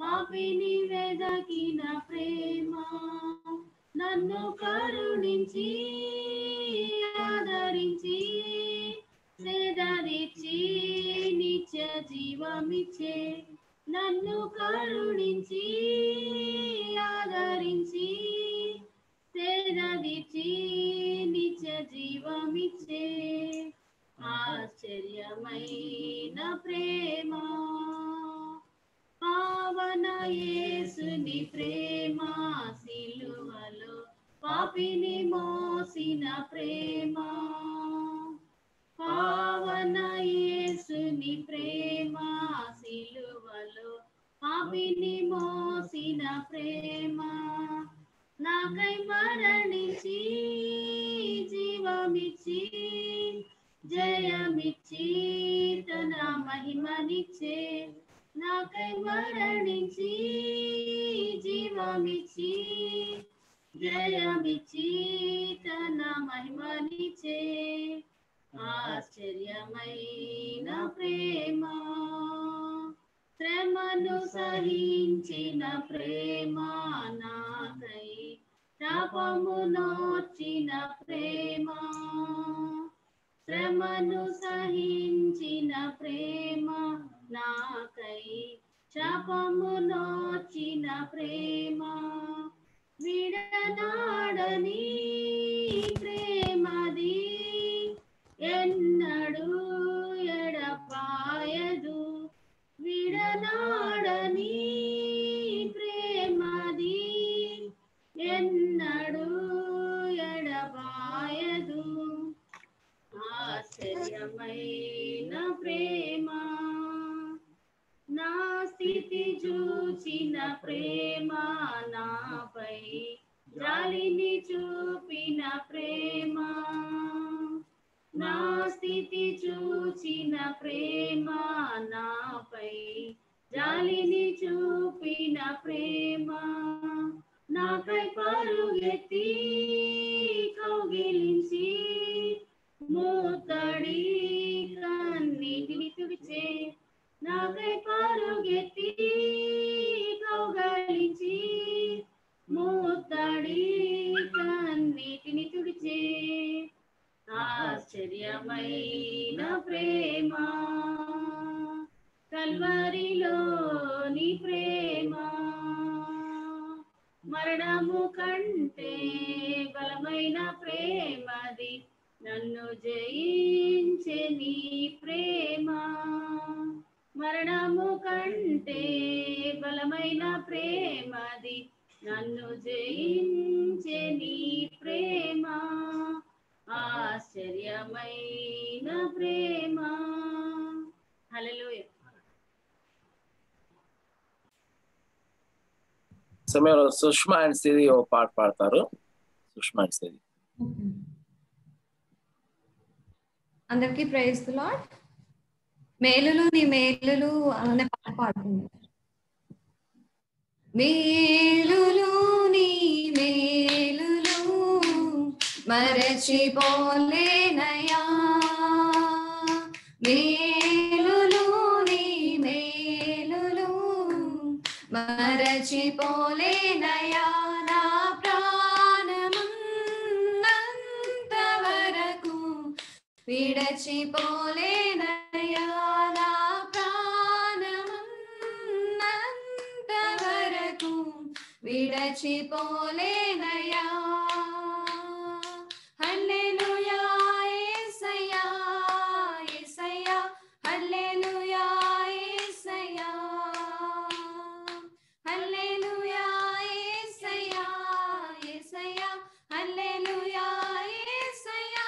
పాపిని వెదకిన ప్రేమ నన్ను కరుణించి ఆదరించి సేదరిచి నిత్య జీవమిచ్చే నన్ను కరుణించి ఆదరించి సేదరిచి నిత్య జీవమిచ్చే ఆశ్చర్యమైన ప్రేమ పావన యేసుని ప్రేమ సిలువలో పాపిని మోసిన ప్రేమ పావన యేసుని ప్రేమ సిలువలో పాపిని మోసిన ప్రేమ నాకై మరణించి జీవమిచ్చి జయమిచ్చి తన మహిమనిచ్చే నాకై మరణించి జీవమిచ్చి జయమిచ్చి తన మహిమనిచ్చే ఆశ్చర్యమైన ప్రేమ శ్రమను సహించిన ప్రేమ నాకై శాపము నోచిన ప్రేమ శ్రమను సహించిన ప్రేమ నాకై శాపము నోచిన ప్రేమ విడనాడని ప్రేమది ఎన్నడు ఎడపాయదు విడనాడని ప్రేమది ఎన్నడు ఎడబాయదు ఆశ్చర్యమైన ప్రేమ నా స్థితి చూచిన ప్రేమ నాపై జాలిని చూపిన ప్రేమ నా స్థితి చూచిన ప్రేమ నాపై జాలిని చూపిన ప్రేమ నాకై పరుగెత్తి కౌగిలించి మూతడి కన్నీటిని తుడిచే నాకై పరుగెత్తి కౌగలించి మూతడి కన్నీటిని తుడిచే ఆశ్చర్యమైన ప్రేమ కల్వరిలోని ప్రేమ మరణము కంటే బలమైన ప్రేమది నన్ను జయించే నీ ప్రేమ మరణము కంటే బలమైన ప్రేమది నన్ను జయించే నీ ప్రేమ ఆశ్చర్యమైన ప్రేమ హల్లెలూయా సమయంలో సుష్మా అండ్ సిరి ఓ పాట పాడతారు సుష్మా అండ్ సిరి అందరికీ ప్రైజ్ లాడ్ మేలులు నీ మేలులు అనే పాట పాడుతుంది మేలులు నీ మేలులు మరచిపోలేనయా మేలులు నీ మేలులు మరచిపోలేనయా నా ప్రాణమున్నంత వరకు విడచిపోలేనయా నా ప్రాణమున్నంత వరకు విడచిపోలేనయా హల్లెలూయా యేసయ్యా యేసయ్యా హల్లెలూయా యేసయ్యా హల్లెలూయా యేసయ్యా యేసయ్యా హల్లెలూయా యేసయ్యా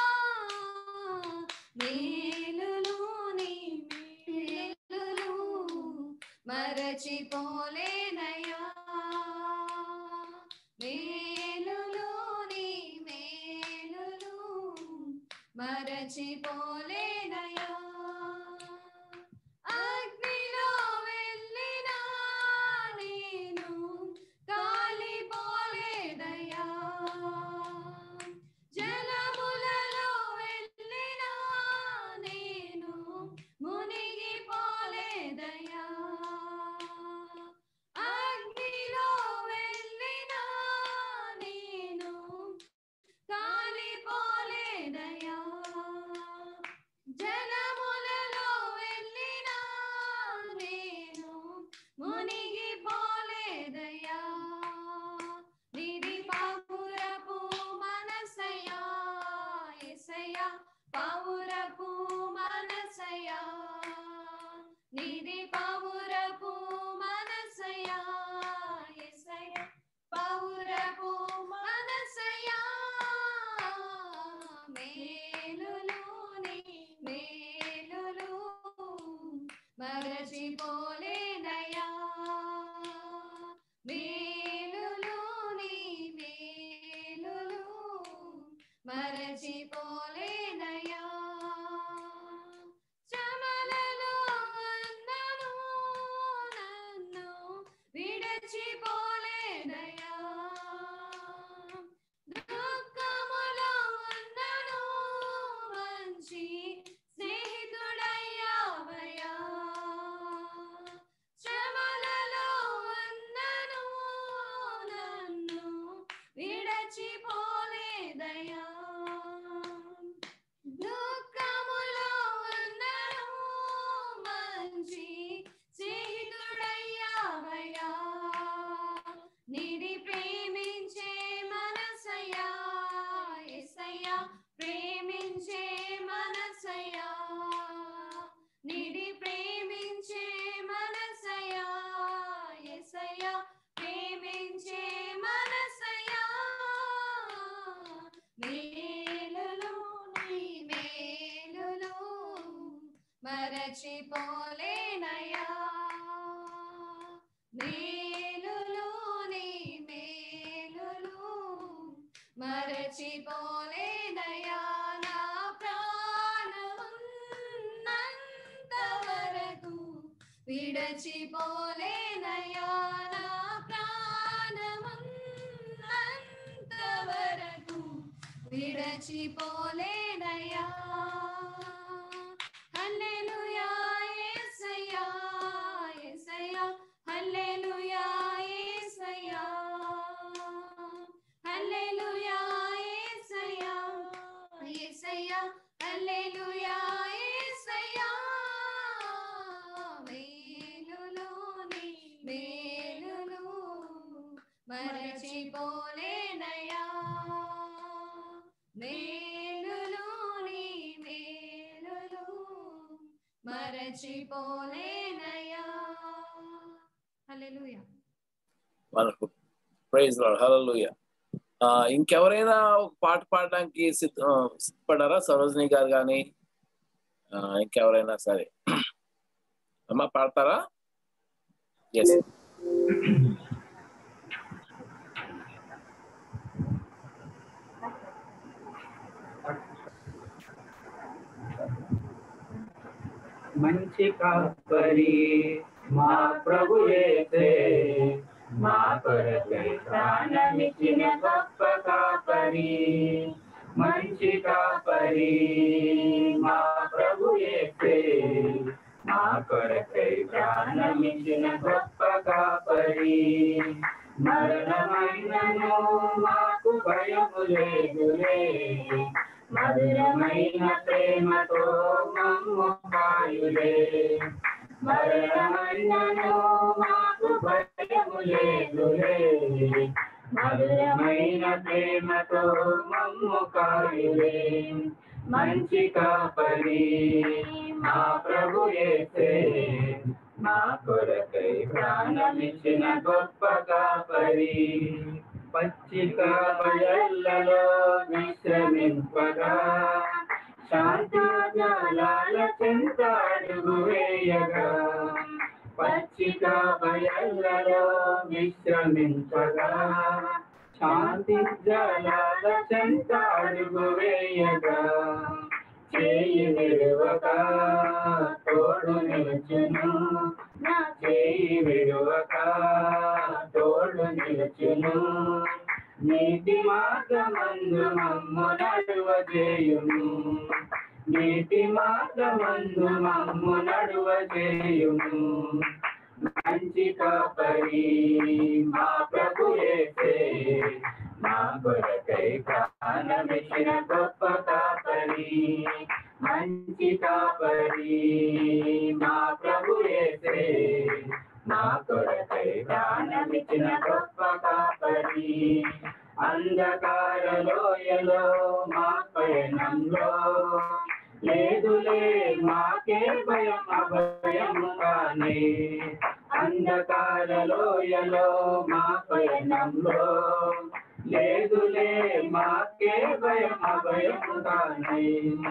మేలులు నీ మేలులు మరచిపోలేనయా మేలులు నీ మేలులు మరచిపోలేనయా అగ్నిలో వెళ్ళినా నేను కాలిపోలేదయా జలములలో వెళ్ళినా నేను మునిగిపోలేదయా మరచిపోలేనయా మేలులు నీ మేలులు మరచిపోలేనయా శ్రమలలో ఉన్నను నన్ను విడచిపోలేనయా దుఃఖములో ఉన్నను మంచి స్నేహితుడయ్యావయ్యా శ్రమలలో ఉన్నను నన్ను విడచిపోలేదయ్యా దుఃఖములో ఉన్నను మంచి స్నేహితుడయ్యావయ్యా నిడి ప్రేమించే మనసయ్యా ఎసయ్యా ప్రేమించే మనసయ్యా నిడి ప్రేమించే మనసయ్యా ఎసయ్యా ప్రేమించే మనసయ్యా మేలులు నీ మేలులు మరచిపోలేనయా మేలులు నీ మేలులు మరచిపోలేనయా నా ప్రాణమున్నంత వరకు విడచిపోలేనయా నా ప్రాణమున్నంత వరకు విడచిపోలేనయా హల్లెలూయా యేసయ్యా యేసయ్యా హల్లెలూయా యేసయ్యా హల్లెలూయా యేసయ్యా యేసయ్యా హల్లెలూయా యేసయ్యా మేలులు నీ మేలులు మరచిపోలేనయా మేలులు నీ మేలులు మరచిపోలేనయా హల్లెలూయా మనకు ప్రైజ్ హలలుయ ఇంకెవరైనా ఒక పాట పాడడానికి సిద్ధ ఆ, సిద్ధపడారా సరోజిని గారు కానీ ఇంకెవరైనా సరే అమ్మ పాడతారా ఎస్ మంచి కాపరి మా ప్రభు యేసే మా కొరకై ప్రాణమిచ్చిన గొప్ప కాపరి మంచి కాపరి మా ప్రభు యేసే మా కొరకై ప్రాణమిచ్చిన గొప్ప కాపరి మరణమైనను మాకు భయము లేదులే మధురమైన ప్రేమతో మమ్ము కాయులే మరణమైనను మాకు భయము లేదులే మధురమైన ప్రేమతో మమ్ము కాయులే మంచి కాపరి మా ప్రభు యేసే మా కొరకై ప్రాణమిచ్చిన గొప్ప కాపరి పచ్చిక బయళ్ళలో విశ్రమింపగా శాంతజాలాల చెంత అడుగు వేయగా పచ్చిక బయళ్ళలో విశ్రమింపగా శాంతి జలాల చెంత అడుగు వేయగా చేయి విడువక తోడు నిలుచును నా చేయి విడువక తోడు నిలుచును నీతి మార్గమందు మమ్ము నడువ చేయును నీతి మార్గమందు మమ్ము నడువ చేయును మంచి కాపరి మా ప్రభు యేసే మా కొరకై ప్రాణమిచ్చిన గొప్ప కాపరి మంచి కాపరి మా ప్రభు యేసే మా కొరకై ప్రాణమిచ్చిన గొప్ప కాపరి అంధకార లోయలో మా పయనంలో లేదులే మాకే భయం అభయము కానీ అంధకార లోయలో మా పయనంలో లేదులే మాకే భయం అభయము కానీ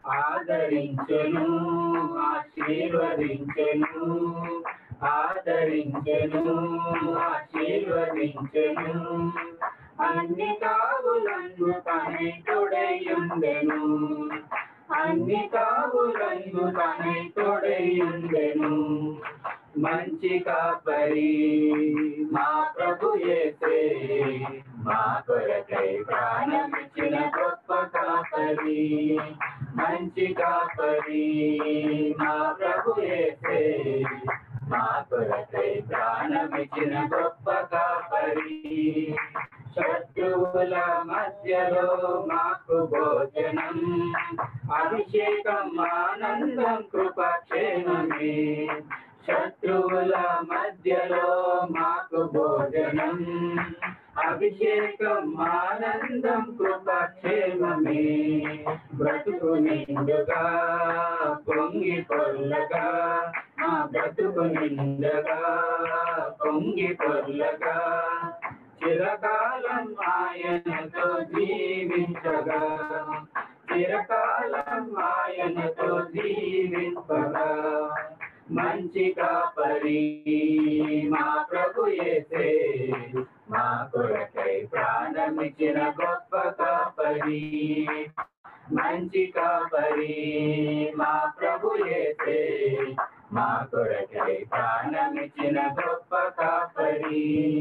ఆదరించెను ఆశీర్వదించెను ఆదరించెను ఆశీర్వదించెను అన్ని కావులందు తనై తొడయుండెను అన్ని కావులందు తనై తొడయుండెను మంచి కాపరి మా ప్రభు యేసే మా కొరకై ప్రాణమిచ్చిన గొప్ప కాపరి మంచి కాపరి మా ప్రభు యేసే మా కొరకై ప్రాణమిచ్చిన గొప్ప కాపరి శత్రువుల మధ్యలో మాకు భోజనం అభిషేకం ఆనందం కృపక్షేమమే శత్రువుల మధ్యలో మాకు భోజనం అభిషేకం ఆనందం కృపక్షేమమే బ్రతుకు నిండుగా పొంగి పొల్లగా మా బ్రతుకు నిండుగా పొంగి పొల్లగా చిరకాలం ఆయనతో జీవించగా చిరకాలం ఆయనతో జీవింపగా మంచి కాపరి మా ప్రభు యేసే మా కొరకై ప్రాణమిచ్చిన గొప్ప కాపరి మంచి కాపరి మా ప్రభు యేసే మా కొరకై ప్రాణమిచ్చిన గొప్ప కాపరి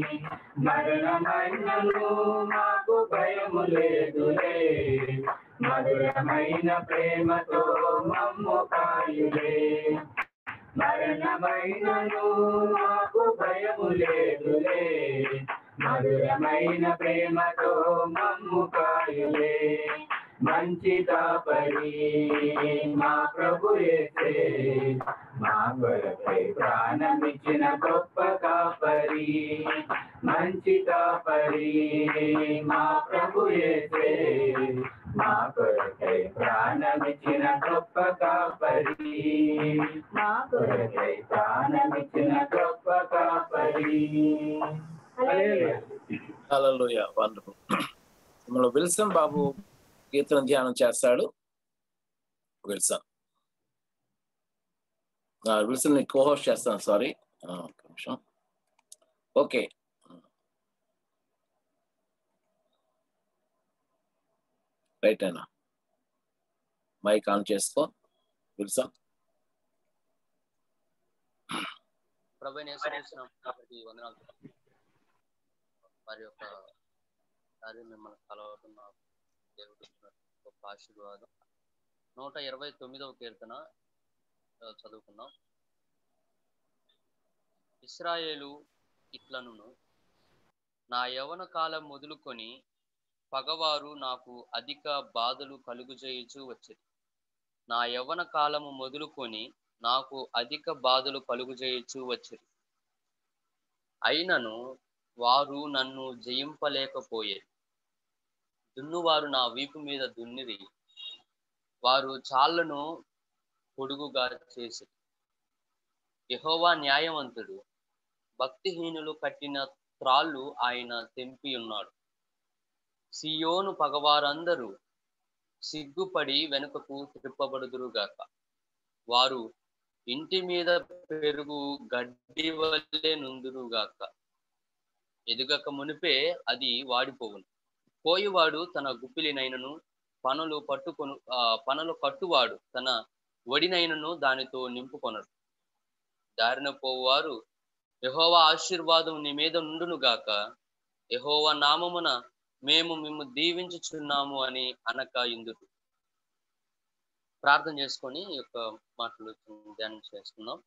మరణమైనను మాకు భయము లేదులే మధురమైన ప్రేమతో మమ్ము కాయులే మరణమైనను మాకు భయము లేదులే మధురమైన ప్రేమతో మమ్ము కాయులే మంచి కాపరి మా ప్రభు యేసే మా కొరకై ప్రాణమిచ్చిన గొప్ప కాపరి మంచి కాపరి మా ప్రభు యేసే మా కొరకై ప్రాణమిచ్చిన గొప్ప కాపరి మా కొరకై ప్రాణమిచ్చిన గొప్ప కాపరి హల్లెలూయా. హల్లెలూయా వండర్ఫుల్ మన విల్సన్ బాబు కీర్తన ధ్యానం చేస్తాడు విల్సన్ ఆ, విల్సన్ ని కోహోస్ట్ చేస్తాను సారీ ఒక నిమిషం ఓకే రైట్ అయినా మైక్ ఆన్ చేసుకో విల్సన్ ప్రభు నేర్చుకుంటున్నాం కాబట్టి వందనాలు వారి యొక్క సారి మిమ్మల్ని కలవకున్న దేవుడు ఇచ్చిన గొప్ప ఆశీర్వాదం నూట ఇరవై తొమ్మిదవ కీర్తన ఆ, చదువుకుందాం ఇస్రాయేలు ఇట్లనును నా యవన కాలం మొదలుకొని పగవారు నాకు అధిక బాధలు కలుగుచేయుచు వచ్చేది నా యవ్వన కాలము మొదలుకొని నాకు అధిక బాధలు కలుగుచేయచ్చు వచ్చేది అయినను వారు నన్ను జయింపలేకపోయేది దున్నువారు నా వీపు మీద దున్నిరి వారు చాళ్లను పొడుగుగా చేసి యెహోవా న్యాయవంతుడు భక్తిహీనులు కట్టిన త్రాళ్ళు ఆయన తెంపి ఉన్నాడు సియోను పగవారందరూ సిగ్గుపడి వెనుకకు త్రిప్పబడుదురుగాక వారు ఇంటి మీద పెరుగు గడ్డి వల్లే నుందురుగాక ఎదుగక మునిపే అది వాడిపోవును పోయివాడు తన గుప్పిలినైనను పనులు పట్టుకొను ఆ, పనులు కట్టువాడు తన ఒడినైనను దానితో నింపుకొనడు దారిన పోవారు యెహోవా ఆశీర్వాదం నీ మీద నుండును గాక యెహోవా నామమున మేము మిమ్ము దీవించుచున్నాము అని అనక ఇందుకు ప్రార్థన చేసుకొని ఈ యొక్క మాటలు ధ్యానం చేసుకుందాం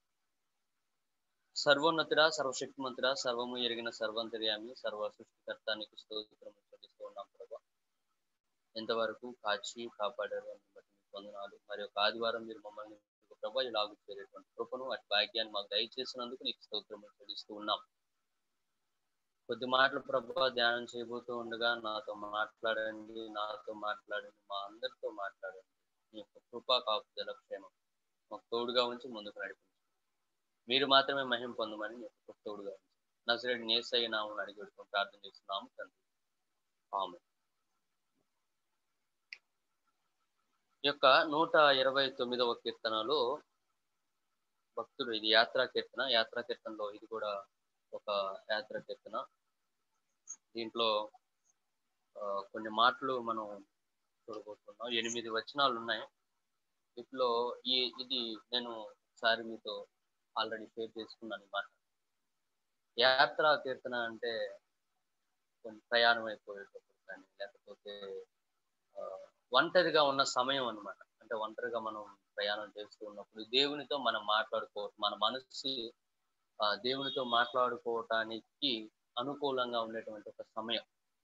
సర్వోన్నతుడ సర్వశక్తిమంతుడ సర్వము ఎరిగిన సర్వంతర్యామి సర్వ సృష్టికర్తానికి స్తోత్రం చెల్లిస్తూ ఉన్నాం ప్రభా ఎంతవరకు కాచి కాపాడారు అని బట్టి మీకు వందనాలు మరి ఒక ఆదివారం మీరు మమ్మల్ని ప్రభా ఇలాగు చేరేటువంటి కృపను అటు భాగ్యాన్ని మాకు దయచేసినందుకు నీకు స్తోత్రం చెల్లిస్తూ ఉన్నాం కొద్ది మాటలు ప్రభా ధ్యానం చేయబోతూ ఉండగా నాతో మాట్లాడండి నాతో మాట్లాడండి మా అందరితో మాట్లాడండి మీ యొక్క కృపా కాపుదల క్షేమం మాకు తోడుగా ఉంచి ముందుకు నడిపించండి మీరు మాత్రమే మహిమ పొందమని మీ యొక్క తోడుగా ఉంచి నజరేడు నేసయ్య నామని అడిగి పెట్టుకుని ప్రార్థన చేస్తున్నాము తండ్రి ఆమె ఈ యొక్క నూట ఇరవై తొమ్మిదవ కీర్తనలో భక్తుడు ఇది యాత్రా కీర్తన యాత్రా కీర్తనలో ఇది కూడా ఒక యాత్రా కీర్తన దీంట్లో ఆ, కొన్ని మాటలు మనం చూడబోతున్నాం ఎనిమిది వచనాలు ఉన్నాయి వీటిలో ఈ ఇది నేను ఒకసారి మీతో ఆల్రెడీ షేర్ చేసుకున్నాను ఈ మాట యాత్రా కీర్తన అంటే కొంచెం ప్రయాణం అయిపోయేటప్పుడు కానీ లేకపోతే ఆ, ఒంటరిగా ఉన్న సమయం అన్నమాట అంటే ఒంటరిగా మనం ప్రయాణం చేస్తూ ఉన్నప్పుడు దేవునితో మనం మాట్లాడుకో మన మనసు ఆ, దేవునితో మాట్లాడుకోవటానికి అనుకూలంగా ఉండేటువంటి ఒక సమయం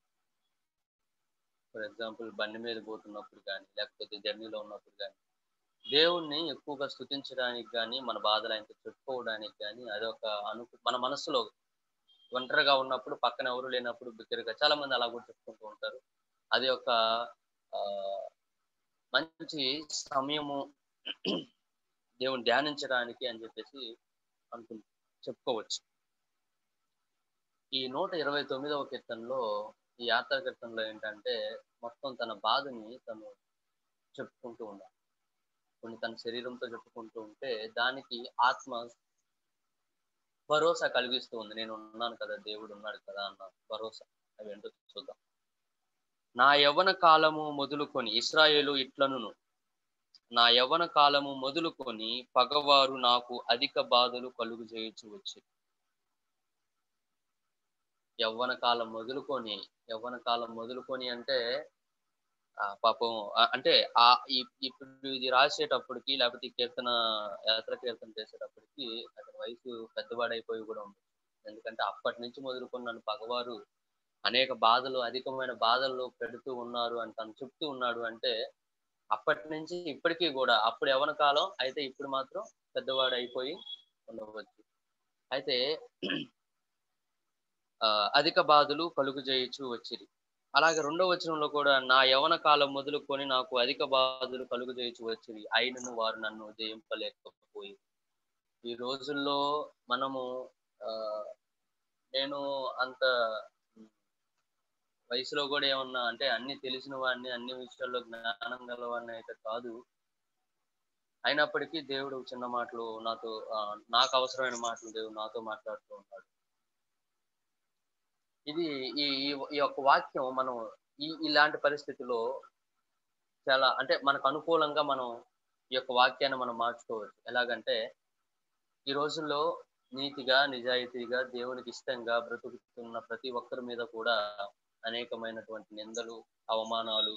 ఫర్ ఎగ్జాంపుల్ బండి మీద పోతున్నప్పుడు కానీ లేకపోతే జర్నీలో ఉన్నప్పుడు కానీ దేవుణ్ణి ఎక్కువగా స్థుతించడానికి కానీ మన బాధలు ఆయనతో చెప్పుకోవడానికి కానీ అదొక అను మన మనసులో ఒంటరిగా ఉన్నప్పుడు పక్కన ఎవరు లేనప్పుడు బిగ్గరగా చాలా మంది అలా కూడా చెప్పుకుంటూ ఉంటారు అది ఒక ఆ, మంచి సమయము దేవుని ధ్యానించడానికి అని చెప్పేసి అనుకు చెప్పుకోవచ్చు ఈ నూట ఇరవై తొమ్మిదవ కీర్తనలో ఈ యాత్ర కీర్తనలో ఏంటంటే మొత్తం తన బాధని తను చెప్పుకుంటూ ఉన్నాడు కొన్ని తన శరీరంతో చెప్పుకుంటూ ఉంటే దానికి ఆత్మ భరోసా కలిగిస్తూ ఉంది నేను ఉన్నాను కదా దేవుడు ఉన్నాడు కదా అన్న భరోసా అవి ఏంటో చూద్దాం నా యవ్వన కాలము మొదలుకొని ఇస్రాయేలు ఇట్లనును నా యవ్వన కాలము మొదలుకొని పగవారు నాకు అధిక బాధలు కలుగు చేయొచ్చు వచ్చి యవ్వన కాలం మొదలుకొని యవ్వన కాలం మొదలుకొని అంటే ఆ పాపం ఆ, అంటే ఆ ఈ- ఇప్పుడు ఇది రాసేటప్పటికి లేకపోతే ఈ కీర్తన యాత్ర కీర్తన చేసేటప్పటికి అతని వయసు పెద్దవాడైపోయి కూడా ఉంది ఎందుకంటే అప్పటి నుంచి మొదలుకొని నన్ను పగవారు అనేక బాధలు అధికమైన బాధల్లో పెడుతూ ఉన్నారు అని తను చెప్తూ ఉన్నాడు అంటే అప్పటి నుంచి ఇప్పటికీ కూడా అప్పుడు యవన కాలం అయితే ఇప్పుడు మాత్రం పెద్దవాడు అయిపోయి ఉండవచ్చు అయితే ఆ, అధిక బాధలు కలుగు చేయొచ్చు వచ్చిరి అలాగే రెండవ వచనంలో కూడా నా యవన కాలం మొదలుకొని నాకు అధిక బాధలు కలుగు చేయొచ్చు వచ్చిరి అయినను వారు నన్ను జయింపలేకపోయి ఈ రోజుల్లో మనము ఆ, నేను అంత ఉమ్, వయసులో కూడా ఏమన్నా అంటే అన్ని తెలిసిన వాడిని అన్ని విషయాల్లో జ్ఞానం గలవాడిని అయితే కాదు అయినప్పటికీ దేవుడు చిన్న మాటలు నాతో ఆ, నాకు అవసరమైన మాటలు దేవుడు నాతో మాట్లాడుతూ ఉంటాడు ఇది ఈ ఈ- ఈ యొక్క వాక్యం మనం ఈ ఇలాంటి పరిస్థితిలో చాలా అంటే మనకు అనుకూలంగా మనం ఈ యొక్క వాక్యాన్ని మనం మార్చుకోవచ్చు ఎలాగంటే ఈ రోజుల్లో నీతిగా నిజాయితీగా దేవునికి ఇష్టంగా బ్రతుకుతున్న ప్రతి ఒక్కరి మీద కూడా అనేకమైనటువంటి నిందలు అవమానాలు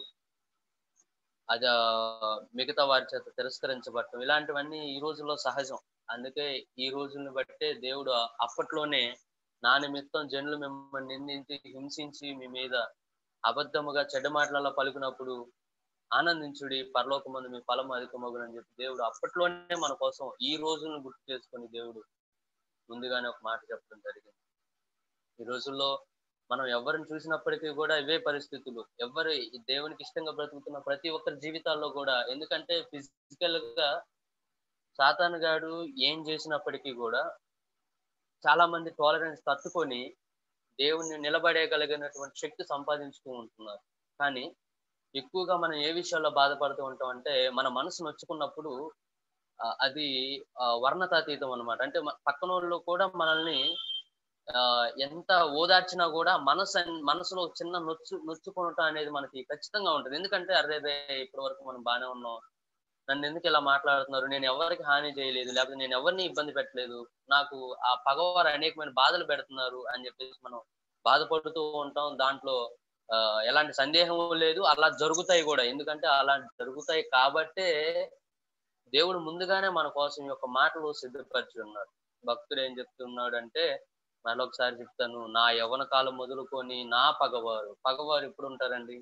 అది ఆ, మిగతా వారి చేత తిరస్కరించబడటం ఇలాంటివన్నీ ఈ రోజుల్లో సహజం అందుకే ఈ రోజుల్ని బట్టే దేవుడు అప్పట్లోనే నా నిమిత్తం జనులు మిమ్మల్ని నిందించి హింసించి మీ మీద అబద్ధముగా చెడ్డ మాటలలో పలుకున్నప్పుడు ఆనందించుడి పరలోకమందు మీ ఫలం అధికమగునని చెప్పి దేవుడు అప్పట్లోనే మన కోసం ఈ రోజులను గుర్తు చేసుకొని దేవుడు ముందుగానే ఒక మాట చెప్పడం జరిగింది ఈ రోజుల్లో మనం ఎవరిని చూసినప్పటికీ కూడా ఇవే పరిస్థితులు ఎవరు ఈ దేవునికి ఇష్టంగా బ్రతుకుతున్న ప్రతి ఒక్కరి జీవితాల్లో కూడా ఎందుకంటే ఫిజికల్ గా సాతాను గాడు ఏం చేసినప్పటికీ కూడా చాలా మంది టాలరెన్స్ తట్టుకొని దేవుణ్ణి నిలబడేయగలిగినటువంటి శక్తి సంపాదించుతూ ఉంటున్నారు కానీ ఎక్కువగా మనం ఏ విషయాల్లో బాధపడుతూ ఉంటాం అంటే మన మనసు నొచ్చుకున్నప్పుడు ఆ, అది ఆ, వర్ణతాతీతం అనమాట అంటే మన పక్కన వాళ్ళు కూడా మనల్ని ఆ, ఎంత ఓదార్చినా కూడా మనసు అన్- మనసులో చిన్న నొచ్చు నొచ్చుకోవటం అనేది మనకి ఖచ్చితంగా ఉంటుంది ఎందుకంటే అరే రే ఇప్పటి వరకు మనం బాగానే ఉన్నాం నన్ను ఎందుకు ఇలా మాట్లాడుతున్నారు నేను ఎవరికి హాని చేయలేదు లేకపోతే నేను ఎవరిని ఇబ్బంది పెట్టలేదు నాకు ఆ పగవారు అనేకమైన బాధలు పెడుతున్నారు అని చెప్పేసి మనం బాధపడుతూ ఉంటాం దాంట్లో ఆ, ఎలాంటి సందేహం లేదు అలా జరుగుతాయి కూడా ఎందుకంటే అలా జరుగుతాయి కాబట్టే దేవుడు ముందుగానే మన కోసం ఈ యొక్క మాటలు సిద్ధపరిచి ఉన్నాడు భక్తుడు ఏం చెప్తున్నాడు అంటే మళ్ళీ ఒకసారి చెప్తాను నా యవన కాలం మొదలుకొని నా పగవారు పగవారు ఎప్పుడు ఉంటారండి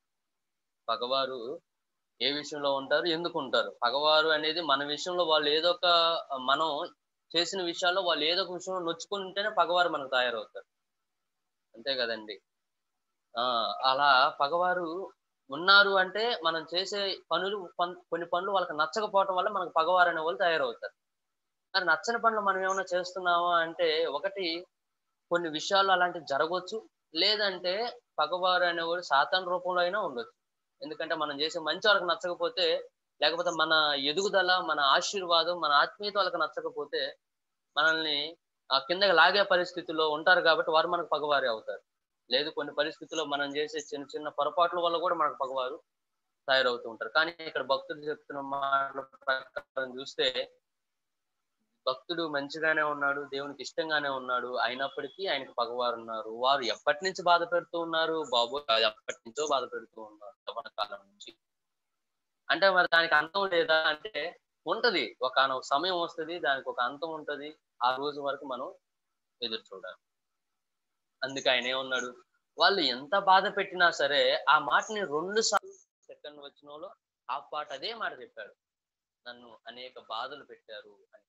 పగవారు ఏ విషయంలో ఉంటారు ఎందుకు ఉంటారు పగవారు అనేది మన విషయంలో వాళ్ళు ఏదో ఒక మనం చేసిన విషయాల్లో వాళ్ళు ఏదో ఒక విషయంలో నొచ్చుకుని ఉంటేనే పగవారు మనకు తయారవుతారు అంతే కదండి ఆ అలా పగవారు ఉన్నారు అంటే మనం చేసే పనులు కొన్- కొన్ని పనులు వాళ్ళకి నచ్చకపోవటం వల్ల మనకు పగవారు అనే వాళ్ళు తయారవుతారు మరి నచ్చని పనులు మనం ఏమైనా చేస్తున్నామా అంటే ఒకటి కొన్ని విషయాలు అలాంటివి జరగవచ్చు లేదంటే పగవారు అనేవాడు సాతాన్ రూపంలో అయినా ఉండొచ్చు ఎందుకంటే మనం చేసే మంచి వాళ్ళకి నచ్చకపోతే లేకపోతే మన ఎదుగుదల మన ఆశీర్వాదం మన ఆత్మీయత వాళ్ళకి నచ్చకపోతే మనల్ని ఆ కిందకి లాగే పరిస్థితిలో ఉంటారు కాబట్టి వారు మనకు పగవారి అవుతారు లేదు కొన్ని పరిస్థితుల్లో మనం చేసే చిన్న చిన్న పొరపాట్ల వల్ల కూడా మనకు పగవారు తయారవుతూ ఉంటారు కానీ ఇక్కడ భక్తుడు చెప్తున్న మాటల ప్రకారం చూస్తే భక్తుడు మంచిగానే ఉన్నాడు దేవునికి ఇష్టంగానే ఉన్నాడు అయినప్పటికీ ఆయనకు పగవారు ఉన్నారు వారు ఎప్పటి నుంచి బాధ పెడుతూ ఉన్నారు బాబు ఎప్పటి నుంచో బాధ పెడుతూ ఉన్నారు యవ్వన కాలం నుంచి అంటే మరి దానికి అంతం లేదా అంటే ఉంటది ఒక ఒక సమయం వస్తుంది దానికి ఒక అంతం ఉంటది ఆ రోజు వరకు మనం ఎదురు చూడాలి అందుకే ఆయన ఏమన్నాడు వాళ్ళు ఎంత బాధ పెట్టినా సరే ఆ మాటని రెండు సార్లు సెకండ్ వచ్చిన ఆ పాట అదే మాట చెప్పాడు నన్ను అనేక బాధలు పెట్టారు అని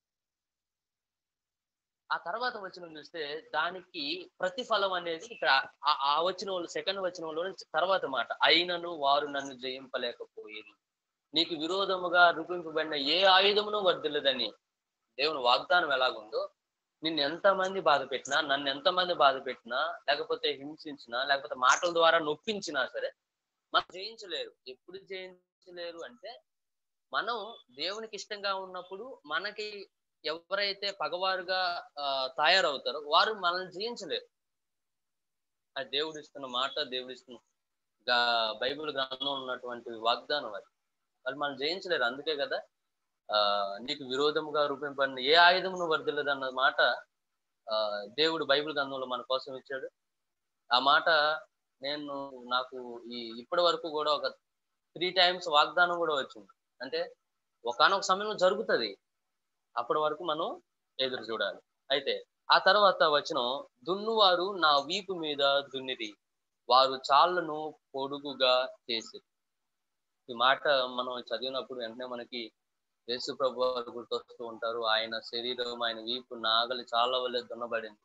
ఆ తర్వాత వచ్చిన చూస్తే దానికి ప్రతిఫలం అనేది ఇక్కడ ఆ- ఆ వచ్చిన వాళ్ళు సెకండ్ వచ్చిన వాళ్ళు తర్వాత మాట అయినను వారు నన్ను జయింపలేకపోయేది నీకు విరోధముగా రూపింపబడిన ఏ ఆయుధమును వర్దిల్లదని దేవుని వాగ్దానం ఎలాగుందో నిన్ను ఎంతమంది బాధ పెట్టినా నన్ను ఎంతమంది బాధ పెట్టినా లేకపోతే హింసించినా లేకపోతే మాటల ద్వారా నొప్పించినా సరే మనం జయించలేరు ఎప్పుడు జయించలేరు అంటే మనం దేవునికి ఇష్టంగా ఉన్నప్పుడు మనకి ఎవరైతే పగవారుగా ఆ, తయారవుతారో వారు మనల్ని జయించలేరు అది దేవుడు ఇస్తున్న మాట దేవుడు ఇస్తున్న గా- బైబిల్ గ్రంథంలో ఉన్నటువంటి వాగ్దానం అది వాళ్ళు మనం జయించలేరు అందుకే కదా ఆ నీకు విరోధముగా రూపింపడిన ఏ ఆయుధమును వర్దిల్లదు అన్న మాట ఆ దేవుడు బైబిల్ గ్రంథంలో మన కోసం ఇచ్చాడు ఆ మాట నేను నాకు ఈ ఇప్పటి వరకు కూడా ఒక త్రీ టైమ్స్ వాగ్దానం కూడా వచ్చింది అంటే ఒకనొక సమయంలో జరుగుతుంది అప్పటి వరకు మనం ఎదురు చూడాలి అయితే ఆ తర్వాత వచ్చిన దున్నువారు నా వీపు మీద దున్నిరి వారు చాళ్లను పొడుగుగా చేసి ఈ మాట మనం చదివినప్పుడు వెంటనే మనకి యేసు ప్రభు వారు గుర్తొస్తూ ఉంటారు ఆయన శరీరం ఆయన వీపు నాగలి చాలా వల్లే దున్నబడింది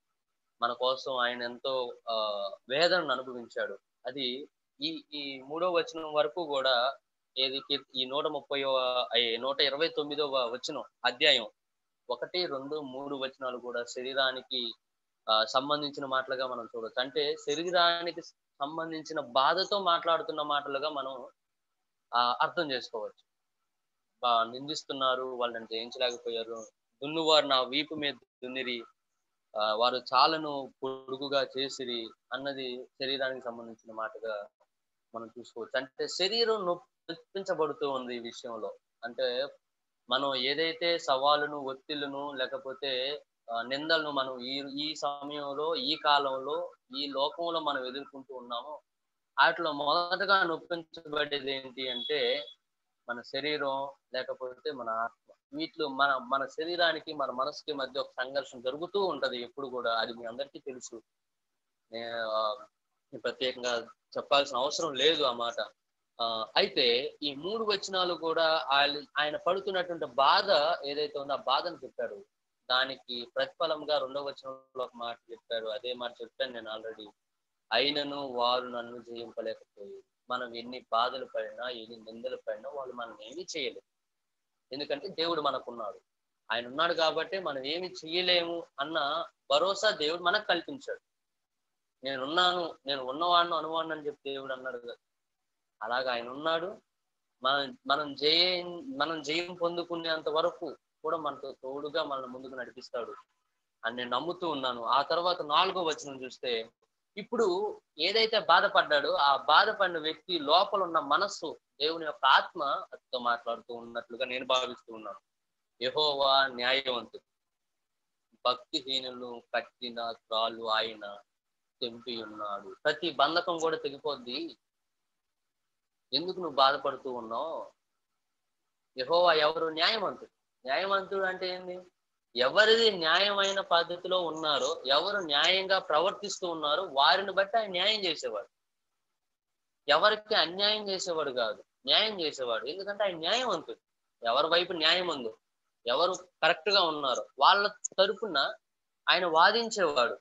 మన కోసం ఆయన ఎంతో ఆ వేదనను అనుభవించాడు అది ఈ ఈ మూడో వచనం వరకు కూడా ఏది కీర్త- ఈ నూట ముప్పై నూట ఇరవై తొమ్మిదవ వచనం అధ్యాయం ఒకటి రెండు మూడు వచనాలు కూడా శరీరానికి ఆ, సంబంధించిన మాటలుగా మనం చూడొచ్చు అంటే శరీరానికి సంబంధించిన బాధతో మాట్లాడుతున్న మాటలుగా మనం ఆ, అర్థం చేసుకోవచ్చు బా నిందిస్తున్నారు వాళ్ళని జయించలేకపోయారు దున్నువారు నా వీపు మీద దున్నిరి ఆ, వారు చాలను పొడుగుగా చేసిరి అన్నది శరీరానికి సంబంధించిన మాటగా మనం చూసుకోవచ్చు అంటే శరీరం నొప్పించబడుతూ ఉంది ఈ విషయంలో అంటే మనం ఏదైతే సవాలును ఒత్తిళ్లను లేకపోతే ఆ, నిందలను మనం ఈ ఈ సమయంలో ఈ కాలంలో ఈ లోకంలో మనం ఎదుర్కొంటూ ఉన్నామో వాటిలో మొదటగా నొప్పించబడేది ఏంటి అంటే మన శరీరం లేకపోతే మన ఆత్మ వీటిలో మన మన శరీరానికి మన మనసుకి మధ్య ఒక సంఘర్షణ జరుగుతూ ఉంటది ఎప్పుడు కూడా అది మీ అందరికీ తెలుసు నే- ఆ, నేను ప్రత్యేకంగా చెప్పాల్సిన అవసరం లేదు ఆ మాట ఆ, అయితే ఈ మూడు వచనాలు కూడా ఆయన- ఆయన పడుతున్నటువంటి బాధ ఏదైతే ఉందో ఆ బాధను చెప్పారు దానికి ప్రతిఫలంగా రెండవ వచనంలో ఒక మాట చెప్పారు అదే మాట చెప్పాను నేను ఆల్రెడీ అయినను వారు నన్ను జయింపలేకపోయి మనం ఎన్ని బాధలు పడినా ఎన్ని నిందలు పడినా వాళ్ళు మనం ఏమీ చేయలేము ఎందుకంటే దేవుడు మనకున్నాడు ఆయన ఉన్నాడు కాబట్టి మనం ఏమి చేయలేము అన్న భరోసా దేవుడు మనకు కల్పించాడు నేనున్నాను నేను ఉన్నవాడిని అనువాడిని అని చెప్పి దేవుడు అన్నాడు కదా అలాగా ఆయన ఉన్నాడు మనం మనం జయ మనం జయం పొందుకునేంత వరకు కూడా మనతో తోడుగా మనల్ని ముందుకు నడిపిస్తాడు అని నేను నమ్ముతూ ఉన్నాను ఆ తర్వాత నాలుగో వచనం చూస్తే ఇప్పుడు ఏదైతే బాధపడ్డాడో ఆ బాధపడిన వ్యక్తి లోపల ఉన్న మనస్సు దేవుని యొక్క ఆత్మ అతనితో మాట్లాడుతూ ఉన్నట్లుగా నేను భావిస్తూ ఉన్నాను యెహోవా న్యాయవంతుడు భక్తిహీనులు కట్టిన త్రాళ్ళు ఆయన తెంపి ఉన్నాడు ప్రతి బంధకం కూడా తెగిపోద్ది ఎందుకు నువ్వు బాధపడుతూ ఉన్నావు యెహోవా ఎవరు న్యాయవంతుడు న్యాయవంతుడు అంటే ఏంది ఎవరిది న్యాయమైన పద్ధతిలో ఉన్నారో ఎవరు న్యాయంగా ప్రవర్తిస్తూ ఉన్నారో వారిని బట్టి ఆయన న్యాయం చేసేవాడు ఎవరికి అన్యాయం చేసేవాడు కాదు న్యాయం చేసేవాడు ఎందుకంటే ఆయన న్యాయవంతుడు ఎవరి వైపు న్యాయం ఉందో ఎవరు కరెక్ట్ గా ఉన్నారో వాళ్ళ తరపున ఆయన వాదించేవాడు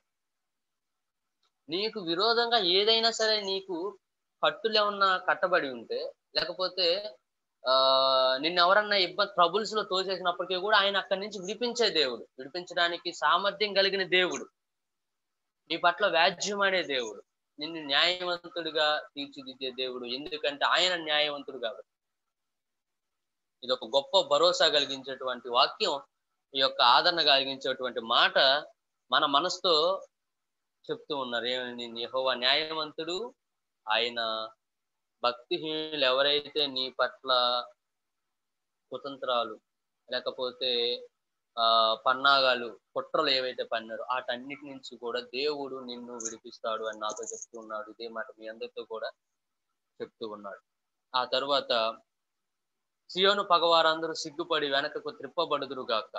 నీకు విరోధంగా ఏదైనా సరే నీకు కట్టులు ఏమన్నా కట్టబడి ఉంటే లేకపోతే ఆ నిన్ను ఎవరన్నా ఇబ్బంది ట్రబుల్స్ లో తోసేసినప్పటికీ కూడా ఆయన అక్కడి నుంచి విడిపించే దేవుడు విడిపించడానికి సామర్థ్యం కలిగిన దేవుడు నీ పట్ల వ్యాజ్యం అనే దేవుడు నిన్ను న్యాయవంతుడిగా తీర్చిదిద్దే దేవుడు ఎందుకంటే ఆయన న్యాయవంతుడు కాబట్టి ఇది ఒక గొప్ప భరోసా కలిగించేటువంటి వాక్యం ఈ యొక్క ఆదరణ కలిగించేటువంటి మాట మన మనసుతో చెప్తూ ఉన్నారు ఏమని యెహోవా న్యాయవంతుడు ఆయన భక్తిహీనులు ఎవరైతే నీ పట్ల కుతంత్రాలు లేకపోతే ఆ పన్నాగాలు కుట్రలు ఏవైతే పన్నారో వాటన్నిటి నుంచి కూడా దేవుడు నిన్ను విడిపిస్తాడు అని నాతో చెప్తూ ఉన్నాడు ఇదే మాట మీ అందరితో కూడా చెప్తూ ఉన్నాడు ఆ తరువాత సియోను పగవారందరూ సిగ్గుపడి వెనకకు త్రిప్పబడుదురు గాక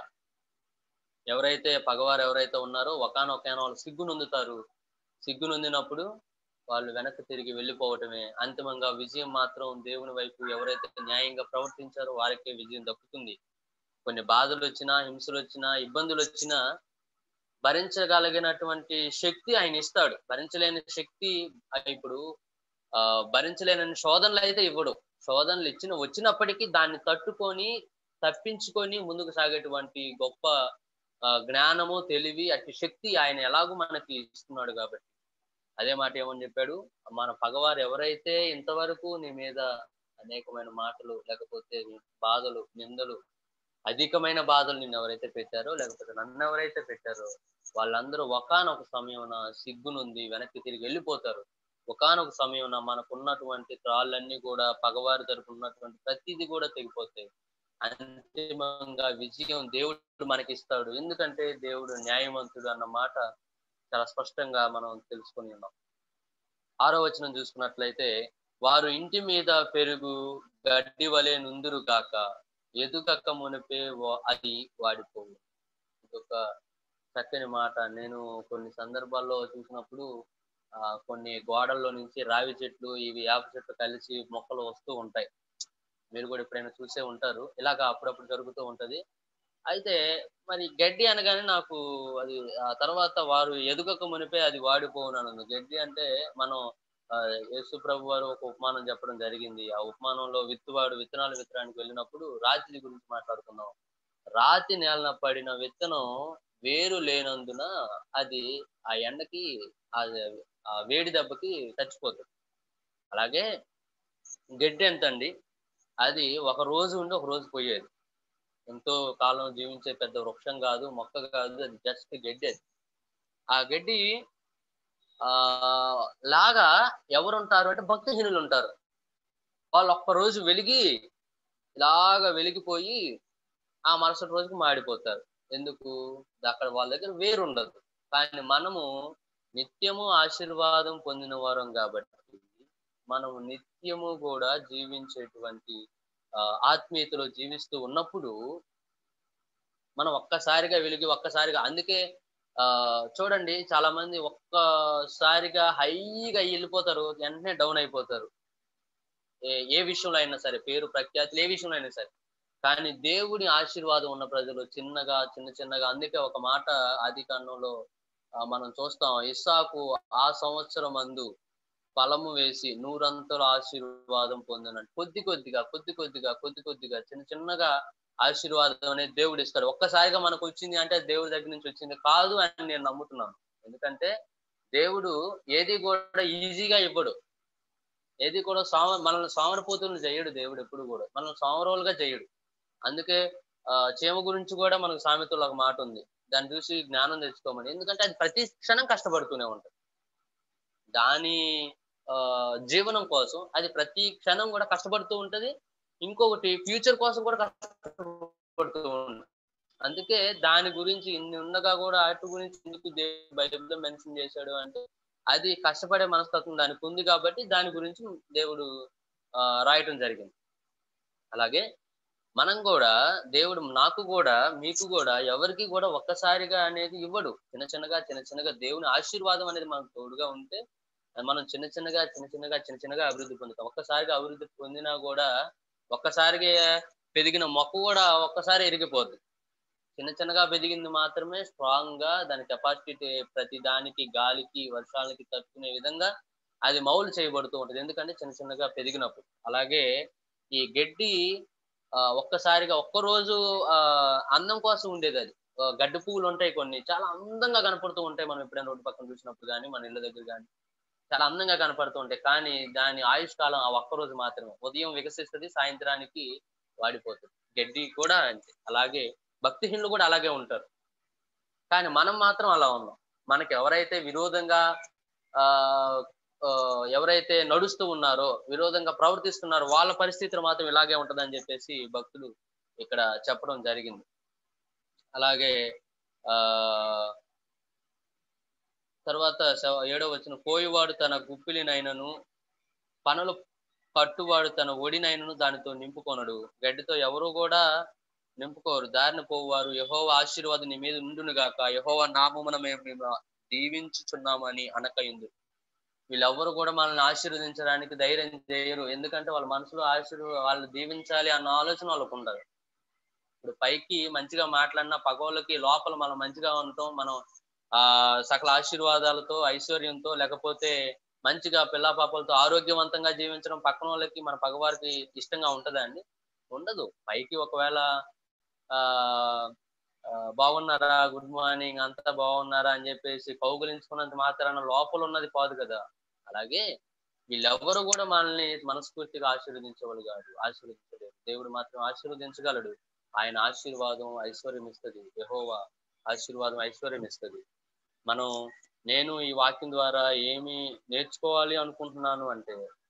ఎవరైతే పగవారు ఎవరైతే ఉన్నారో ఒకనొకన వాళ్ళు సిగ్గు నొందుతారు సిగ్గు నొందినప్పుడు వాళ్ళు వెనక్కి తిరిగి వెళ్ళిపోవటమే అంతిమంగా విజయం మాత్రం దేవుని వైపు ఎవరైతే న్యాయంగా ప్రవర్తించారో వారికే విజయం దక్కుతుంది కొన్ని బాధలు వచ్చినా హింసలు వచ్చినా ఇబ్బందులు వచ్చినా భరించగలిగినటువంటి శక్తి ఆయన ఇస్తాడు భరించలేని శక్తి ఇప్పుడు ఆ భరించలేని శోధనలు అయితే ఇవ్వడు శోధనలు ఇచ్చిన వచ్చినప్పటికీ దాన్ని తట్టుకొని తప్పించుకొని ముందుకు సాగేటువంటి గొప్ప ఆ, జ్ఞానము తెలివి అట్టి శక్తి ఆయన ఎలాగూ మనకి ఇస్తున్నాడు కాబట్టి అదే మాట ఏమని చెప్పాడు మన పగవారు ఎవరైతే ఇంతవరకు నీ మీద అనేకమైన మాటలు లేకపోతే బాధలు నిందలు అధికమైన బాధలు నిన్ను ఎవరైతే పెట్టారో లేకపోతే నన్ను ఎవరైతే పెట్టారో వాళ్ళందరూ ఒకానొక సమయమున సిగ్గునుంది వెనక్కి తిరిగి వెళ్ళిపోతారు ఒకానొక సమయమున మనకున్నటువంటి త్రాళ్ళన్నీ కూడా పగవారి తరపు ఉన్నటువంటి ప్రతిదీ కూడా తెగిపోతాయి అంతిమంగా విజయం దేవుడు మనకి ఇస్తాడు ఎందుకంటే దేవుడు న్యాయవంతుడు అన్న మాట చాలా స్పష్టంగా మనం తెలుసుకొని ఉన్నాం ఆరో వచనం చూసుకున్నట్లయితే వారు ఇంటి మీద పెరుగు గడ్డి వలె నుందురు కాక ఎదుగక మునిపే వా- అది వాడిపోవు ఇదొక చక్కని మాట నేను కొన్ని సందర్భాల్లో చూసినప్పుడు ఆ కొన్ని గోడల్లో నుంచి రావి చెట్లు ఇవి వేప చెట్లు కలిసి మొక్కలు వస్తూ ఉంటాయి మీరు కూడా ఎప్పుడైనా చూసే ఉంటారు ఇలాగ అప్పుడప్పుడు జరుగుతూ ఉంటది అయితే మరి గడ్డి అనగానే నాకు అది ఆ తర్వాత వారు ఎదుగక మునిపే అది వాడిపోవునను గడ్డి అంటే మనం ఆ, యేసు ప్రభు వారు ఒక ఉపమానం చెప్పడం జరిగింది ఆ ఉపమానంలో విత్తువాడు విత్తనాలు విత్తడానికి వెళ్ళినప్పుడు రాతి గురించి మాట్లాడుకున్నాం రాతి నేలన పడిన విత్తనం వేరు లేనందున అది ఆ ఎండకి ఆ ఆ వేడి దెబ్బకి చచ్చిపోతుంది అలాగే గడ్డి ఎంత అండి అది ఒక రోజు ఉండి ఒక రోజు పోయేది ఎంతో కాలం జీవించే పెద్ద వృక్షం కాదు మొక్క కాదు అది జస్ట్ గడ్డి అది ఆ గడ్డి ఆ లాగా ఎవరు ఉంటారు అంటే భక్తిహీనులు ఉంటారు వాళ్ళు ఒక్క రోజు వెలిగి ఇలాగా వెలిగిపోయి ఆ మరుసటి రోజుకి మాడిపోతారు ఎందుకు అక్కడ వాళ్ళ దగ్గర వేరు ఉండదు కానీ మనము నిత్యము ఆశీర్వాదం పొందిన వారం కాబట్టి మనము నిత్యము కూడా జీవించేటువంటి ఆ, ఆత్మీయతలో జీవిస్తూ ఉన్నప్పుడు మనం ఒక్కసారిగా వెలిగి ఒక్కసారిగా అందుకే ఆ చూడండి చాలా మంది ఒక్కసారిగా హైగా వెళ్ళిపోతారు వెంటనే డౌన్ అయిపోతారు ఏ ఏ విషయంలో అయినా సరే పేరు ప్రఖ్యాతులు ఏ విషయంలో అయినా సరే కానీ దేవుడి ఆశీర్వాదం ఉన్న ప్రజలు చిన్నగా చిన్న చిన్నగా అందుకే ఒక మాట ఆది కాండంలో ఆ, మనం చూస్తాం ఇస్సాకు ఆ సంవత్సరం మందు ఫలము వేసి నూరంతల ఆశీర్వాదం పొందినట్టు కొద్ది కొద్దిగా కొద్ది కొద్దిగా కొద్ది కొద్దిగా చిన్న చిన్నగా ఆశీర్వాదం అనేది దేవుడు ఇస్తాడు ఒక్కసారిగా మనకు వచ్చింది అంటే అది దేవుడి దగ్గర నుంచి వచ్చింది కాదు అని నేను నమ్ముతున్నాను ఎందుకంటే దేవుడు ఏది కూడా ఈజీగా ఇవ్వడు ఏది కూడా సామ మనల్ని సోమరపోతులను చేయడు దేవుడు ఎప్పుడు కూడా మనల్ని సోమరోలుగా చేయడు అందుకే ఆ చీమ గురించి కూడా మనకు సామెతలో ఒక మాట ఉంది దాన్ని చూసి జ్ఞానం తెచ్చుకోమని ఎందుకంటే అది ప్రతి క్షణం కష్టపడుతూనే ఉంటుంది దాని ఆ జీవనం కోసం అది ప్రతి క్షణం కూడా కష్టపడుతూ ఉంటది ఇంకొకటి ఫ్యూచర్ కోసం కూడా కష్టపడుతూ ఉంటుంది అందుకే దాని గురించి ఇన్ని ఉండగా కూడా అటు గురించి ఎందుకు బైబిల్లో మెన్షన్ చేశాడు అంటే అది కష్టపడే మనస్తత్వం దానికి ఉంది కాబట్టి దాని గురించి దేవుడు ఆ, రాయటం జరిగింది అలాగే మనం కూడా దేవుడు నాకు కూడా మీకు కూడా ఎవరికి కూడా ఒక్కసారిగా అనేది ఇవ్వడు చిన్న చిన్నగా చిన్న చిన్నగా దేవుని ఆశీర్వాదం అనేది మనకు తోడుగా ఉంటే మనం చిన్న చిన్నగా చిన్న చిన్నగా చిన్న చిన్నగా అభివృద్ధి పొందుతాం ఒక్కసారిగా అభివృద్ధి పొందినా కూడా ఒక్కసారిగా పెరిగిన మొక్క కూడా ఒక్కసారి ఎరిగిపోద్ది చిన్న చిన్నగా పెరిగింది మాత్రమే స్ట్రాంగ్ గా దాని కెపాసిటీ ప్రతి దానికి గాలికి వర్షాలకి తట్టుకునే విధంగా అది మౌలు చేయబడుతూ ఉంటుంది ఎందుకంటే చిన్న చిన్నగా పెరిగినప్పుడు అలాగే ఈ గడ్డి ఆ, ఒక్కసారిగా ఒక్క రోజు ఆ అందం కోసం ఉండేది అది ఆ, గడ్డి పువ్వులు ఉంటాయి కొన్ని చాలా అందంగా కనపడుతూ ఉంటాయి మనం ఎప్పుడైనా రోడ్డు పక్కన చూసినప్పుడు కానీ మన ఇళ్ళ దగ్గర కానీ చాలా అందంగా కనపడుతూ ఉంటాయి కానీ దాని ఆయుష్ కాలం ఆ ఒక్క రోజు మాత్రమే ఉదయం వికసిస్తుంది సాయంత్రానికి వాడిపోతుంది గడ్డి కూడా అంతే అలాగే భక్తిహీనులు కూడా అలాగే ఉంటారు కానీ మనం మాత్రం అలా ఉన్నాం మనకి ఎవరైతే విరోధంగా ఆ ఆ, ఎవరైతే నడుస్తూ ఉన్నారో విరోధంగా ప్రవర్తిస్తున్నారో వాళ్ళ పరిస్థితులు మాత్రం ఇలాగే ఉంటదని చెప్పేసి భక్తులు ఇక్కడ చెప్పడం జరిగింది అలాగే ఆ తర్వాత శవ- ఏడో వచ్చిన కోయివాడు తన గుప్పిలినైనను పనులు కట్టువాడు తన ఒడినైనను దానితో నింపుకొనడు గడ్డితో ఎవరు కూడా నింపుకోరు దారిన పోవారు యహోవ ఆశీర్వాదం నీ మీద ఉండును గాక యహోవ నామమున మేము మేము దీవించుచున్నామని అనకయింది వీళ్ళెవ్వరు కూడా మనల్ని ఆశీర్వదించడానికి ధైర్యం చేయరు ఎందుకంటే వాళ్ళ మనసులో ఆశీర్వ వాళ్ళు దీవించాలి అన్న ఆలోచన వాళ్ళకు ఉండదు ఇప్పుడు పైకి మంచిగా మాట్లాడిన పగోళ్ళకి లోపల మనం మంచిగా ఉండటం మనం ఆ సకల ఆశీర్వాదాలతో ఐశ్వర్యంతో లేకపోతే మంచిగా పిల్ల పాపలతో ఆరోగ్యవంతంగా జీవించడం పక్కన వాళ్ళకి మన పగవారికి ఇష్టంగా ఉంటదా అండి ఉండదు పైకి ఒకవేళ ఆ ఆ, బాగున్నారా గుడ్ మార్నింగ్ అంతా బాగున్నారా అని చెప్పేసి కౌగులించుకున్నంత మాత్రాన లోపల ఉన్నది కాదు కదా అలాగే వీళ్ళెవ్వరు కూడా మనల్ని మనస్ఫూర్తిగా ఆశీర్వదించేవాళ్ళు కాదు ఆశీర్వదించలేరు దేవుడు మాత్రం ఆశీర్వదించగలడు ఆయన ఆశీర్వాదం ఐశ్వర్యం ఇస్తుంది యెహోవా ఆశీర్వాదం ఐశ్వర్యం ఇస్తుంది మనం నేను ఈ వాక్యం ద్వారా ఏమి నేర్చుకోవాలి అనుకుంటున్నాను అంటే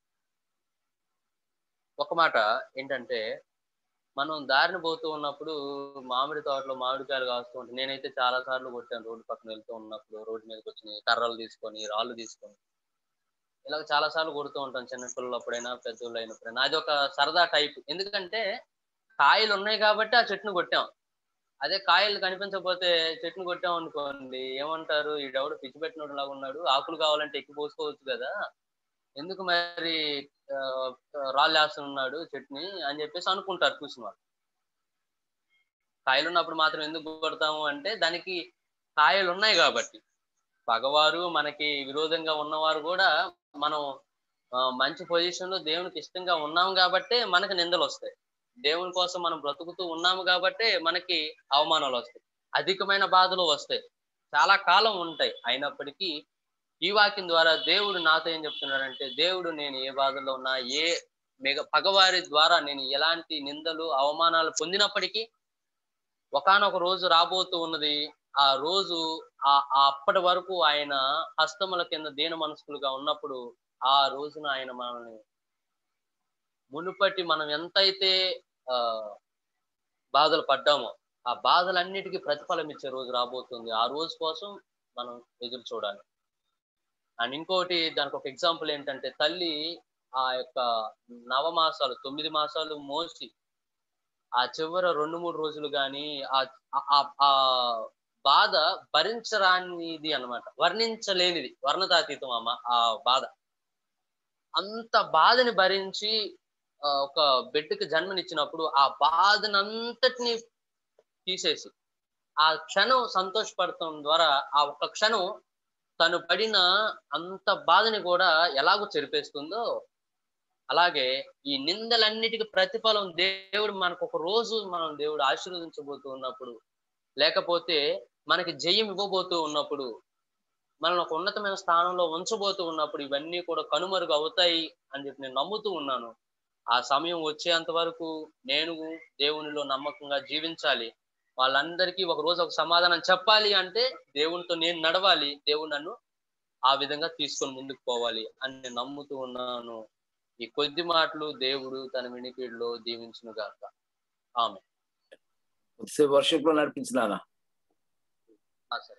ఒక మాట ఏంటంటే మనం దారిని పోతూ ఉన్నప్పుడు మామిడి తోటలో మామిడికాయలు కాస్తూ ఉంటే నేనైతే చాలా సార్లు కొట్టాను రోడ్డు పక్కన వెళ్తూ ఉన్నప్పుడు రోడ్డు మీదకి వచ్చి కర్రలు తీసుకొని రాళ్ళు తీసుకొని ఇలా చాలా సార్లు కొడుతూ ఉంటాను చిన్న పిల్లలు అప్పుడైనా పెద్దోళ్ళు అయినప్పుడైనా అది ఒక సరదా టైప్ ఎందుకంటే కాయలు ఉన్నాయి కాబట్టి ఆ చెట్టును కొట్టాం అదే కాయలు కనిపించకపోతే చెట్టును కొట్టాం అనుకోండి ఏమంటారు ఈ డౌడు పిచ్చి పెట్టినోడు లాగా ఉన్నాడు ఆకులు కావాలంటే ఎక్కి పోసుకోవచ్చు కదా ఎందుకు మరి ఆ, రాళ్ళు వేస్తున్నాడు చట్నీ అని చెప్పేసి అనుకుంటారు చూసిన వాళ్ళు కాయలు ఉన్నప్పుడు మాత్రం ఎందుకు కొడతాము అంటే దానికి కాయలు ఉన్నాయి కాబట్టి పగవారు మనకి విరోధంగా ఉన్నవారు కూడా మనం ఆ, మంచి పొజిషన్ లో దేవునికి ఇష్టంగా ఉన్నాం కాబట్టే మనకి నిందలు వస్తాయి దేవుని కోసం మనం బ్రతుకుతూ ఉన్నాము కాబట్టే మనకి అవమానాలు వస్తాయి అధికమైన బాధలు వస్తాయి చాలా కాలం ఉంటాయి అయినప్పటికీ ఈ వాక్యం ద్వారా దేవుడు నాతో ఏం చెప్తున్నాడంటే దేవుడు నేను ఏ బాధల్లో ఉన్నా ఏ మెగ పగవారి ద్వారా నేను ఎలాంటి నిందలు అవమానాలు పొందినప్పటికీ ఒకానొక రోజు రాబోతూ ఉన్నది ఆ రోజు ఆ ఆ అప్పటి వరకు ఆయన హస్తముల కింద దీన మనస్కులుగా ఉన్నప్పుడు ఆ రోజున ఆయన మనల్ని మునుపటి మనం ఎంతైతే ఆ బాధలు పడ్డామో ఆ బాధలన్నిటికీ ప్రతిఫలం ఇచ్చే రోజు రాబోతుంది ఆ రోజు కోసం మనం ఎదురు చూడాలి అండ్ ఇంకోటి దానికి ఒక ఎగ్జాంపుల్ ఏంటంటే తల్లి ఆ యొక్క నవమాసాలు తొమ్మిది మాసాలు మోసి ఆ చివర రెండు మూడు రోజులు కానీ ఆ ఆ- ఆ బాధ భరించరానిది అన్నమాట వర్ణించలేనిది వర్ణతాతీతం అమ్మ ఆ బాధ అంత బాధని భరించి ఆ, ఒక బిడ్డకి జన్మనిచ్చినప్పుడు ఆ బాధనంతటిని తీసేసి ఆ క్షణం సంతోషపడటం ద్వారా ఆ ఒక్క క్షణం తను పడిన అంత బాధని కూడా ఎలాగో చెరిపేస్తుందో అలాగే ఈ నిందలన్నిటికీ ప్రతిఫలం దేవుడు మనకు ఒక రోజు మనం దేవుడు ఆశీర్వదించబోతూ ఉన్నప్పుడు లేకపోతే మనకి జయం ఇవ్వబోతూ ఉన్నప్పుడు మనల్ని ఒక ఉన్నతమైన స్థానంలో ఉంచబోతూ ఉన్నప్పుడు ఇవన్నీ కూడా కనుమరుగు అవుతాయి అని చెప్పి నేను నమ్ముతూ ఉన్నాను ఆ సమయం వచ్చేంత వరకు నేను దేవునిలో నమ్మకంగా జీవించాలి వాళ్ళందరికీ ఒక రోజు ఒక సమాధానం చెప్పాలి అంటే దేవునితో నేను నడవాలి దేవుడు నన్ను ఆ విధంగా తీసుకొని ముందుకు పోవాలి అని నేను నమ్ముతూ ఉన్నాను ఈ కొద్ది మాటలు దేవుడు తన వినికిడిలో దీవించును గాక ఆమె కొద్దిసేపు వర్షిప్ లో నడిపించినానా ఆ, సరే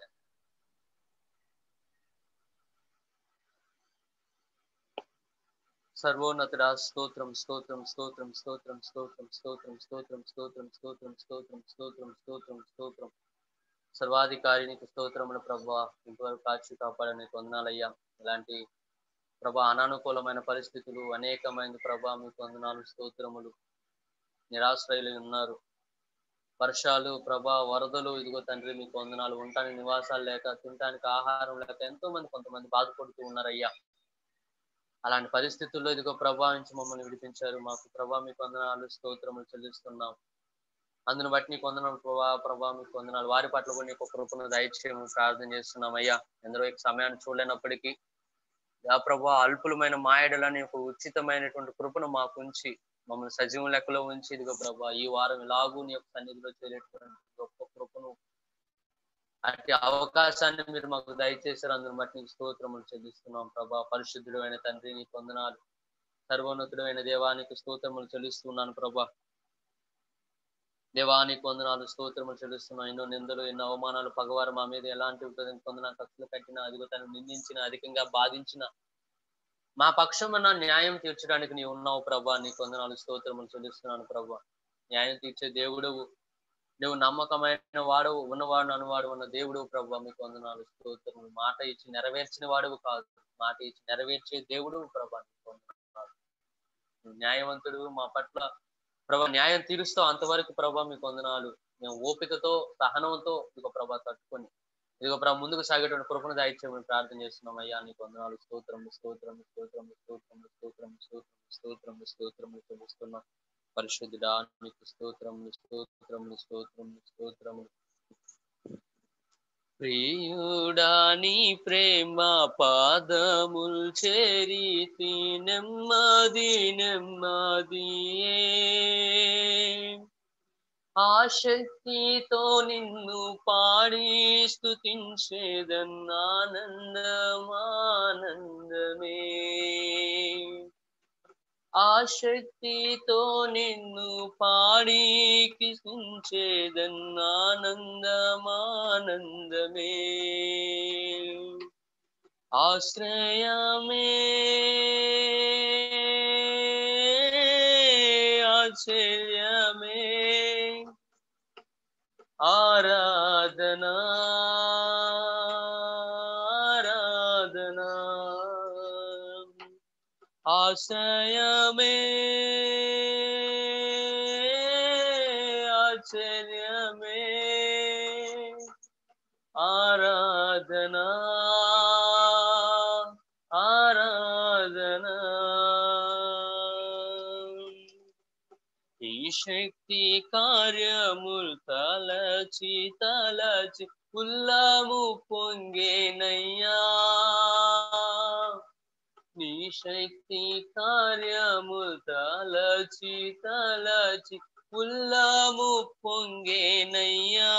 సర్వోన్నతుడా స్తోత్రం స్తోత్రం స్తోత్రం స్తోత్రం స్తోత్రం స్తోత్రం స్తోత్రం స్తోత్రం స్తోత్రం స్తోత్రం స్తోత్రం స్తోత్రం స్తోత్రం సర్వాధికారి నీకు స్తోత్రములు ప్రభా ఇంతవరకు కాచి కాపాడని వందనాలయ్యా ఇలాంటి ప్రభా అనానుకూలమైన పరిస్థితులు అనేకమైన ప్రభా మీకు వందనాలు స్తోత్రములు నిరాశ్రయులు ఉన్నారు వర్షాలు ప్రభా వరదలు ఇదిగో తండ్రి మీకు వందనాలు ఉండటానికి నివాసాలు లేక తినడానికి ఆహారం లేక ఎంతో మంది కొంతమంది బాధపడుతూ ఉన్నారయ్యా అలాంటి పరిస్థితుల్లో ఇదిగో ప్రభా నుంచి మమ్మల్ని విడిపించారు మాకు ప్రభా మీకు వందనాలు స్తోత్రములు చెల్లిస్తున్నాం అందును బట్టి నీకు వందనాలు ప్రభా ప్రభా మీకు వందనాలు వారి పట్ల కూడా నీకు ఒక రూపంలో దయచేయము ప్రార్థన చేస్తున్నాం అయ్యా ఎందరో ఈ సమయాన్ని చూడలేనప్పటికీ యా ప్రభా అల్పులమైన మాయడలని ఒక ఉచితమైనటువంటి కృపను మాకు ఉంచి మమ్మల్ని సజీవం లెక్కలో ఉంచి ఇదిగో ప్రభా ఈ వారం ఇలాగూ నీ యొక్క సన్నిధిలో చేరేటువంటి గొప్ప కృపను అట్టి అవకాశాన్ని మీరు మాకు దయచేసారు అందుని బట్టి నీకు స్తోత్రములు చెల్లిస్తున్నాం ప్రభా పరిశుద్ధుడు అయిన తండ్రి నీ పొందనాలు సర్వోన్నతుడైన దేవానికి స్తోత్రములు చెల్లిస్తున్నాను ప్రభా దేవానికి వందనాలు స్తోత్రములు చెల్లిస్తున్నాం ఎన్నో నిందలు ఎన్నో అవమానాలు పగవారు మా మీద ఎలాంటి పొందిన కక్షలు కట్టిన అదిగో తను నిందించిన అధికంగా బాధించిన మా పక్షమున న్యాయం తీర్చడానికి నీవు ఉన్నావు ప్రభా నీకు వందనాలు స్తోత్రములు చెల్లిస్తున్నాను ప్రభా న్యాయం తీర్చే దేవుడవు నువ్వు నమ్మకమైన వాడవు ఉన్నవాడు అనువాడు ఉన్న దేవుడు ప్రభా మీకు వందనాలు స్తోత్రములు మాట ఇచ్చి నెరవేర్చిన వాడువు కాదు మాట ఇచ్చి నెరవేర్చే దేవుడు ప్రభా నీకు వందనాలు నువ్వు న్యాయవంతుడు మా పట్ల ప్రభా న్యాయం తీరుస్తావు అంతవరకు ప్రభా మీకు వందనాలు మేము ఓపికతో సహనంతో ఇదిగో ప్రభా తట్టుకొని ఇదిగో ప్రభా ముందుకు సాగేటువంటి కృపను దాయిచ్చేమని ప్రార్థన చేస్తున్నాం అయ్యా నీకు వందనాలు స్తోత్రం స్తోత్రం స్తోత్రం స్తోత్రం స్తోత్రం స్తోత్రం స్తోత్రం స్తోత్రం చెల్లిస్తున్నాం పరిశుద్ధుడా నీకు స్తోత్రములు స్తోత్రములు స్తోత్రములు స్తోత్రములు ప్రియుడా నీ ప్రేమ పాదముల్ చేరితి నెమ్మది నెమ్మదియే ఆశక్తితో నిన్ను పాడి స్థుతించేదన్నానందమానందమే ఆశక్తితో నిన్ను పాడి కిసించేదన్నానందమానందమే ఆశ్రయమే ఆశ్చర్యమే ఆరాధనా ఆరాధనా ఆశ్రయమే ఆశ్చర్యమే ఆరాధనా ఆరాధనా ఈ శక్తి కార్యములు తలచి తలచి ఉల్లము పొంగేనయ్యా నీ శక్తి కార్యము తలచి తలచి ఉల్లము పొంగేనయ్యా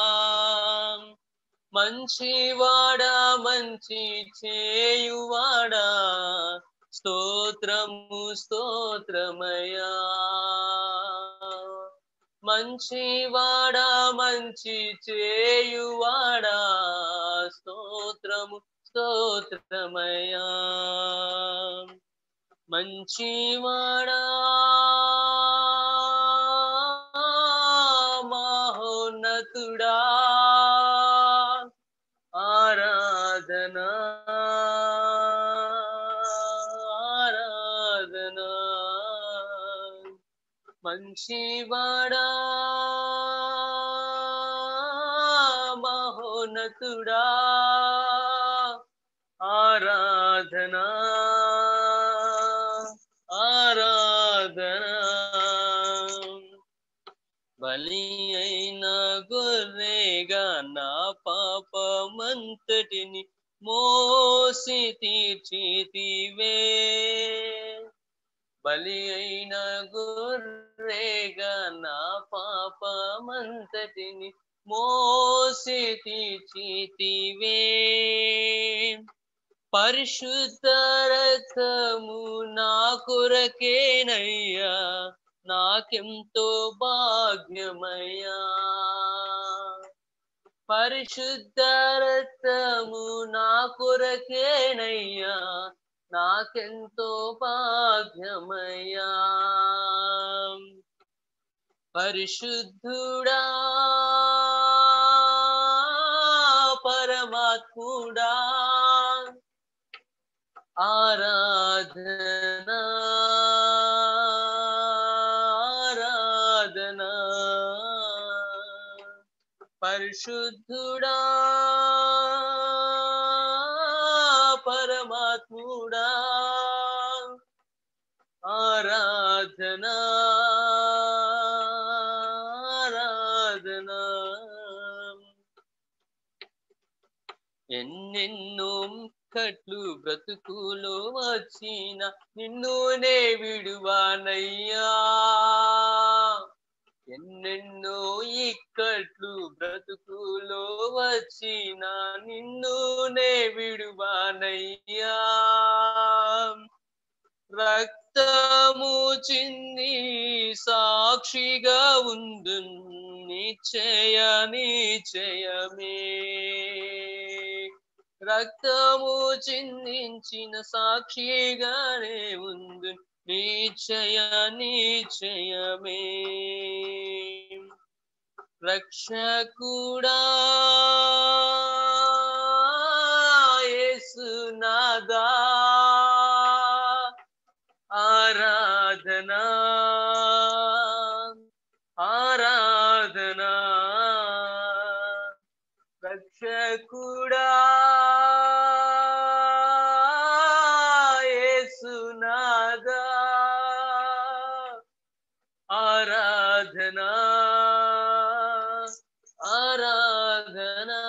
మంచివాడా మంచి చేయువాడా స్తోత్రము స్తోత్రమయ్యా మంచివాడా మంచి చేయువాడా స్తోత్రము స్తోత్రమయ్యా మంచివాడా మహోన్నతుడా ఆరాధనా ఆరాధనా మంచివాడా మహోన్నతుడా ఆరాధనా ఆరాధనా బలి అయిన గొర్రెగా నా పాపమంతటిని మోసి తీర్చితివే బలి అయిన గొర్రెగా నా పాపమంతటిని మోసి తీర్చితివే పరిశుద్ధ రక్తము నా కొరకేనయ్యా నాకెంతో భాగ్యమయ్యా పరిశుద్ధ రక్తము నా కొరకేనయ్యా నాకెంతో భాగ్యమయ్యా పరిశుద్ధుడా పరమాత్ముడా ఆరాధనా ఆరాధనా పరిశుద్ధుడా పరమాత్ముడా ఆరాధనా ఆరాధనా ఎన్నెన్నో ఇక్కట్లు బ్రతుకులో వచ్చిన నిన్నునే విడువానయ్యా ఎన్నెన్నో ఇక్కట్లు బ్రతుకులో వచ్చిన నిన్నునే విడువానయ్యా రక్తము చింది సాక్షిగా ఉండు నిశ్చయ నిశ్చయమే రక్తము చిందించిన సాక్షిగానే ఉండు నిశ్చయ నిశ్చయమే రక్షకుడా యేసునాదా ఆరాధనా ఆరాధనా రక్షకుడా యేసునాదా ఆరాధనా ఆరాధనా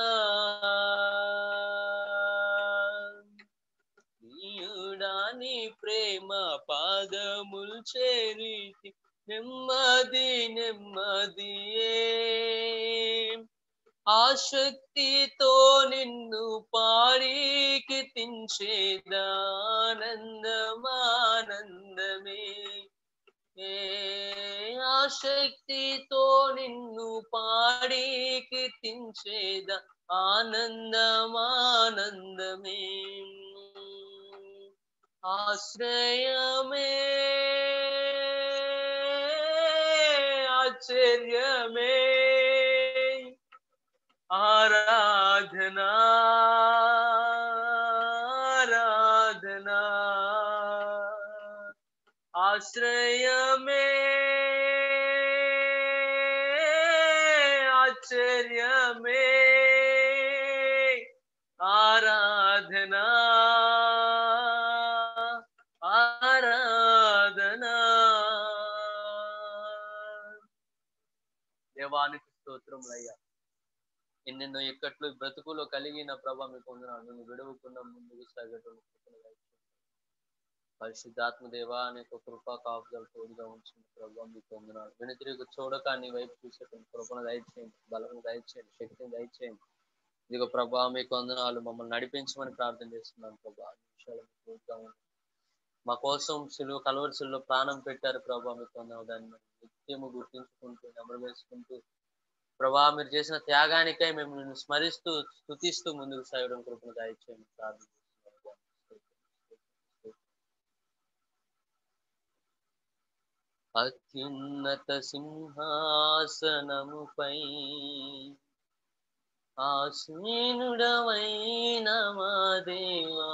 నీయుడాని ప్రేమ పాదముల్ చేరితి నెమ్మది నెమ్మదియే ఆసక్తితో నిన్ను పాడికి తించేదానందమానందమే ఏ ఆసక్తితో నిన్ను పాడికి తించేద ఆనందమానందమే ఆశ్రయమే ఆశ్చర్యమే ఆరాధనా ఆరాధనా ఆశ్రయమే ఆశ్చర్యమే ఆరాధనా ఆరాధనా దేవానికి స్తోత్రములయ్యా ఎన్నెన్నో ఎక్కట్లు బ్రతుకులో కలిగిన ప్రభా మీకు వందనాలు నువ్వు విడవకుండా ముందుకు సాగేటువంటి కృపను దయచేయండి. పరిశుద్ధాత్మ దేవా అనేక కృపా కాపుదలు తోడుగా ఉంచిన ప్రభా మీకు వందనాలు వెనుతిరిగి చూడక నీ వైపు చూసేటువంటి కృపను దయచేయండి బలము దయచేయండి శక్తిని దయచేయండి ఇదిగో ప్రభా మీకు వందనాలు మమ్మల్ని నడిపించమని ప్రార్థన చేస్తున్నాను ప్రభా ఆ నిమిషాలు మీకు తోడుగా ఉండండి. మా కోసం సిలువ కలవరి సిలువ ప్రాణం పెట్టారు ప్రభా మీకు వందనాలు దాన్ని మేము నిత్యము గుర్తించుకుంటూ నెమరు వేసుకుంటూ ప్రభా మీరు చేసిన త్యాగానికై మేము నిన్ను స్మరిస్తూ స్థుతిస్తూ ముందుకు సాగడం కృపను దయచేయండి ప్రార్థన చేస్తున్నాను. అత్యున్నత సింహాసనముపై ఆసీనుడవైన మా దేవా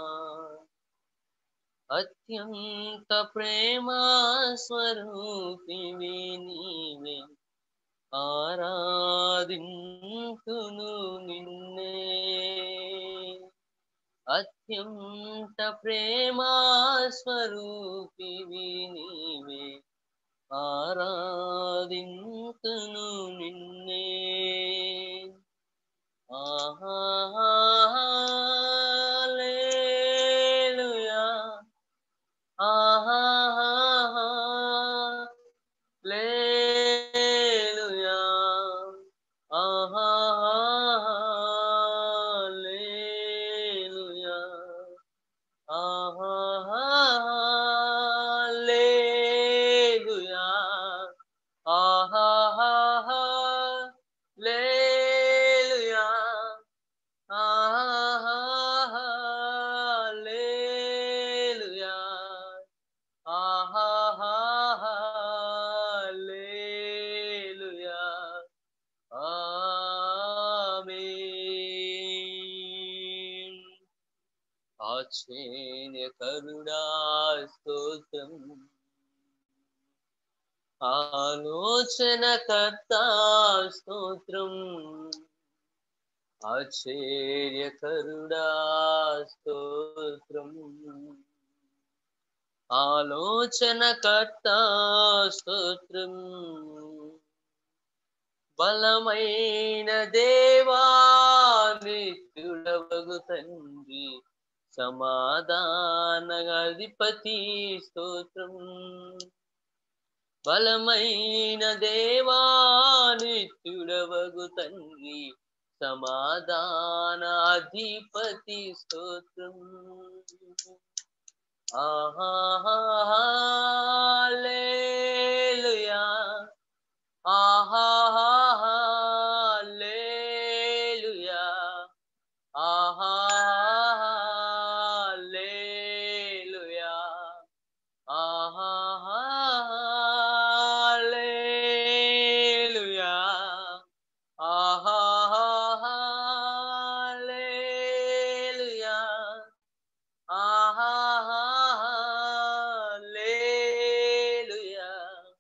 అత్యంత ప్రేమా స్వరూపివి నీవే ఆరాధింతును నిన్నే అత్యంత ప్రేమా స్వరూపివి నీవే ఆరాధింతును నిన్నే ఆహాలేలుయా ఆహా లేలుయా ఆహా లేలుయా ఆహా లేలుయా ఆహా లేలుయా ఆహా లేలుయా ఆహాలేలుయా ఆమేన్ ఆశ్చర్యకరుడా స్తోత్రం ఆలోచనకర్త స్తోత్రం ఆశ్చర్యకరుడా స్తోత్రం ఆలోచనకర్త స్తోత్రం బలమైన దేవా నిత్యుడవగు తండ్రి సమాధాన అధిపతి స్తోత్రం బలమైన దేవానిత్యుడవగు తండ్రి సమాధాన అధిపతి స్తోత్రం ఆహాలేలుయా ఆహాలేలుయా ఆహాలేలుయా ఆహాలేలుయా ఆహాలేలుయా ఆహాలేలుయా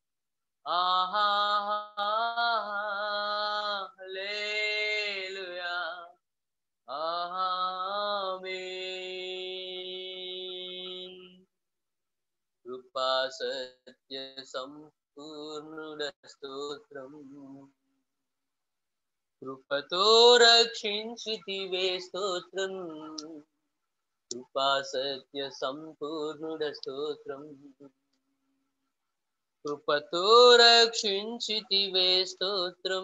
ఆహాలేలుయా ఆమేన్ కృపా సత్య సంపూర్ణుడ స్తోత్రం కృపతో రక్షించితివే స్తోత్రం కృపా సత్య సంపూర్ణుడ స్తోత్రం కృపతో రక్షించితివే స్తోత్రం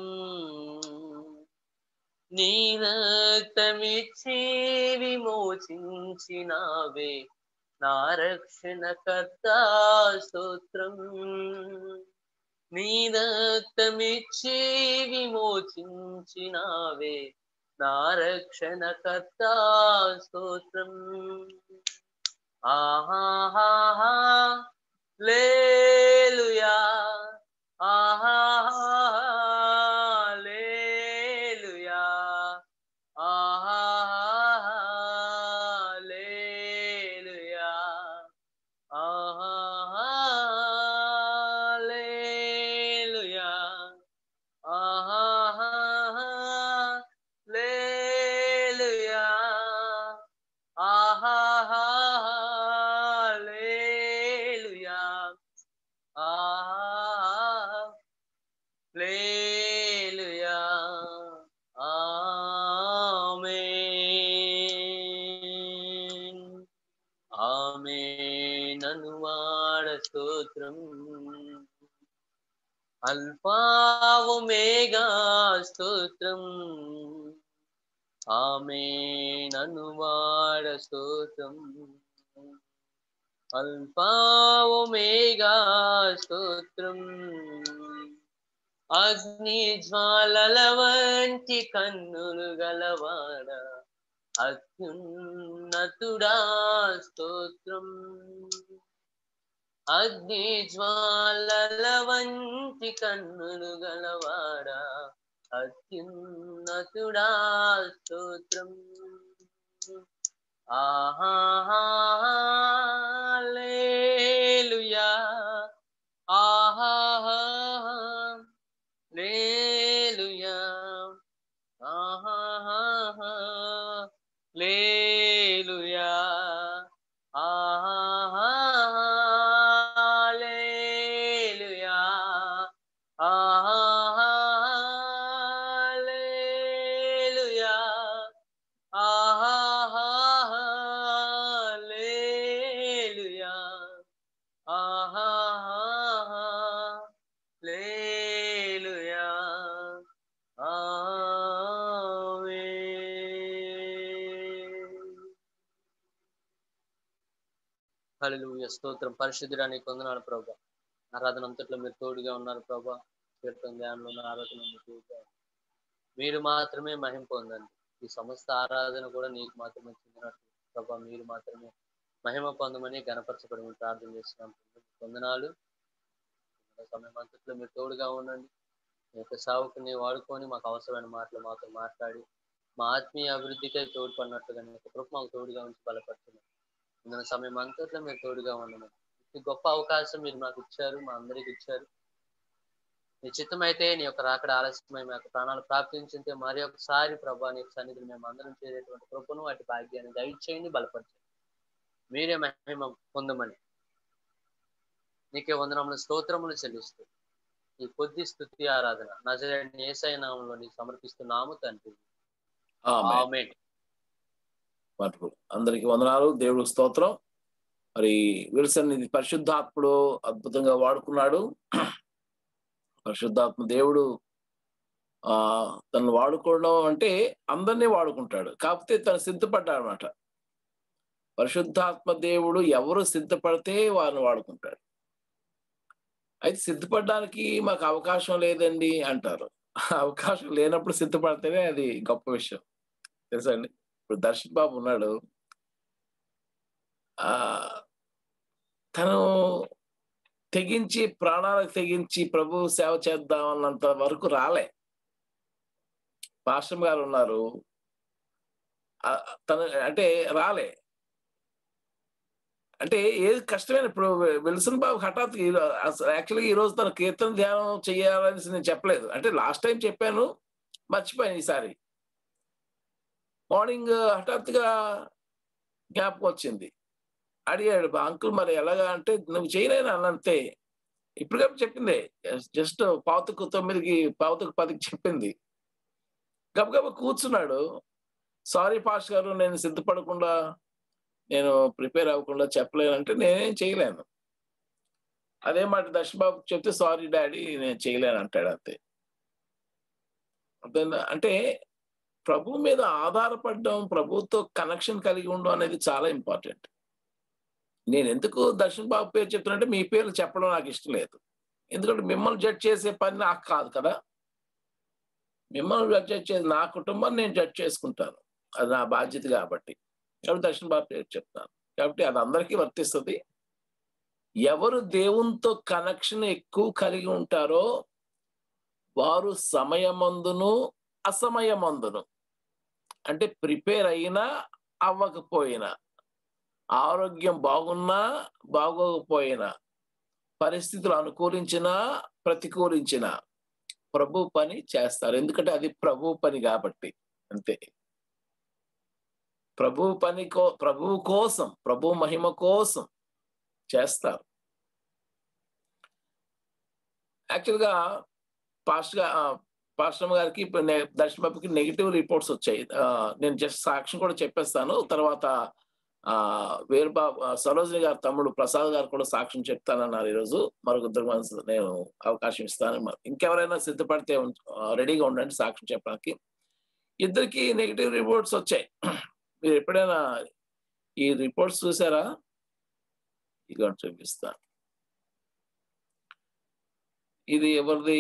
నీ రక్తమిచ్చి విమోచించినావే నా రక్షణకర్త స్తోత్రం నీ రక్తమిచ్చి విమోచించినావే నా రక్షణకర్త స్తోత్రం ఆహాహా లేలుయా ఆహాహా లేలుయా ఆహాహా లేలుయా ఆహాహా లేలుయా ఆహాహా లేలుయా ఆహాహా లేలుయా ఆహాహా లేలుయా ఆమేన్ ఆమేన్ అనువాడ స్తోత్రం అల్పావుమేగా స్తోత్రం ఆమేన్ అనువాడ స్తోత్రం అల్పావుమేగా స్తోత్రం అగ్ని జ్వాలల వంటి కన్నులు గలవాడ అత్యున్నతుడా స్తోత్రం అగ్ని జ్వాలల వంటి కన్నులు గలవాడ అత్యున్నతుడా స్తోత్రం ఆహాలేలుయా ఆహా లేలుయా ఆహా లేలుయా ఆహా లేలుయా ఆహా లేలుయా ఆహా లేలుయా ఆహా లేలుయా హల్లెలూయా స్తోత్రం పరిశుద్ధుడానికి వందనాలు ప్రభా ఆరాధన అంతట్లో మీరు తోడుగా ఉన్నారు ప్రభా కీర్తన ధ్యానంలో ఆరాధన మీకు తోడుగా ఉంది. మీరు మాత్రమే మహిం పొందండి ఈ సమస్త ఆరాధన కూడా నీకు మాత్రమే చెందినట్టు ప్రభా మీరు మాత్రమే మహిమ పొందమని గణపరచబడి ప్రార్థన చేస్తున్నాం వందనాలు సమయం అంతట్లో మీరు తోడుగా ఉండండి మీ యొక్క సావుకుని వాడుకొని మాకు అవసరమైన మాటలు మాతో మాట్లాడి మా ఆత్మీయ అభివృద్ధికై తోడ్పడినట్లుగా మీ యొక్క కృప మాకు తోడుగా ఉంచి బలపడుతున్నాం ఉన్న సమయం అంతట్లో మీరు తోడుగా ఉండమని ఈ గొప్ప అవకాశం మీరు మాకు ఇచ్చారు మా అందరికి ఇచ్చారు నీ చిత్తమైతే నీ యొక్క రాకడ ఆలస్యమై మా యొక్క ప్రాణాలు ప్రాప్తించింటే మరి ఒకసారి ప్రభా నీ సన్నిధిని మేము అందరం చేరేటువంటి కృపను వాటి భాగ్యాన్ని దయచేయండి బలపరచండి మీరే మహిమ పొందమని నీకే వందనములు స్తోత్రములు చెల్లిస్తూ ఈ కొద్ది స్థుతి ఆరాధన నజరేని ఏసై నామంలో నీకు సమర్పిస్తున్నాము తండ్రి ఆమేన్. ఆమేన్ వండర్ఫుల్ అందరికి వందనాలు దేవుడు స్తోత్రం మరి విల్సన్ ఇది పరిశుద్ధాత్ముడు అద్భుతంగా వాడుకున్నాడు పరిశుద్ధాత్మ దేవుడు ఆ తను వాడుకోవడం అంటే అందరినీ వాడుకుంటాడు కాకపోతే తను సిద్ధపడ్డాడు అనమాట పరిశుద్ధాత్మ దేవుడు ఎవరు సిద్ధపడితే వారిని వాడుకుంటాడు అయితే సిద్ధపడడానికి మాకు అవకాశం లేదండి అంటారు అవకాశం లేనప్పుడు సిద్ధపడితేనే అది గొప్ప విషయం తెలుసా అండి ఇప్పుడు దర్శన్ బాబు ఉన్నాడు ఆ తను తెగించి ప్రాణాలకు తెగించి ప్రభు సేవ చేద్దాం అన్నంత వరకు రాలే పాశ్రం గారు ఉన్నారు ఆ, తను అంటే రాలే అంటే ఏది కష్టమైన ఇప్పుడు విల్సన్ బాబు హఠాత్ యాక్చువల్గా ఈ రోజు తన కీర్తన ధ్యానం చేయాలని నేను చెప్పలేదు అంటే లాస్ట్ టైం చెప్పాను మర్చిపోయాను ఈసారి మార్నింగ్ హఠాత్తుగా జ్ఞాపకం వచ్చింది అడిగాడు అంకుల్ మరి ఎలాగా అంటే నువ్వు చేయలేను అన్నంతే ఇప్పుడు కాబట్టి చెప్పింది జస్ట్ పావుతకు తొమ్మిదికి పావుతకు పదికి చెప్పింది గబగబ కూర్చున్నాడు సారీ పాస్ గారు నేను సిద్ధపడకుండా నేను ప్రిపేర్ అవ్వకుండా చెప్పలేనంటే నేనేం చేయలేను అదే మాట దర్శబాబు చెప్తే సారీ డాడీ నేను చేయలేను అంటాడు అంతే అర్థమైందా? అంటే ప్రభు మీద ఆధారపడడం ప్రభుతో కనెక్షన్ కలిగి ఉండడం అనేది చాలా ఇంపార్టెంట్ నేను ఎందుకు దర్శన్ బాబు పేరు చెప్తున్నంటే మీ పేర్లు చెప్పడం నాకు ఇష్టం లేదు ఎందుకంటే మిమ్మల్ని జడ్జ్ చేసే పని నాకు కాదు కదా మిమ్మల్ని జడ్జ్ చేసి నా కుటుంబాన్ని నేను జడ్జ్ చేసుకుంటాను అది నా బాధ్యత కాబట్టి కాబట్టి దర్శన్ బాబు పేరు చెప్తాను కాబట్టి అది అందరికీ వర్తిస్తుంది ఎవరు దేవునితో కనెక్షన్ ఎక్కువ కలిగి ఉంటారో వారు సమయమందును అసమయమందును అంటే ప్రిపేర్ అయినా అవ్వకపోయినా ఆరోగ్యం బాగున్నా బాగోకపోయినా పరిస్థితులు అనుకూలించినా ప్రతికూలించినా ప్రభు పని చేస్తారు ఎందుకంటే అది ప్రభు పని కాబట్టి అంతే ప్రభు పని కో ప్రభు కోసం ప్రభు మహిమ కోసం చేస్తారు యాక్చువల్గా పాస్టర్ గా పాస్టర్ గారికి ఇప్పుడు నే- దర్శన బాబుకి నెగిటివ్ రిపోర్ట్స్ వచ్చాయి ఆ, నేను జస్ట్ సాక్ష్యం కూడా చెప్పేస్తాను తర్వాత ఆ వేరు బాబు ఆ, సరోజిని గారి తమ్ముడు ప్రసాద్ గారు కూడా సాక్ష్యం చెప్తానన్నారు ఈరోజు మరొక ఇద్దరు మనసు నేను అవకాశం ఇస్తాను మరి ఇంకెవరైనా సిద్ధపడితే ఉం- ఆ, రెడీగా ఉండండి సాక్ష్యం చెప్పడానికి ఇద్దరికి నెగిటివ్ రిపోర్ట్స్ వచ్చాయి మీరు ఎప్పుడైనా ఈ రిపోర్ట్స్ చూసారా ఇక చూపిస్తా ఇది ఎవరిది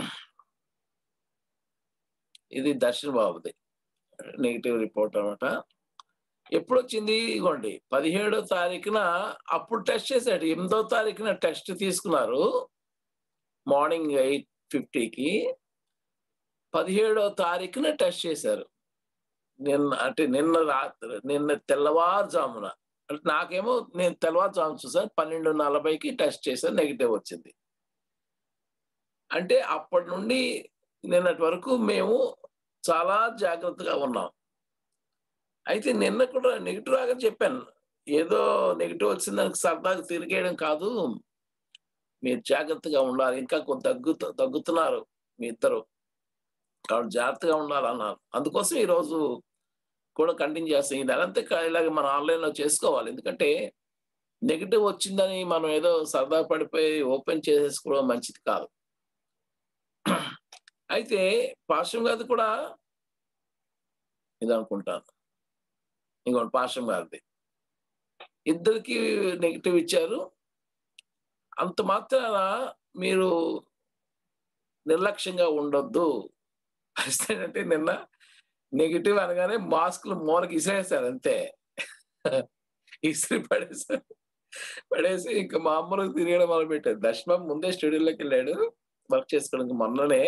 ఇది దర్శన్ బాబుది నెగిటివ్ రిపోర్ట్ అనమాట ఎప్పుడు వచ్చింది ఇగోండి పదిహేడో తారీఖున అప్పుడు టెస్ట్ చేశాడు ఎనిమిదో తారీఖున టెస్ట్ తీసుకున్నారు మార్నింగ్ ఎయిట్ ఫిఫ్టీకి పదిహేడో తారీఖున టెస్ట్ చేశారు నిన్న అంటే నిన్న రాత్రి నిన్న తెల్లవారుజామున అంటే నాకేమో నేను తెల్లవారుజాము చూసాను పన్నెండు నలభైకి టెస్ట్ చేశాను నెగిటివ్ వచ్చింది అంటే అప్పటి నుండి నిన్నటి వరకు మేము చాలా జాగ్రత్తగా ఉన్నాం అయితే నిన్న కూడా నెగిటివ్ రాగానే చెప్పాను ఏదో నెగిటివ్ వచ్చింది దానికి సరదాగా తిరిగేయడం కాదు మీరు జాగ్రత్తగా ఉండాలి ఇంకా కొంత దగ్గు తగ్గుతున్నారు మీ ఇద్దరు కాబట్టి జాగ్రత్తగా ఉండాలన్నారు అందుకోసం ఈరోజు కూడా కంటిన్యూ చేస్తాం ఇది అదంతా కా- ఇలాగ మనం ఆన్లైన్లో చేసుకోవాలి ఎందుకంటే నెగిటివ్ వచ్చిందని మనం ఏదో సరదా పడిపోయి ఓపెన్ చేసేసుకోవడం మంచిది కాదు అయితే పాశ్వం గారిది కూడా ఇది అనుకుంటాను ఇంకోటి పాశ్వం గారిది ఇద్దరికి నెగిటివ్ ఇచ్చారు అంత మాత్రాన మీరు నిర్లక్ష్యంగా ఉండొద్దు పరిస్థితి ఏంటంటే నిన్న నెగిటివ్ అనగానే మాస్కులు మూలకి ఇసేసారు అంతే ఇసిరి పడేసారు పడేసి ఇంకా మామూలుగా తిరగడం మొదలు పెట్టారు దర్శనం ముందే స్టూడియోలోకి వెళ్ళాడు వర్క్ చేసుకోవడానికి మొన్ననే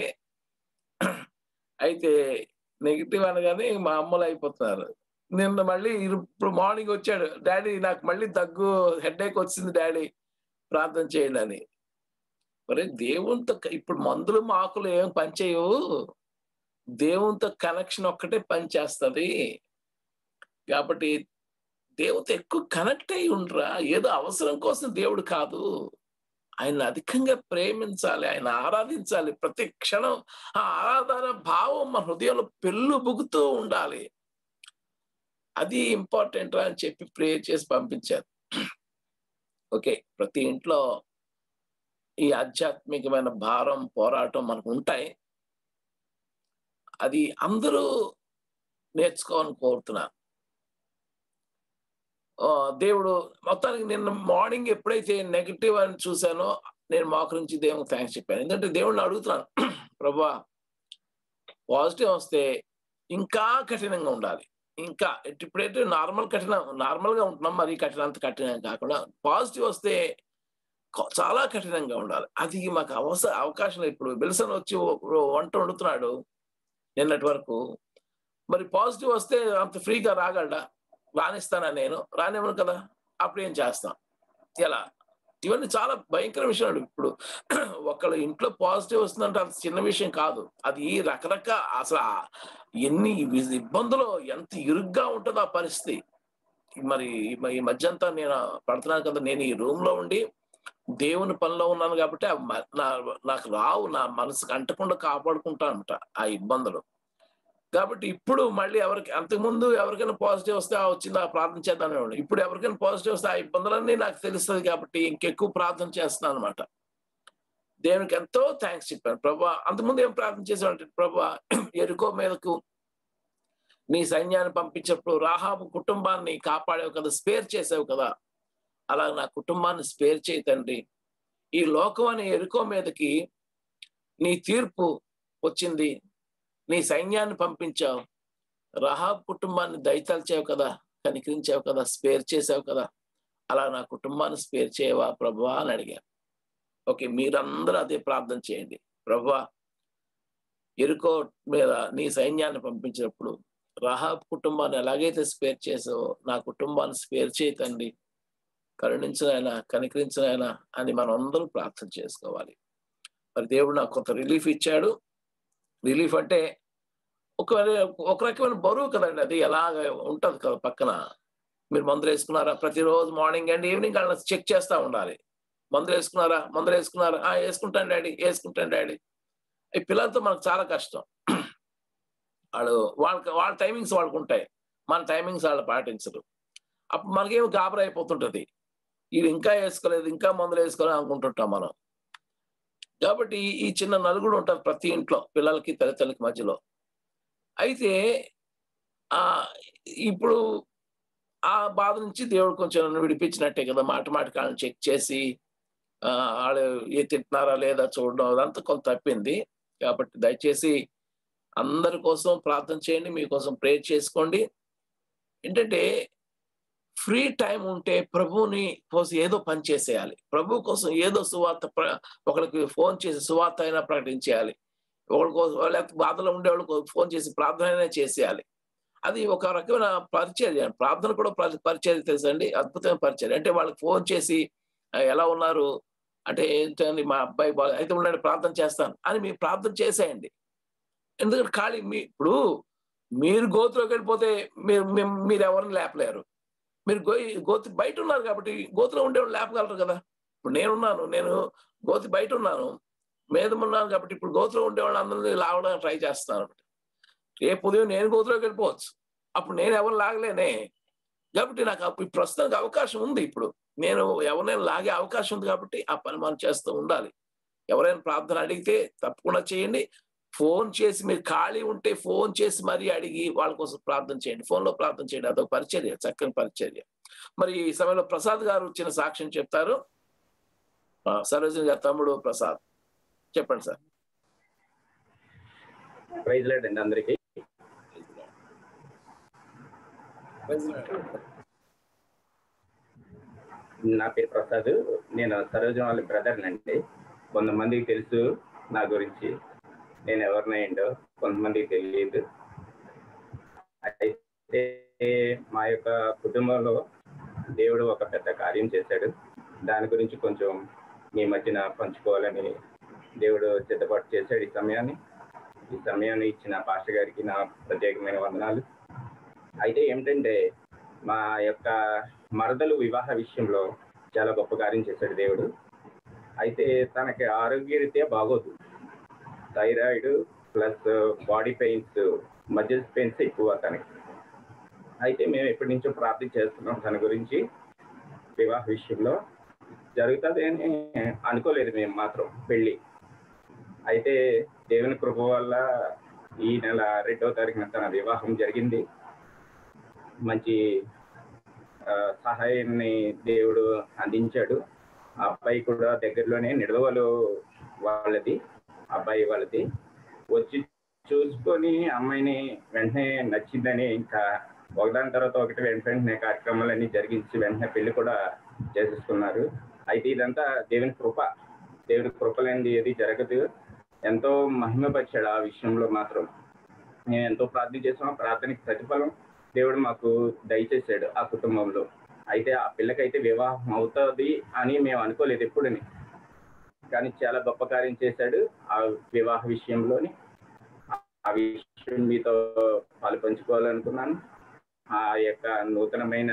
అయితే నెగిటివ్ అనగానే మామూలు అయిపోతున్నారు నిన్న మళ్ళీ ఇరు- ఇప్పుడు మార్నింగ్ వచ్చాడు డాడీ నాకు మళ్ళీ దగ్గు హెడేక్ వచ్చింది డాడీ ప్రార్థన చేయండి అని మరి దేవునితో క- ఇప్పుడు మందులు మాకులు ఏం పనిచేయవు దేవునితో కనెక్షన్ ఒక్కటే పనిచేస్తుంది కాబట్టి దేవునితో ఎక్కువ కనెక్ట్ అయి ఉండరా ఏదో అవసరం కోసం దేవుడు కాదు ఆయన అధికంగా ప్రేమించాలి ఆయన ఆరాధించాలి ప్రతి క్షణం ఆ ఆరాధన భావం మన హృదయంలో పెళ్ళు బుగుతూ ఉండాలి అది ఇంపార్టెంట్ అని చెప్పి ప్రే చేసి పంపించారు ఓకే ప్రతి ఇంట్లో ఈ ఆధ్యాత్మికమైన భారం పోరాటం మనకు ఉంటాయి అది అందరూ నేర్చుకోవాలని కోరుతున్నాను ఆ, దేవుడు మొత్తానికి నిన్న మార్నింగ్ ఎప్పుడైతే నెగిటివ్ అని చూశానో నేను మోకరించి దేవునికి థ్యాంక్స్ చెప్పాను ఎందుకంటే దేవుడిని అడుగుతున్నాను ప్రభా పాజిటివ్ వస్తే ఇంకా కఠినంగా ఉండాలి ఇంకా ఇప్పుడైతే నార్మల్ కఠినం నార్మల్ గా ఉంటున్నాం మరి కఠిన అంత కఠినం కాకుండా పాజిటివ్ వస్తే కొ- చాలా కఠినంగా ఉండాలి అది మాకు అవస అవకాశం లేదు. ఇప్పుడు బిల్సన్ వచ్చి ఓ- ఓ వంట వండుతున్నాడు నిన్నటి వరకు మరి పాజిటివ్ వస్తే అంత ఫ్రీగా రాగలడా రానిస్తానా నేను రానివ్వను కదా అప్పుడు ఏం చేస్తాం ఎలా ఇవన్నీ చాలా భయంకర విషయాలు ఇప్పుడు ఒకళ్ళ ఇంట్లో పాజిటివ్ వస్తుందంటే అది చిన్న విషయం కాదు అది రకరకాల అసలు ఆ ఎన్ని వి- ఇబ్బందులు ఎంత ఇరుగ్గా ఉంటుందో ఆ పరిస్థితి మరి ఈ- ఈ మధ్య అంతా నేను పడుతున్నాను కదా నేను ఈ రూమ్ లో ఉండి దేవుని పనిలో ఉన్నాను కాబట్టి ఆ మ- నా- నాకు రావు నా మనసుకు అంటకుండా కాపాడుకుంటానంట ఆ ఇబ్బందులు కాబట్టి ఇప్పుడు మళ్ళీ ఎవరికి అంతకుముందు ఎవరికైనా పాజిటివ్ వస్తే ఆ వచ్చింది ఆ ప్రార్థన చేద్దాం ఇప్పుడు ఎవరికైనా పాజిటివ్ వస్తే ఆ ఇబ్బందులన్నీ నాకు తెలుస్తుంది కాబట్టి ఇంకెక్కువ ప్రార్థన చేస్తున్నాను అనమాట దేవునికి ఎంతో థ్యాంక్స్ చెప్పాను ప్రభా అంతకుముందు ఏం ప్రార్థన చేశాడంటే ప్రభా ఎరుకో మీదకు నీ సైన్యాన్ని పంపించినప్పుడు రాహాబు కుటుంబాన్ని కాపాడావు కదా స్పేర్ చేసావు కదా అలా నా కుటుంబాన్ని స్పేర్ చేయి తండ్రి ఈ లోకం అనే ఎరుకో మీదకి నీ తీర్పు వచ్చింది నీ సైన్యాన్ని పంపించావు రహాబ్ కుటుంబాన్ని దయతల్చావు కదా కనికరించావు కదా స్పేర్ చేసావు కదా అలా నా కుటుంబాన్ని స్పేర్ చేయవా ప్రభువా అని అడిగాను ఓకే మీరందరూ అదే ప్రార్థన చేయండి ప్రభువా ఎరుకో మీద నీ సైన్యాన్ని పంపించినప్పుడు రహాబ్ కుటుంబాన్ని ఎలాగైతే స్పేర్ చేసావో నా కుటుంబాన్ని స్పేర్ చేయతండి కరుణించినైనా కనికరించినైనా అని మనం అందరూ ప్రార్థన చేసుకోవాలి మరి దేవుడు నాకు కొంత రిలీఫ్ ఇచ్చాడు రిలీఫ్ అంటే ఒక ఒక రకమైన బరువు కదండి అది ఎలాగ ఉంటది కదా పక్కన మీరు మందులు వేసుకున్నారా ప్రతిరోజు మార్నింగ్ అండ్ ఈవినింగ్ వాళ్ళని చెక్ చేస్తూ ఉండాలి మందులు వేసుకున్నారా మందులు వేసుకున్నారా ఆ వేసుకుంటాను డాడీ వేసుకుంటాను డాడీ ఈ పిల్లలతో మనకు చాలా కష్టం వాళ్ళు వాళ్ళకి వాళ్ళ టైమింగ్స్ వాళ్ళకు ఉంటాయి మన టైమింగ్స్ వాళ్ళు పాటించరు అప్పుడు మనకేమో గాబరా అయిపోతుంటది ఇది ఇంకా వేసుకోలేదు ఇంకా మందులు వేసుకోలేదు అనుకుంటుంటాం మనం కాబట్టి ఈ- ఈ చిన్న నలుగుడు ఉంటారు ప్రతి ఇంట్లో పిల్లలకి తల్లిదండ్రులకి మధ్యలో అయితే ఆ ఇప్పుడు ఆ బాధ నుంచి దేవుడు కొంచెం నన్ను విడిపించినట్టే కదా మాట మాట కాళ్ళని చెక్ చేసి ఆ వాళ్ళు ఏ తింటున్నారా లేదా చూడడం అదంతా కొంత తప్పింది కాబట్టి దయచేసి అందరి కోసం ప్రార్థన చేయండి మీకోసం ప్రేర్ చేసుకోండి ఏంటంటే ఫ్రీ టైం ఉంటే ప్రభువుని కోసం ఏదో పని చేసేయాలి ప్రభు కోసం ఏదో సువార్త ప్ర- ఒకరికి ఫోన్ చేసి సువార్త అయినా ప్రకటించేయాలి ఒకరి కోసం లేకపోతే బాధలో ఉండే వాళ్ళకి ఫోన్ చేసి ప్రార్థన అయినా చేసేయాలి అది ఒక రకమైన పరిచర్య ప్రార్థన కూడా పరి- పరిచర్య తెలుసండి అద్భుతమైన పరిచర్య అంటే వాళ్ళకి ఫోన్ చేసి "ఆ, ఎలా ఉన్నారు అంటే ఏంటండి మా అబ్బాయి బాగా అయితే ఉండండి ప్రార్థన చేస్తాను అని మీరు ప్రార్థన చేసేయండి ఎందుకంటే ఖాళీ మీ ఇప్పుడు మీరు గోతులోకి వెళ్ళిపోతే మీరు మేము- మీరు ఎవరిని లేపలేరు మీరు గో గోతి బయట ఉన్నారు కాబట్టి గోతులో ఉండేవాళ్ళు లేపగలరు కదా ఇప్పుడు నేనున్నాను నేను గోతి బయట ఉన్నాను మీద ఉన్నాను కాబట్టి ఇప్పుడు గోతులో ఉండేవాళ్ళు అందరినీ లాగడానికి ట్రై చేస్తున్నాను రేపు ఉదయం నేను గోతులోకి వెళ్ళిపోవచ్చు అప్పుడు నేను ఎవరు లాగలేనే కాబట్టి నాకు అప్పుడు ప్రస్తుతానికి అవకాశం ఉంది ఇప్పుడు నేను ఎవరినైనా లాగే అవకాశం ఉంది కాబట్టి ఆ పని మనం చేస్తూ ఉండాలి ఎవరైనా ప్రార్థన అడిగితే తప్పకుండా చేయండి ఫోన్ చేసి మీరు ఖాళీ ఉంటే ఫోన్ చేసి మరీ అడిగి వాళ్ళ కోసం ప్రార్థన చేయండి ఫోన్ లో ప్రార్థన చేయండి అదొక పరిచర్య చక్కని పరిచర్య మరి ఈ సమయంలో ప్రసాద్ గారు చిన్న సాక్ష్యం చెప్తారు ఆ, సరోజిని గారి తమ్ముడు ప్రసాద్ చెప్పండి సార్ ప్రైజ్ లేడ్ అండి అందరికి నా పేరు ప్రసాద్ నేను సరోజం వాళ్ళ బ్రదర్ అండి కొంతమందికి తెలుసు నా గురించి నేను ఎవరినైండో కొంతమందికి తెలియదు అయితే మా యొక్క కుటుంబంలో దేవుడు ఒక పెద్ద కార్యం చేశాడు దాని గురించి కొంచెం మీ మధ్యన పంచుకోవాలని దేవుడు సిద్ధపాటు చేశాడు ఈ సమయాన్ని ఈ సమయాన్ని ఇచ్చిన పాస్టర్ గారికి నా ప్రత్యేకమైన వందనాలు అయితే ఏమిటంటే మా యొక్క మరదలు వివాహ విషయంలో చాలా గొప్ప కార్యం చేశాడు దేవుడు అయితే తనకి ఆరోగ్యరీత్యా బాగోదు thyroid plus body pains muscles pains ఎక్కువ తనకి అయితే మేము ఎప్పటి నుంచో ప్రార్థన చేస్తున్నాం తన గురించి వివాహ విషయంలో జరుగుతుంది అని అనుకోలేదు మేము మాత్రం పెళ్ళి అయితే దేవుని కృప వల్ల ఈ నెల రెండవ తారీఖున తన వివాహం జరిగింది మంచి ఆ, సహాయాన్ని దేవుడు అందించాడు ఆ అబ్బాయి కూడా దగ్గరలోనే నిడదవలు వాళ్ళది అబ్బాయి వాళ్ళది వచ్చి చూసుకొని అమ్మాయిని వెంటనే నచ్చిందని ఇంకా ఒకదాని తర్వాత ఒకటి వెంట వెంటనే కార్యక్రమాలన్నీ జరిగించి వెంటనే పెళ్లి కూడా చేసేసుకున్నారు అయితే ఇదంతా దేవుని కృప దేవుని కృప లేనిది ఏది జరగదు ఎంతో మహిమపరిచాడు ఆ విషయంలో మాత్రం మేము ఎంతో ప్రార్థన చేసాం ఆ ప్రార్థనకి ప్రతిఫలం దేవుడు మాకు దయచేశాడు ఆ కుటుంబంలో అయితే ఆ పిల్లకైతే వివాహం అవుతుంది అని మేము అనుకోలేదు ఎప్పుడుని కానీ చాలా గొప్ప కార్యం చేశాడు ఆ వివాహ విషయంలోని ఆ విషయం మీతో పాలు పంచుకోవాలనుకున్నాను ఆ యొక్క నూతనమైన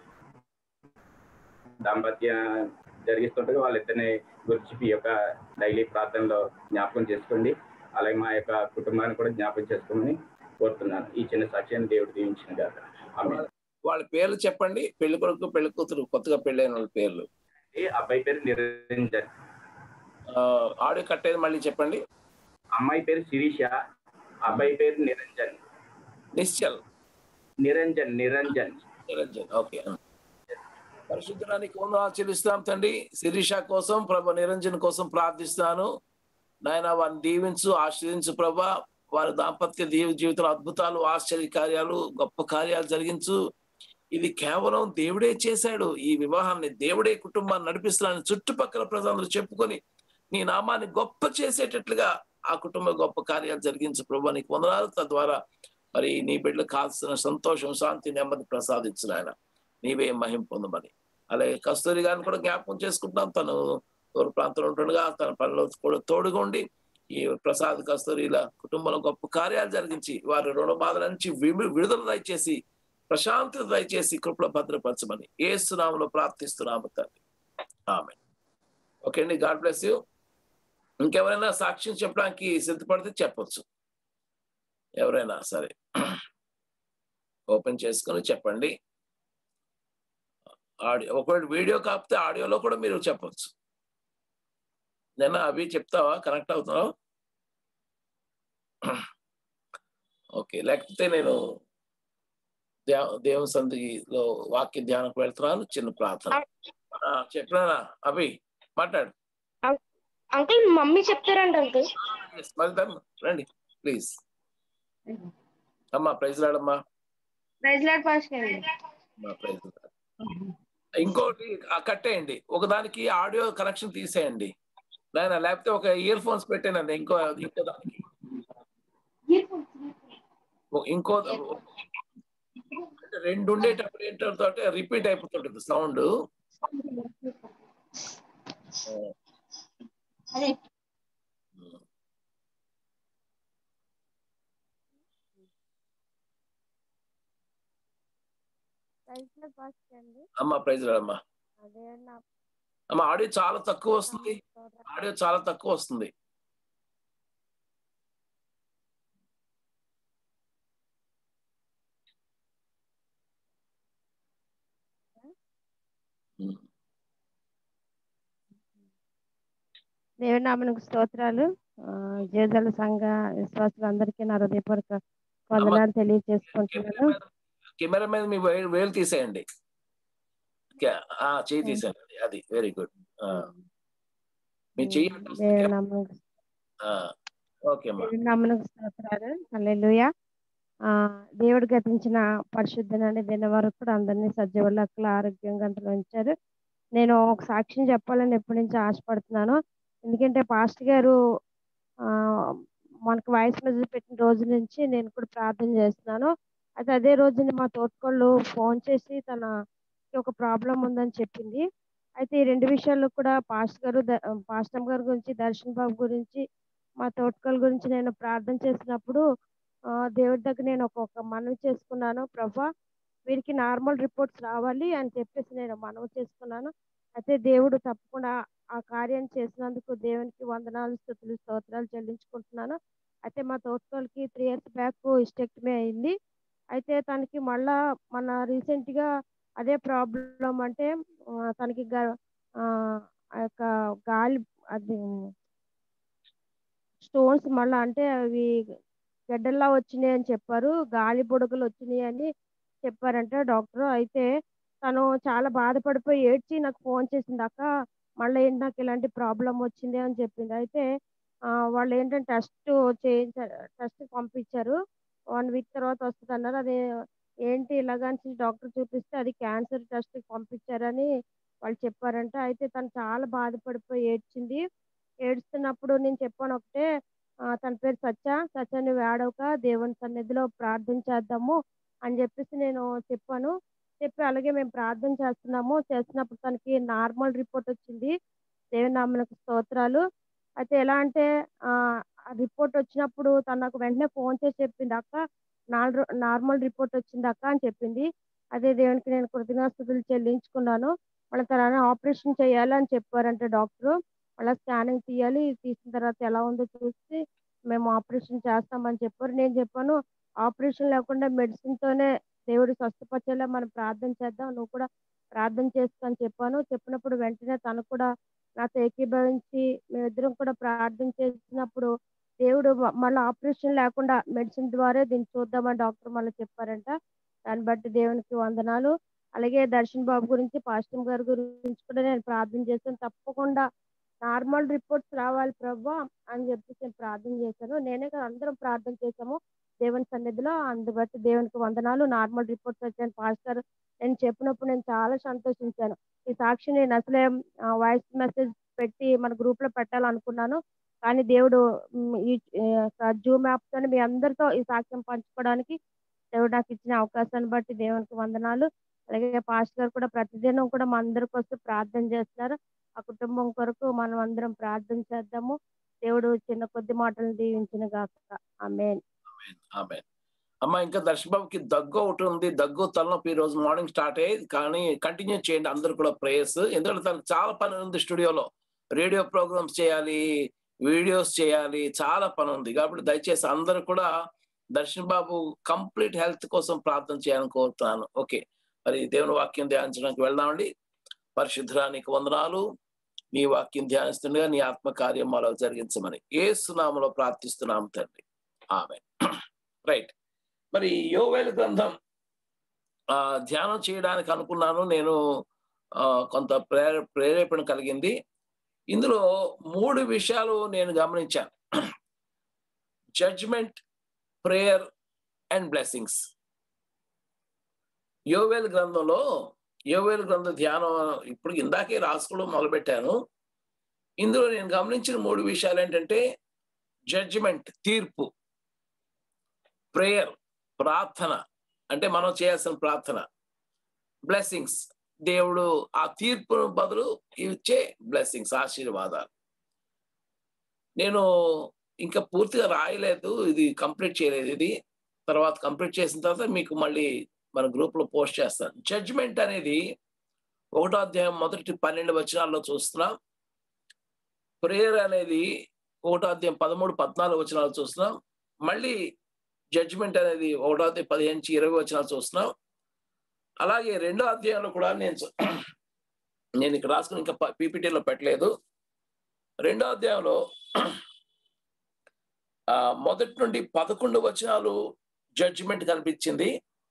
దాంపత్య జరిగిస్తుంటే వాళ్ళిద్దరిని గురించి ఈ యొక్క డైలీ ప్రార్థనలో జ్ఞాపకం చేసుకోండి అలాగే మా యొక్క కుటుంబాన్ని కూడా జ్ఞాపకం చేసుకోమని కోరుతున్నాను ఈ చిన్న సాక్ష్యాన్ని దేవుడు దీవించిన గాక ఆమె వాళ్ళ పేర్లు చెప్పండి పెళ్లి కొడుకు పెళ్లి కూతురు కొత్తగా పెళ్ళైన వాళ్ళ పేర్లు అబ్బాయి పేరు నిరంజన్ ఆ, ఆడియో కట్టేది మళ్ళీ చెప్పండి అమ్మాయి పేరు శిరీష అబ్బాయి పేరు నిరంజన్ నిశ్చల్ నిరంజన్ నిరంజన్ నిరంజన్ ఓకే పరిశుద్ధానికి వందనాలు చెల్లిస్తాం తండ్రి శిరీష కోసం ప్రభ నిరంజన్ కోసం ప్రార్థిస్తాను నాయన వారిని దీవించు ఆశ్రయించు ప్రభ వారి దాంపత్య దీవ జీవితంలో అద్భుతాలు ఆశ్చర్య కార్యాలు గొప్ప కార్యాలు జరిగించు ఇది కేవలం దేవుడే చేశాడు ఈ వివాహాన్ని దేవుడే కుటుంబాన్ని నడిపిస్తున్నాను చుట్టుపక్కల ప్రజలందరూ చెప్పుకొని నీ నామాన్ని గొప్ప చేసేటట్లుగా ఆ కుటుంబ గొప్ప కార్యాలు జరిగించు ప్రభా నీకు వందనాలు తద్వారా మరి నీ బిడ్డలు కాల్సిన సంతోషం శాంతి నెమ్మది ప్రసాదించు నాయన నీవే మహిం పొందమని అలాగే కస్తూరి గారిని కూడా జ్ఞాపకం చేసుకుంటున్నాం తను దూర ప్రాంతంలో ఉంటుండగా తన పనిలో కూడా తోడుగా ఉండి ఈ ప్రసాద్ కస్తూరిల కుటుంబంలో గొప్ప కార్యాలు జరిగించి వారి రుణ బాధల నుంచి విమి- విడుదల దయచేసి ప్రశాంతత దయచేసి కృపలో భద్రపరచమని ఏసునామలో ప్రార్థిస్తున్నాము తండ్రి ఆమె ఓకే అండి గాడ్ బ్లెస్ యూ ఇంకెవరైనా సాక్ష్యం చెప్పడానికి సిద్ధపడితే చెప్పొచ్చు ఎవరైనా సరే ఓపెన్ చేసుకొని చెప్పండి ఆడియో ఒకవేళ వీడియో కాకపోతే ఆడియోలో కూడా మీరు చెప్పొచ్చు నిన్న అవి చెప్తావా కనెక్ట్ అవుతున్నావు ఓకే లేకపోతే నేను దే- దేవుని సంధిలో వాక్య ధ్యానంకి వెళ్తున్నాను చిన్న ప్రార్థన ఆ, చెప్పినానా అభి మాట్లాడు అంకుల్ మమ్మీ చెప్తారంట అంకుల్ Yes, మరి దమ్, రండి ప్లీజ్ అమ్మా ప్రైజ్ రాడమ్మా ప్రైజ్ లాడ్ పాస్టర్ అమ్మా, ప్రైజ్ లార్డ్. ఇంకోటి ఆ కట్టేయండి ఒకదానికి ఆడియో కనెక్షన్ తీసేయండి నాయన లేకపోతే ఒక ఇయర్ ఫోన్స్ పెట్టానండి ఇంకో ఇంకో దానికి ఓ- ఇంకో అంటే రెండు ఉండేటప్పుడు ఏంటంటే రిపీట్ అయిపోతుంటుంది సౌండ్ అదే ప్రైజ్ లాడ్ పాస్టర్ అండి అమ్మ ప్రైజ్ రాడమ్మా అదే నా అమ్మ ఆడియో చాలా తక్కువ వస్తుంది ఆడియో చాలా తక్కువ వస్తుంది ఉమ్. దేవుని నామనకు స్తోత్రాలు ఆ, జీవజల సంఘ విశ్వాసులందరికీ నా హృదయపూర్వక వందనాలు తెలియజేసుకుంటున్నాను కెమెరా మీద మీ వేలు వేలు తీసేయండి కే- ఆ చెయ్యి తీసేయండి అది వెరీ గుడ్ మీ చెయ్యి అటు వస్తుంది. దేవుని నామనకు ఆ, ఓకే అమ్మా దేవుని నామనకు స్తోత్రాలు హల్లెలూయా ఆ దేవుడు గతించిన పరిశుద్ధనని దిన వరకు కూడా అందరినీ సజీవులకుల ఆరోగ్యంగా అంతలో ఉంచారు నేను ఒక సాక్ష్యం చెప్పాలని ఎప్పటి నుంచి ఆశపడుతున్నాను ఎందుకంటే పాస్టర్ గారు ఆ మనకు వాయిస్ మెసేజ్ పెట్టిన రోజు నుంచి నేను కూడా ప్రార్థన చేస్తున్నాను అయితే అదే రోజున మా తోటకోళ్ళు ఫోన్ చేసి తన ఒక ప్రాబ్లం ఉందని చెప్పింది అయితే ఈ రెండు విషయాల్లో కూడా పాస్టర్ గారు ద- పాస్టర్ గారి గురించి దర్శన్ బాబు గురించి మా తోటకోళ్ళ గురించి నేను ప్రార్థన చేసినప్పుడు ఆ, దేవుడి దగ్గర నేను ఒక్కొక్క మనవి చేసుకున్నాను ప్రభా వీరికి నార్మల్ రిపోర్ట్స్ రావాలి అని చెప్పేసి నేను మనవి చేసుకున్నాను అయితే దేవుడు తప్పకుండా ఆ కార్యం చేసినందుకు దేవునికి వందనాలు స్థుతులు స్తోత్రాలు చెల్లించుకుంటున్నాను అయితే మా తోటకోళ్ళకి త్రీ ఇయర్స్ బ్యాక్ హిస్టెక్టమీ అయింది అయితే తనకి మళ్ళా మన రీసెంట్ గా అదే ప్రాబ్లం అంటే ఆ, తనకి గ- ఆ ఆ యొక్క గాలి అది స్టోన్స్ మళ్ళా అంటే అవి గడ్డల్లా వచ్చినాయి అని చెప్పారు గాలి బుడగలు వచ్చినాయి అని చెప్పారంట డాక్టర్ అయితే తను చాలా బాధపడిపోయి ఏడ్చి నాకు ఫోన్ చేసింది అక్క మళ్ళీ ఏంటి నాకు ఇలాంటి ప్రాబ్లం వచ్చింది అని చెప్పింది అయితే ఆ, వాళ్ళు ఏంటంటే టెస్ట్ చేయించారు టెస్ట్ పంపించారు వన్ వీక్ తర్వాత వస్తుంది అన్నారు అది ఏంటి ఇలాగని డాక్టర్ చూపిస్తే అది క్యాన్సర్ టెస్ట్ పంపించారని వాళ్ళు చెప్పారంట అయితే తను చాలా బాధపడిపోయి ఏడ్చింది ఏడుస్తున్నప్పుడు నేను చెప్పాను ఒకటే ఆ, తన పేరు సత్య సత్య నువ్వు ఏడవక దేవుని సన్నిధిలో ప్రార్థన చేద్దాము అని చెప్పేసి నేను చెప్పాను చెప్పి అలాగే మేము ప్రార్థన చేస్తున్నాము చేస్తున్నప్పుడు తనకి నార్మల్ రిపోర్ట్ వచ్చింది దేవుని నామలకు స్తోత్రాలు అయితే ఎలా అంటే ఆ రిపోర్ట్ వచ్చినప్పుడు తను నాకు వెంటనే ఫోన్ చేసి చెప్పింది అక్క నార్మల్ రిపోర్ట్ వచ్చింది అక్క అని చెప్పింది అదే దేవునికి నేను కృతజ్ఞాస్తుతులు చెల్లించుకున్నాను మళ్ళీ తన ఆపరేషన్ చేయాలి అని చెప్పారంట డాక్టర్ మళ్ళీ స్కానింగ్ తీయాలి తీసిన తర్వాత ఎలా ఉందో చూసి మేము ఆపరేషన్ చేస్తామని చెప్పారు నేను చెప్పాను ఆపరేషన్ లేకుండా మెడిసిన్ తోనే దేవుడు స్వస్థపరిచేలా మనం ప్రార్థన చేద్దాం నువ్వు కూడా ప్రార్థన చేసుకో అని చెప్పాను చెప్పినప్పుడు వెంటనే తను కూడా నాతో ఏకీభవించి మేమిద్దరం కూడా ప్రార్థన చేసినప్పుడు దేవుడు మ- మళ్ళీ ఆపరేషన్ లేకుండా మెడిసిన్ ద్వారా దీన్ని చూద్దామని డాక్టర్ మళ్ళీ చెప్పారంట దాన్ని బట్టి దేవునికి వందనాలు అలాగే దర్శన్ బాబు గురించి పాస్టమ్ గారి గురించి కూడా నేను ప్రార్థన చేశాను తప్పకుండా నార్మల్ రిపోర్ట్స్ రావాలి ప్రభా అని చెప్పేసి నేను ప్రార్థన చేశాను నేనే కాదు అందరం ప్రార్థన చేశాము దేవుని సన్నిధిలో అందుబట్టి దేవునికి వందనాలు నార్మల్ రిపోర్ట్స్ వచ్చాను పాస్టర్ నేను చెప్పినప్పుడు నేను చాలా సంతోషించాను ఈ సాక్షి నేను అసలే వాయిస్ మెసేజ్ పెట్టి మన గ్రూప్ లో పెట్టాలనుకున్నాను కానీ దేవుడు మ్, ఈ జూమ్ యాప్ తో మీ అందరితో ఈ సాక్ష్యం పంచుకోవడానికి దేవుడు నాకు ఇచ్చిన అవకాశాన్ని బట్టి దేవునికి వందనాలు అలాగే పాస్టర్ గారు కూడా ప్రతిదినం కూడా మా అందరి కోసం ప్రార్థన చేస్తున్నారు ఆ కుటుంబం కొరకు మనం అందరం ప్రార్థన చేద్దాము దేవుడు చిన్న కొద్ది మాటలు దీవించిన గాక ఆమెన్ ఆమె అమ్మ ఇంకా దర్శన్ బాబుకి దగ్గు ఒకటి ఉంది దగ్గు తలనొప్పి ఈ రోజు మార్నింగ్ స్టార్ట్ అయ్యేది కానీ కంటిన్యూ చేయండి అందరు కూడా ప్రేయర్స్ ఎందుకంటే తనకు చాలా పని ఉంది స్టూడియోలో రేడియో ప్రోగ్రామ్స్ చేయాలి వీడియోస్ చేయాలి చాలా పని ఉంది కాబట్టి దయచేసి అందరూ కూడా దర్శన్ బాబు కంప్లీట్ హెల్త్ కోసం ప్రార్థన చేయాలని కోరుతున్నాను ఓకే మరి దేవుని వాక్యం ధ్యానించడానికి వెళ్దామండి పరిశుద్ధరానికి వందనాలు నీ వాక్యం ధ్యానిస్తుండగా నీ ఆత్మ కార్యం మాలో జరిగించమని ఏ సునామలో ప్రార్థిస్తున్నాం తండ్రి ఆమె రైట్ మరి యోవేలు గ్రంథం ఆ ధ్యానం చేయడానికి అనుకున్నాను నేను ఆ, కొంత ప్రేర ప్రేరేపణ కలిగింది ఇందులో మూడు విషయాలు నేను గమనించాను జడ్జ్మెంట్ ప్రేయర్ అండ్ బ్లెస్సింగ్స్ యోవేల్ గ్రంథంలో యోవేల్ గ్రంథ ధ్యానం ఇప్పుడు ఇందాకే రాసుకోవడం మొదలుపెట్టాను ఇందులో నేను గమనించిన మూడు విషయాలు ఏంటంటే జడ్జిమెంట్ తీర్పు ప్రేయర్ ప్రార్థన అంటే మనం చేయాల్సిన ప్రార్థన బ్లెస్సింగ్స్ దేవుడు ఆ తీర్పు బదులు ఇచ్చే బ్లెస్సింగ్స్ ఆశీర్వాదాలు నేను ఇంకా పూర్తిగా రాయలేదు ఇది కంప్లీట్ చేయలేదు ఇది తర్వాత కంప్లీట్ చేసిన తర్వాత మీకు మళ్ళీ మన గ్రూప్ లో పోస్ట్ చేస్తాను జడ్జిమెంట్ అనేది ఒకటో అధ్యాయం మొదటి పన్నెండు వచనాల్లో చూస్తున్నాం ప్రేయర్ అనేది ఒకటో అధ్యాయం పదమూడు పద్నాలుగు వచనాలు చూస్తున్నాం మళ్ళీ జడ్జిమెంట్ అనేది ఒకటో అధ్యాయం పదిహేను నుంచి ఇరవై వచనాలు చూస్తున్నాం అలాగే రెండో అధ్యాయంలో కూడా నేను చూ- నేను ఇక్కడ రాసుకుని ఇంకా పీపీటీలో పెట్టలేదు రెండో అధ్యాయంలో ఆ, మొదటి నుండి పదకొండు వచనాలు జడ్జిమెంట్ కనిపించింది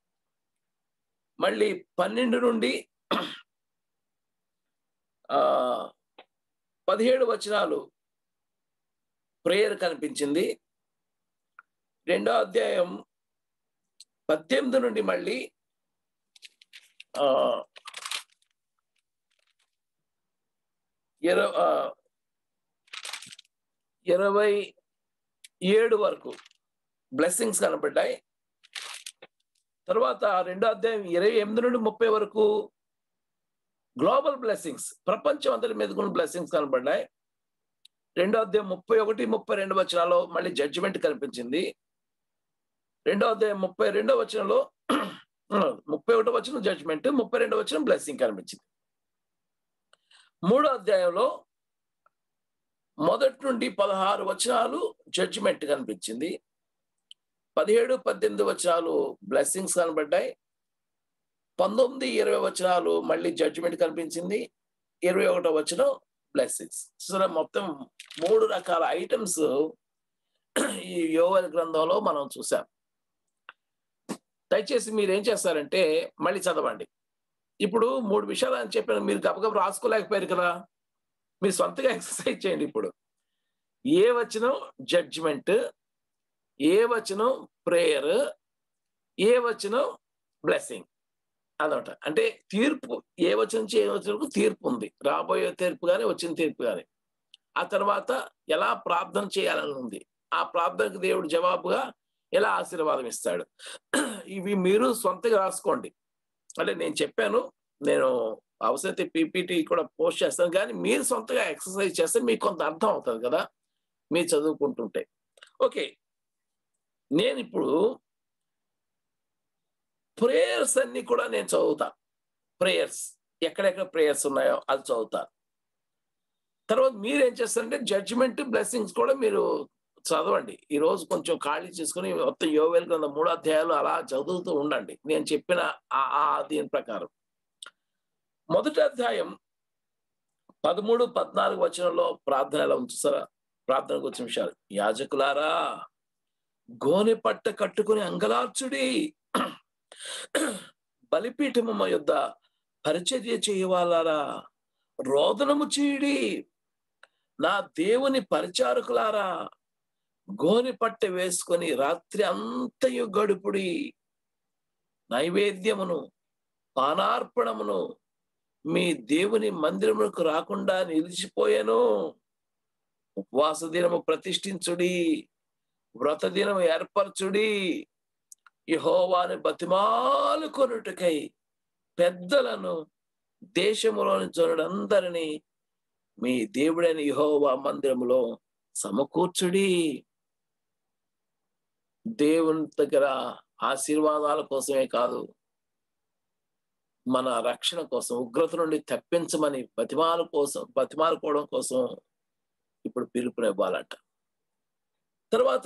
మళ్ళీ పన్నెండు నుండి ఆ పదిహేడు వచనాలు ప్రేయర్ కనిపించింది రెండో అధ్యాయం పద్దెనిమిది నుండి మళ్ళీ ఆ ఇరవై ఇరవై ఏడు వరకు బ్లెస్సింగ్స్ కనబడ్డాయి తర్వాత రెండో అధ్యాయం ఇరవై ఎనిమిది నుండి ముప్పై వరకు గ్లోబల్ బ్లెస్సింగ్స్ ప్రపంచం అందరి మీద కూడా బ్లెస్సింగ్స్ కనబడ్డాయి రెండో అధ్యాయం ముప్పై ఒకటి ముప్పై రెండు వచనాల్లో మళ్ళీ జడ్జిమెంట్ కనిపించింది రెండో అధ్యాయం ముప్పై రెండో వచనంలో ముప్పై ఒకటో వచనం జడ్జిమెంట్ ముప్పై రెండో వచనం బ్లెస్సింగ్ కనిపించింది మూడో అధ్యాయంలో మొదటి నుండి పదహారు వచనాలు జడ్జిమెంట్ కనిపించింది పదిహేడు పద్దెనిమిది వచనాలు బ్లెస్సింగ్స్ కనబడ్డాయి పంతొమ్మిది ఇరవై వచనాలు మళ్ళీ జడ్జిమెంట్ కనిపించింది ఇరవై ఒకటో వచనం బ్లెస్సింగ్స్ సో మొత్తం మూడు రకాల ఐటమ్స్ ఈ యోగ గ్రంథంలో మనం చూసాం దయచేసి మీరు ఏం చేస్తారంటే మళ్ళీ చదవండి ఇప్పుడు మూడు విషయాలు అని చెప్పాను మీరు గబగబ రాసుకోలేకపోయారు కదా మీరు సొంతగా ఎక్సర్సైజ్ చేయండి ఇప్పుడు ఏ వచనం జడ్జిమెంట్ ఏ వచనం ప్రేయర్ ఏ వచనం బ్లెస్సింగ్ అదొకట అంటే తీర్పు ఏ వచనం నుంచి ఏ వచనంకు తీర్పు ఉంది రాబోయే తీర్పు కానీ వచ్చిన తీర్పు కానీ ఆ తర్వాత ఎలా ప్రార్థన చేయాలని ఉంది ఆ ప్రార్థనకు దేవుడు జవాబుగా ఎలా ఆశీర్వాదం ఇస్తాడు ఇవి మీరు సొంతగా రాసుకోండి అంటే నేను చెప్పాను నేను అవసరమైతే పీపీటీ కూడా పోస్ట్ చేస్తాను కానీ మీరు సొంతగా ఎక్సర్సైజ్ చేస్తే మీకు కొంత అర్థం అవుతుంది కదా మీరు చదువుకుంటుంటే ఓకే నేను ఇప్పుడు ప్రేయర్స్ అన్ని కూడా నేను చదువుతా ప్రేయర్స్ ఎక్కడెక్కడ ప్రేయర్స్ ఉన్నాయో అది చదువుతా తర్వాత మీరేం చేస్తారంటే జడ్జిమెంట్ బ్లెస్సింగ్స్ కూడా మీరు చదవండి ఈ రోజు కొంచెం ఖాళీ చేసుకుని మొత్తం యోవేల్ గ్రంథ మూడు అధ్యాయాలు అలా చదువుతూ ఉండండి నేను చెప్పిన ఆ ఆ దీని ప్రకారం మొదటి అధ్యాయం పదమూడు పద్నాలుగు వచనంలో ప్రార్థన ఎలా ఉంచుతారా ప్రార్థనకు వచ్చిన విషయాలు యాజకులారా గోనె పట్ట కట్టుకుని అంగలార్చుడి బలిపీఠము మా యొద్ద పరిచర్య చేయవాలారా రోదనము చేయడి నా దేవుని పరిచారకులారా గోని పట్టె వేసుకొని రాత్రి అంతయు గడుపుడి నైవేద్యమును పానార్పణమును మీ దేవుని మందిరములకు రాకుండా నిలిచిపోయాను ఉపవాస దినము ప్రతిష్ఠించుడి వ్రత దినము ఏర్పరచుడి యహోవాని బతిమాలు కొనుటకై పెద్దలను దేశములోని జనుడందరినీ మీ దేవుడైన యహోవా మందిరములో సమకూర్చుడి దేవుని దగ్గర ఆశీర్వాదాల కోసమే కాదు మన రక్షణ కోసం ఉగ్రత నుండి తప్పించమని బతిమాల కోసం బతిమాలుకోవడం కోసం ఇప్పుడు పిలుపునివ్వాలంట తర్వాత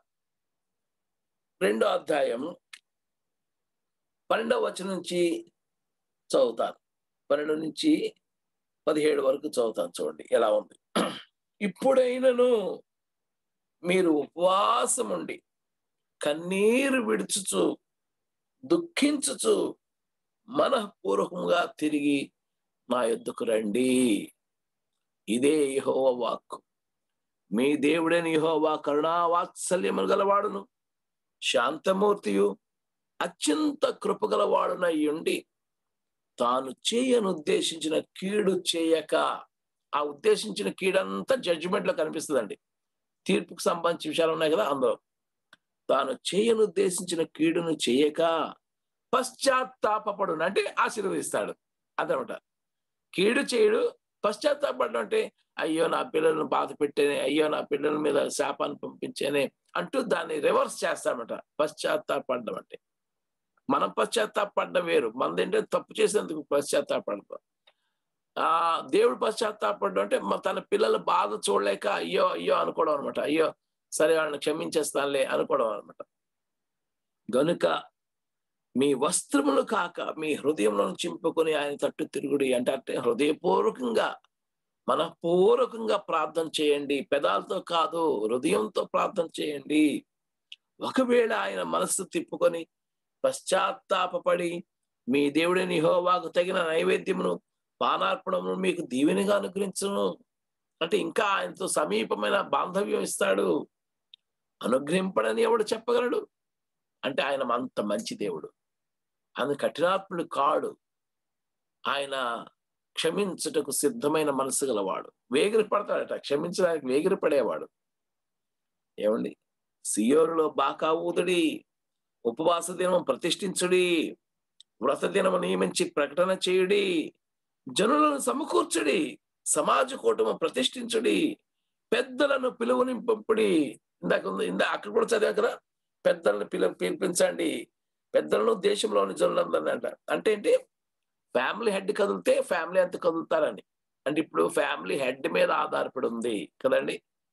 రెండో అధ్యాయం పన్నెండవ వచనం నుంచి చదువుతాను పన్నెండు నుంచి పదిహేడు వరకు చదువుతాను చూడండి ఎలా ఉంది ఇప్పుడైనను మీరు ఉపవాసం ఉండి కన్నీరు విడుచుచు దుఃఖించుచు మనఃపూర్వకంగా తిరిగి నా యొద్దకు రండి ఇదే యహోవ వాక్కు మీ దేవుడైన యహోవా కరుణా వాత్సల్యములు గలవాడును శాంతమూర్తియు అత్యంత కృపగలవాడునై ఉండి తాను చేయను ఉద్దేశించిన కీడు చేయక ఆ ఉద్దేశించిన కీడంతా జడ్జిమెంట్ లో కనిపిస్తుందండి తీర్పుకు సంబంధించిన విషయాలు ఉన్నాయి కదా అందులో తాను చేయను ఉద్దేశించిన కీడును చేయక పశ్చాత్తాపడు అంటే ఆశీర్వదిస్తాడు అదనమాట కీడు చేయడు పశ్చాత్తాపడడం అంటే అయ్యో నా పిల్లలను బాధ పెట్టేనే అయ్యో నా పిల్లల మీద శాపాన్ని పంపించేనే అంటూ దాన్ని రివర్స్ చేస్తామట పశ్చాత్తాపడడం అంటే మనం పశ్చాత్తాపడడం వేరు మనదేంటే తప్పు చేసేందుకు పశ్చాత్తాపడతాం ఆ దేవుడు పశ్చాత్తాపడడం అంటే తన పిల్లల బాధ చూడలేక అయ్యో అయ్యో అనుకోవడం అనమాట అయ్యో సరే వాళ్ళని క్షమించేస్తానులే అనుకోవడం అనమాట గనుక మీ వస్త్రములు కాక మీ హృదయంలో చింపుకొని ఆయన తట్టు తిరుగుడి అంటే అంటే హృదయపూర్వకంగా మనపూర్వకంగా ప్రార్థన చేయండి పెదాలతో కాదు హృదయంతో ప్రార్థన చేయండి ఒకవేళ ఆయన మనస్సు తిప్పుకొని పశ్చాత్తాపడి మీ దేవుడిని హోవాకు తగిన నైవేద్యమును పానార్పణమును మీకు దీవెనిగా అనుగ్రహించును అంటే ఇంకా ఆయనతో సమీపమైన బాంధవ్యం ఇస్తాడు అనుగ్రహింపడని ఎవడు చెప్పగలడు అంటే ఆయన అంత మంచి దేవుడు ఆయన కఠినాత్ముడు కాడు ఆయన క్షమించుటకు సిద్ధమైన మనసు గలవాడు వేగిరి పడతాడట క్షమించడానికి వేగిరి పడేవాడు ఏమండి సియోరులో బాకా ఊదుడి ఉపవాస దినం ప్రతిష్ఠించుడి వ్రత దినము నియమించి ప్రకటన చేయుడి జనులను సమకూర్చుడి సమాజ కూటము ప్రతిష్ఠించుడి పెద్దలను పిలువనింపుడి ఇందాక ఉంది ఇందా అక్కడ కూడా చదివా కదా పెద్దలను పిలు పిలిపించండి పెద్దలను దేశంలోని జనులందరినీ అంట అంటే ఏంటి ఫ్యామిలీ హెడ్ కదిలితే ఫ్యామిలీ అంత కదులుతారని అంటే ఇప్పుడు ఫ్యామిలీ హెడ్ మీద ఆధారపడి ఉంది కదండి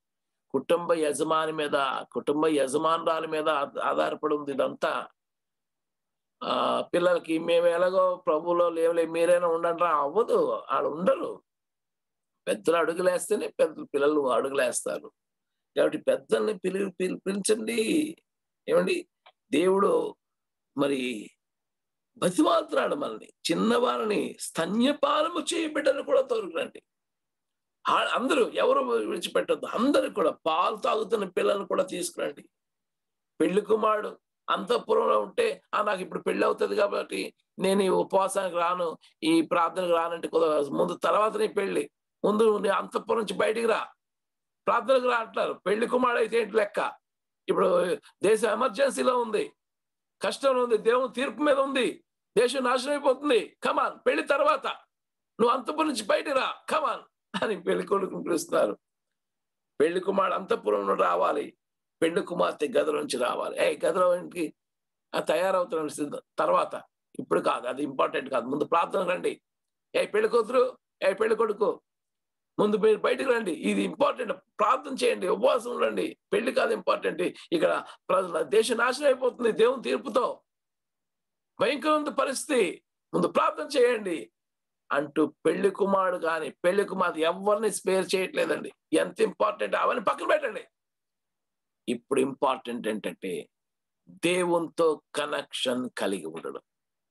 కుటుంబ యజమాని మీద కుటుంబ యజమానురాల మీద ఆధ- ఆధారపడి ఉంది ఇదంతా ఆ పిల్లలకి మేము ఎలాగో ప్రభువులో లేవులే మీరైనా ఉండండి రా అవ్వదు వాళ్ళు ఉండరు పెద్దలు అడుగులేస్తేనే పెద్ద పిల్లలు అడుగులేస్తారు కాబట్టి పెద్దల్ని పిలి పిలి పిలిచండి ఏమండి దేవుడు మరి బతిమాలుతున్నాడు మనల్ని చిన్నవారిని స్తన్యపానము చేయబిడ్డను కూడా తోరుకురండి ఆ- అందరూ ఎవరు విడిచిపెట్టద్దు అందరూ కూడా పాలు తాగుతున్న పిల్లల్ని కూడా తీసుకురండి పెళ్లి కుమారుడు అంతఃపురంలో ఉంటే ఆ నాకు ఇప్పుడు పెళ్లి అవుతుంది కాబట్టి నేను ఈ ఉపవాసానికి రాను ఈ ప్రార్థనకు రానంటే కుదరదు ముందు తర్వాత నీ పెళ్లి ముందు నీ అంతఃపురం నుంచి బయటికి రా ప్రార్థనకు రా అంటారు పెళ్లి కుమారుడు అయితే ఏంటి లెక్క ఇప్పుడు దేశం ఎమర్జెన్సీలో ఉంది కష్టంలో ఉంది దేవుని తీర్పు మీద ఉంది దేశం నాశనం అయిపోతుంది కమాన్ పెళ్లి తర్వాత నువ్వు అంతపురం నుంచి బయటికి రా కమాన్ అని పెళ్లి కొడుకుని పిలుస్తున్నారు పెళ్లి కుమారుడు అంతపురం నుండి రావాలి పెళ్లి కుమార్తె గదిలో నుంచి రావాలి ఏ గదిలో ఇంటికి తయారవుతున్న సిద్ధం తర్వాత ఇప్పుడు కాదు అది ఇంపార్టెంట్ కాదు ముందు ప్రార్థన రండి ఏ పెళ్లి కూతురు ఏ పెళ్లి కొడుకు ముందు మీరు బయటకు రండి ఇది ఇంపార్టెంట్ ప్రార్థన చేయండి ఉపవాసం రండి పెళ్లి కాదు ఇంపార్టెంట్ ఇక్కడ ప్రజల దేశం నాశనం అయిపోతుంది దేవుని తీర్పుతో భయంకరమైన పరిస్థితి ముందు ప్రార్థన చేయండి అంటూ పెళ్లి కుమారుడు కానీ పెళ్లి కుమార్తె ఎవరిని స్పేర్ చేయట్లేదండి ఎంత ఇంపార్టెంట్ అవన్నీ పక్కన పెట్టండి ఇప్పుడు ఇంపార్టెంట్ ఏంటంటే దేవునితో కనెక్షన్ కలిగి ఉండడం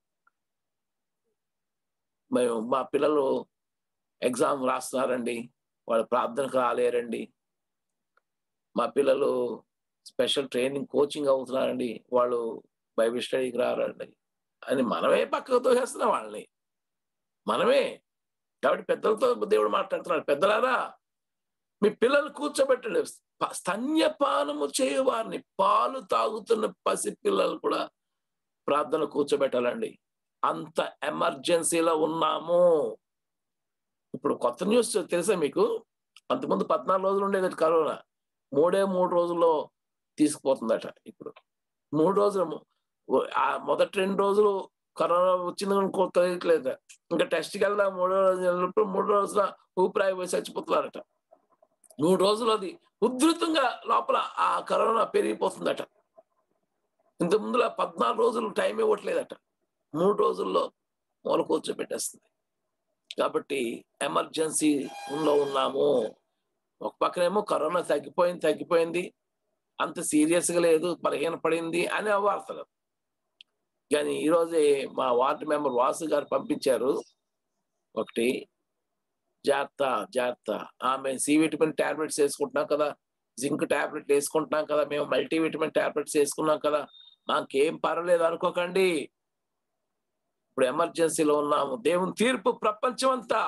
మేము మా పిల్లలు ఎగ్జామ్ రాస్తున్నారండి వాళ్ళు ప్రార్థనకు రాలేరండి మా పిల్లలు స్పెషల్ ట్రైనింగ్ కోచింగ్ అవుతున్నారండి వాళ్ళు బైబిల్ స్టడీకి రారండి అని మనమే పక్కకు తోసేస్తున్నాం వాళ్ళని మనమే కాబట్టి పెద్దలతో దేవుడు మాట్లాడుతున్నాడు పెద్దలారా మీ పిల్లలు కూర్చోబెట్టండి ప- స్తన్యపానము చేయవారిని పాలు తాగుతున్న పసి పిల్లలు కూడా ప్రార్థన కూర్చోబెట్టాలండి అంత ఎమర్జెన్సీలో ఉన్నాము ఇప్పుడు కొత్త న్యూస్ తెలుసా మీకు అంతకుముందు పద్నాలుగు రోజులు ఉండేది కరోనా మూడే మూడు రోజుల్లో తీసుకుపోతుందట ఇప్పుడు మూడు రోజులు ము- ఆ మొదటి రెండు రోజులు కరోనా వచ్చింది అనుకో తెలియట్లేదు ఇంకా టెస్ట్కి వెళ్దాం మూడో రోజు వెళ్ళినప్పుడు మూడు రోజుల ఊపిరాయి పోయి చచ్చిపోతున్నారట మూడు రోజులు అది ఉధృతంగా లోపల ఆ కరోనా పెరిగిపోతుందట ఇంత ముందులో పద్నాలుగు రోజులు టైం ఇవ్వట్లేదట మూడు రోజుల్లో మూల కూర్చోబెట్టేస్తుంది కాబట్టి ఎమర్జెన్సీలో ఉన్నాము ఒక పక్కనేమో కరోనా తగ్గిపోయింది తగ్గిపోయింది అంత సీరియస్ గా లేదు బలహీన పడింది అని వార్తలు కానీ ఈరోజే మా వార్డు మెంబర్ వాసు గారు పంపించారు ఒకటి జాగ్రత్త జాగ్రత్త ఆమె సి విటమిన్ టాబ్లెట్స్ వేసుకుంటున్నాం కదా జింక్ టాబ్లెట్ వేసుకుంటున్నాం కదా మేము మల్టీ విటమిన్ టాబ్లెట్స్ వేసుకున్నాం కదా మాకేం పర్వాలేదు అనుకోకండి ఇప్పుడు ఎమర్జెన్సీలో ఉన్నాము దేవుని తీర్పు ప్రపంచం అంతా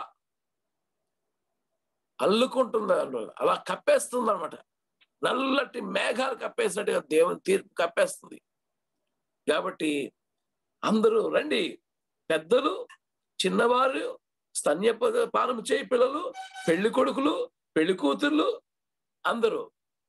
అల్లుకుంటుంది అందులో. అలా కప్పేస్తుంది అనమాట నల్లటి మేఘాలు కప్పేసినట్టుగా దేవుని తీర్పు కప్పేస్తుంది కాబట్టి అందరూ రండి పెద్దలు చిన్నవారు స్తన్య పానం చేయి పిల్లలు పెళ్లి కొడుకులు పెళ్లి కూతుర్లు అందరూ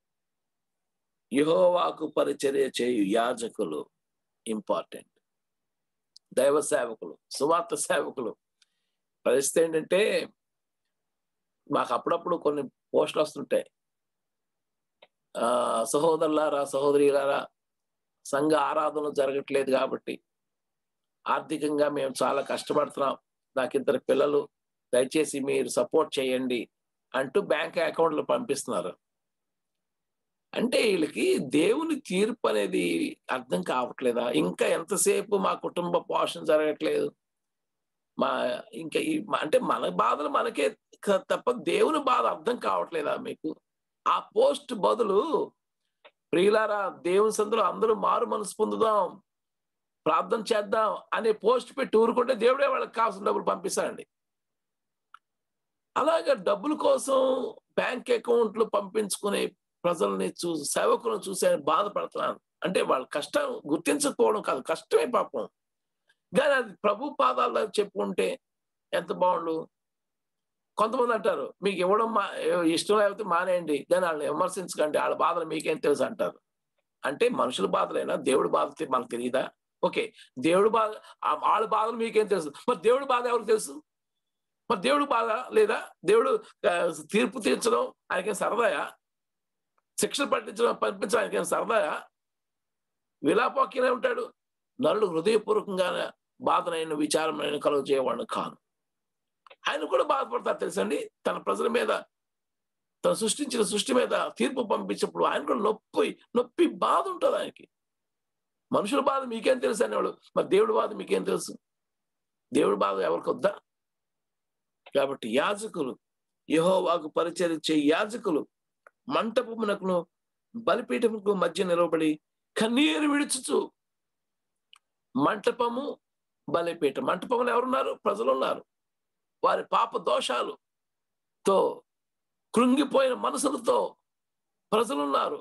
యహోవాకు పరిచర్య చేయు యాజకులు ఇంపార్టెంట్ దైవ సేవకులు సువార్త సేవకులు పరిస్థితి ఏంటంటే మాకు అప్పుడప్పుడు కొన్ని పోస్టులు వస్తుంటాయి ఆ సహోదరులారా సహోదరిలారా సంఘ ఆరాధనలు జరగట్లేదు కాబట్టి ఆర్థికంగా మేము చాలా కష్టపడుతున్నాం నాకు ఇద్దరు పిల్లలు దయచేసి మీరు సపోర్ట్ చేయండి అంటూ బ్యాంక్ అకౌంట్లు పంపిస్తున్నారు అంటే వీళ్ళకి దేవుని తీర్పు అనేది అర్థం కావట్లేదా ఇంకా ఎంతసేపు మా కుటుంబ పోషణ జరగట్లేదు మా ఇంకా ఈ అంటే మన బాధలు మనకే క- తప్ప దేవుని బాధ అర్థం కావట్లేదా మీకు ఆ పోస్ట్ బదులు ప్రియులారా దేవుని సందులో అందరూ మారు మనసు పొందుదాం ప్రార్థన చేద్దాం అనే పోస్ట్ పెట్టి ఊరుకుంటే దేవుడే వాళ్ళకి కావాల్సిన డబ్బులు పంపిస్తాడండి అలాగే డబ్బుల కోసం బ్యాంక్ అకౌంట్లు పంపించుకునే ప్రజల్ని చూ సేవకులను చూసి ఆయన బాధపడుతున్నాను అంటే వాళ్ళ కష్టం గుర్తించకపోవడం కాదు కష్టమే పాపం కానీ అది ప్రభు పాదాల్లో చెప్పుకుంటే ఎంత బాగుండు కొంతమంది అంటారు మీకు ఇవ్వడం మా ఇష్టం లేకపోతే మానేయండి కానీ వాళ్ళని విమర్శించకండి వాళ్ళ బాధలు మీకేం తెలుసు అంటారు అంటే మనుషుల బాధలైనా దేవుడి బాధ తె- మనకు తెలియదా ఓకే దేవుడి బాధ ఆ- వాళ్ళ బాధలు మీకేం తెలుసు మరి దేవుడి బాధ ఎవరికి తెలుసు మరి దేవుడి బాధ లేదా దేవుడు ఆ, తీర్పు తీర్చడం ఆయనకేం సరదాయా శిక్షలు పట్టించడం పంపించడానికి ఏం సరదాగా విలాపోక్యనే ఉంటాడు నరుడు హృదయపూర్వకంగా బాధనైన విచారమైన కలుగు చేయవాడిని కాను ఆయన కూడా బాధపడతారు తెలుసండి తన ప్రజల మీద తను సృష్టించిన సృష్టి మీద తీర్పు పంపించినప్పుడు ఆయన కూడా నొప్పి నొప్పి బాధ ఉంటుంది ఆయనకి మనుషుల బాధ మీకేం తెలుసు అనేవాడు మరి దేవుడి బాధ మీకేం తెలుసు దేవుడి బాధ ఎవరికి వద్దా కాబట్టి యాజకులు యెహోవాకు పరిచయం చేయి యాజకులు మంటపమునకును బలిపీఠముకు మధ్య నిలవబడి కన్నీరు విడుచుచు మంటపము బలిపీఠం మంటపంలో ఎవరున్నారు ప్రజలు ఉన్నారు వారి పాప దోషాలుతో కృంగిపోయిన మనసులతో ప్రజలున్నారు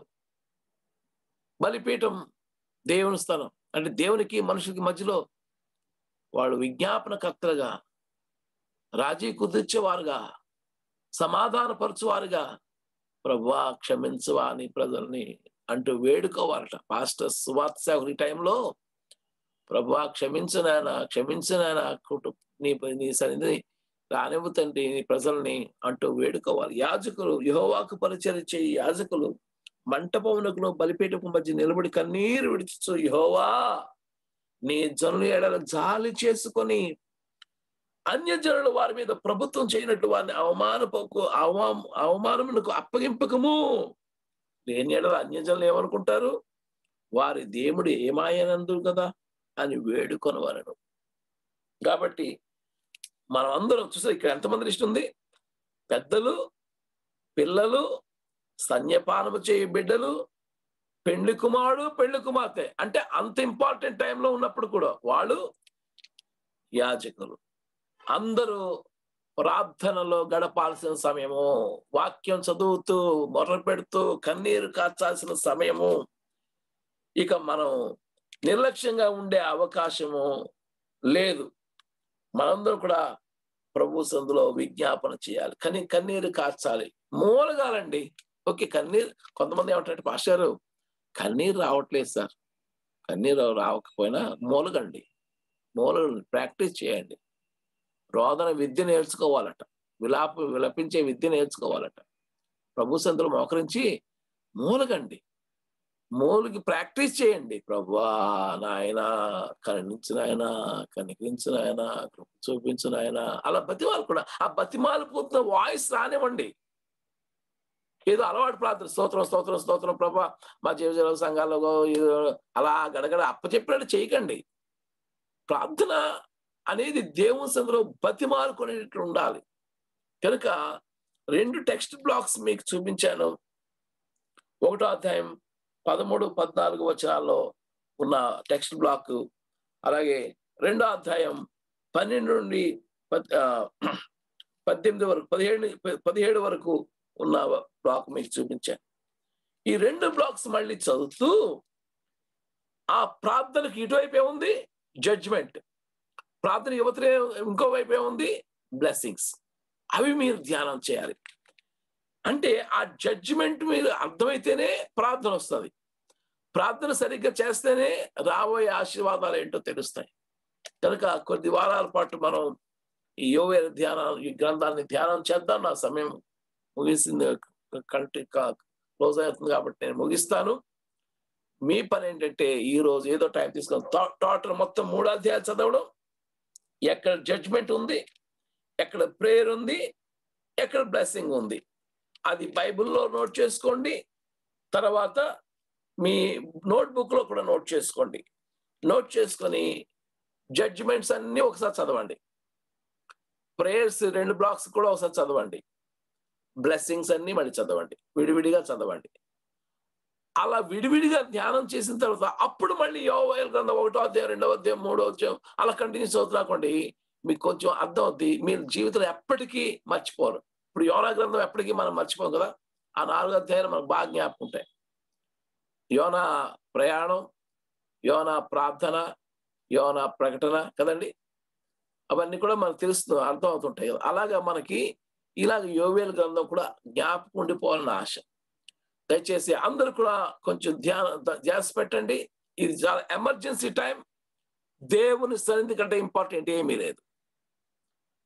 బలిపీఠం దేవుని స్థలం అంటే దేవునికి మనుషులకి మధ్యలో వాడు విజ్ఞాపనకర్తలుగా రాజీ కుదిర్చేవారుగా సమాధానపరచువారుగా ప్రభా క్షమించవా అని ప్రజల్ని అంటూ వేడుకోవాలట పాస్టర్ సువార్త సేవకుడి టైంలో ప్రభా క్షమించనాయన క్షమించనాయన కుటుంబ నీ నీ సన్నిధి రానివ్వు తండ్రి నీ ప్రజల్ని అంటూ వేడుకోవాలి యాజకులు యహోవాకు పరిచయం చేయి యాజకులు మంటపమునకును బలిపీఠపు మధ్య నిలబడి కన్నీరు విడిచు యహోవా నీ జనుల ఎడల జాలి చేసుకొని అన్యజనులు వారి మీద ప్రభుత్వం చేయనట్టు వారిని అవమానపకు అవమా అవమానమునకు అప్పగింపకము లేని ఎడల అన్యజనులు ఏమనుకుంటారు వారి దేవుడు ఏమాయనందు కదా అని వేడుకొనవలను కాబట్టి మనం అందరం చూసా ఇక్కడ ఎంతమంది లిస్ట్ ఉంది పెద్దలు పిల్లలు స్తన్యపానము చేయ బిడ్డలు పెళ్లి కుమారుడు పెళ్లి కుమార్తె అంటే అంత ఇంపార్టెంట్ టైంలో ఉన్నప్పుడు కూడా వాళ్ళు యాజకులు అందరూ ప్రార్థనలో గడపాల్సిన సమయము వాక్యం చదువుతూ మొర్ర పెడుతూ కన్నీరు కార్చాల్సిన సమయము ఇక మనం నిర్లక్ష్యంగా ఉండే అవకాశము లేదు మనందరం కూడా ప్రభు సందులో విజ్ఞాపన చేయాలి కానీ కన్నీరు కార్చాలి మూలగాలండి ఓకే కన్నీరు కొంతమంది ఏమంటారంటే పాస్టారు కన్నీరు రావట్లేదు సార్ కన్నీరు రావకపోయినా మూలగండి మూలగండి ప్రాక్టీస్ చేయండి రోదన విద్య నేర్చుకోవాలట విలాప విలపించే విద్య నేర్చుకోవాలట ప్రభు సందులో మోకరించి మూలగండి మూలికి ప్రాక్టీస్ చేయండి ప్రభువా నాయన కరుణించిన ఆయన కనికరించిన ఆయన చూపించిన ఆయన అలా బతిమాలు కూడా ఆ బతిమాలు పోతున్న వాయిస్ రానివ్వండి ఏదో అలవాటు ప్రార్థన స్తోత్రం స్తోత్రం స్తోత్రం ప్రభా మా జీవజల సంఘాల్లో ఏదో అలా గడగడ అప్పచెప్పినట్టు చేయకండి ప్రార్థన అనేది దేవుని సందులో బతిమాలుకునేటట్లు ఉండాలి కనుక రెండు టెక్స్ట్ బ్లాక్స్ మీకు చూపించాను ఒకటో అధ్యాయం పదమూడు పద్నాలుగు వచనాల్లో ఉన్న టెక్స్ట్ బ్లాక్ అలాగే రెండో అధ్యాయం పన్నెండు నుండి పద్- ఆ, పద్దెనిమిది వరకు పదిహేడు పదిహేడు వరకు ఉన్న బ్లాక్ మీకు చూపించాను ఈ రెండు బ్లాక్స్ మళ్ళీ చదువుతూ ఆ ప్రార్థనకి ఇటువైపు ఏముంది జడ్జ్మెంట్ ప్రార్థన యువతలే ఇంకో వైపు ఏముంది బ్లెస్సింగ్స్ అవి మీరు ధ్యానం చేయాలి అంటే ఆ జడ్జిమెంట్ మీరు అర్థమైతేనే ప్రార్థన వస్తుంది ప్రార్థన సరిగ్గా చేస్తేనే రాబోయే ఆశీర్వాదాలు ఏంటో తెలుస్తాయి కనుక కొద్ది వారాల పాటు మనం ఈ యోవేర ధ్యానం ఈ గ్రంథాన్ని ధ్యానం చేద్దాం నా సమయం ముగిసింది కంటి క్లోజ్ అవుతుంది కాబట్టి నేను ముగిస్తాను మీ పని ఏంటంటే ఈ రోజు ఏదో టైం తీసుకొని టోటల్ మొత్తం మూడు అధ్యాయాలు చదవడం ఎక్కడ జడ్జ్మెంట్ ఉంది ఎక్కడ ప్రేయర్ ఉంది ఎక్కడ బ్లెస్సింగ్ ఉంది అది బైబిల్లో నోట్ చేసుకోండి తర్వాత మీ నోట్బుక్ లో కూడా నోట్ చేసుకోండి నోట్ చేసుకొని జడ్జిమెంట్స్ అన్ని ఒకసారి చదవండి ప్రేయర్స్ రెండు బ్లాక్స్ కూడా ఒకసారి చదవండి బ్లెస్సింగ్స్ అన్ని మళ్ళీ చదవండి విడివిడిగా చదవండి అలా విడివిడిగా ధ్యానం చేసిన తర్వాత అప్పుడు మళ్ళీ యోవేల గ్రంథం ఒకటో అధ్యాయం రెండో అధ్యాయం మూడో అధ్యాయం అలా కంటిన్యూస్ అవుతున్నాకోండి మీకు కొంచెం అర్థం అవుద్ది మీరు జీవితంలో ఎప్పటికీ మర్చిపోరు ఇప్పుడు యోనా గ్రంథం ఎప్పటికీ మనం మర్చిపోం కదా ఆ నాలుగు అధ్యాయాలు మనకు బాగా జ్ఞాపకం ఉంటాయి యోనా ప్రయాణం యోనా ప్రార్థన యోనా ప్రకటన కదండి అవన్నీ కూడా మనకు తెలుస్తు అర్థం అవుతుంటాయి కదా అలాగా మనకి ఇలాగ యోవేల గ్రంథం కూడా జ్ఞాపకం ఉండిపోవాలని ఆశ దయచేసి అందరూ కూడా కొంచెం ధ్యానం ధ్యాస పెట్టండి ఇది చాలా ఎమర్జెన్సీ టైం దేవుని సన్నిధి కంటే ఇంపార్టెంట్ ఏమీ లేదు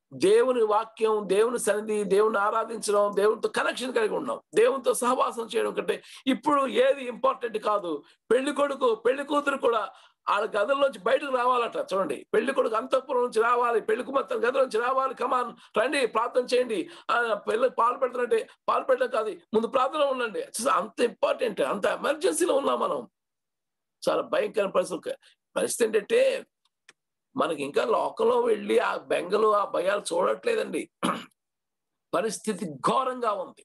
దేవుని వాక్యం దేవుని సన్నిధి దేవుని ఆరాధించడం దేవునితో కనెక్షన్ కలిగి ఉన్నాం దేవునితో సహవాసం చేయడం కంటే ఇప్పుడు ఏది ఇంపార్టెంట్ కాదు పెళ్లి కొడుకు పెళ్లి కూతురు కూడా వాళ్ళ గదుల్లోంచి బయటకు రావాలట చూడండి పెళ్లి కొడుకు అంతఃపురం నుంచి రావాలి పెళ్లి కుమార్తె గది నుంచి రావాలి కమాన్ రండి ప్రార్థన చేయండి ఆ, పెళ్ళి పాలు పెడుతున్నట్టే పాలు పెట్టడం కాదు ముందు ప్రార్థన ఉండండి అసలు అంత ఇంపార్టెంట్ అంత ఎమర్జెన్సీలో ఉన్నాం మనం చాలా భయంకర పరిస్థితి పరిస్థితి ఏంటంటే మనకి ఇంకా లోకంలో వెళ్ళి ఆ బెంగలు ఆ భయాలు చూడట్లేదండి పరిస్థితి ఘోరంగా ఉంది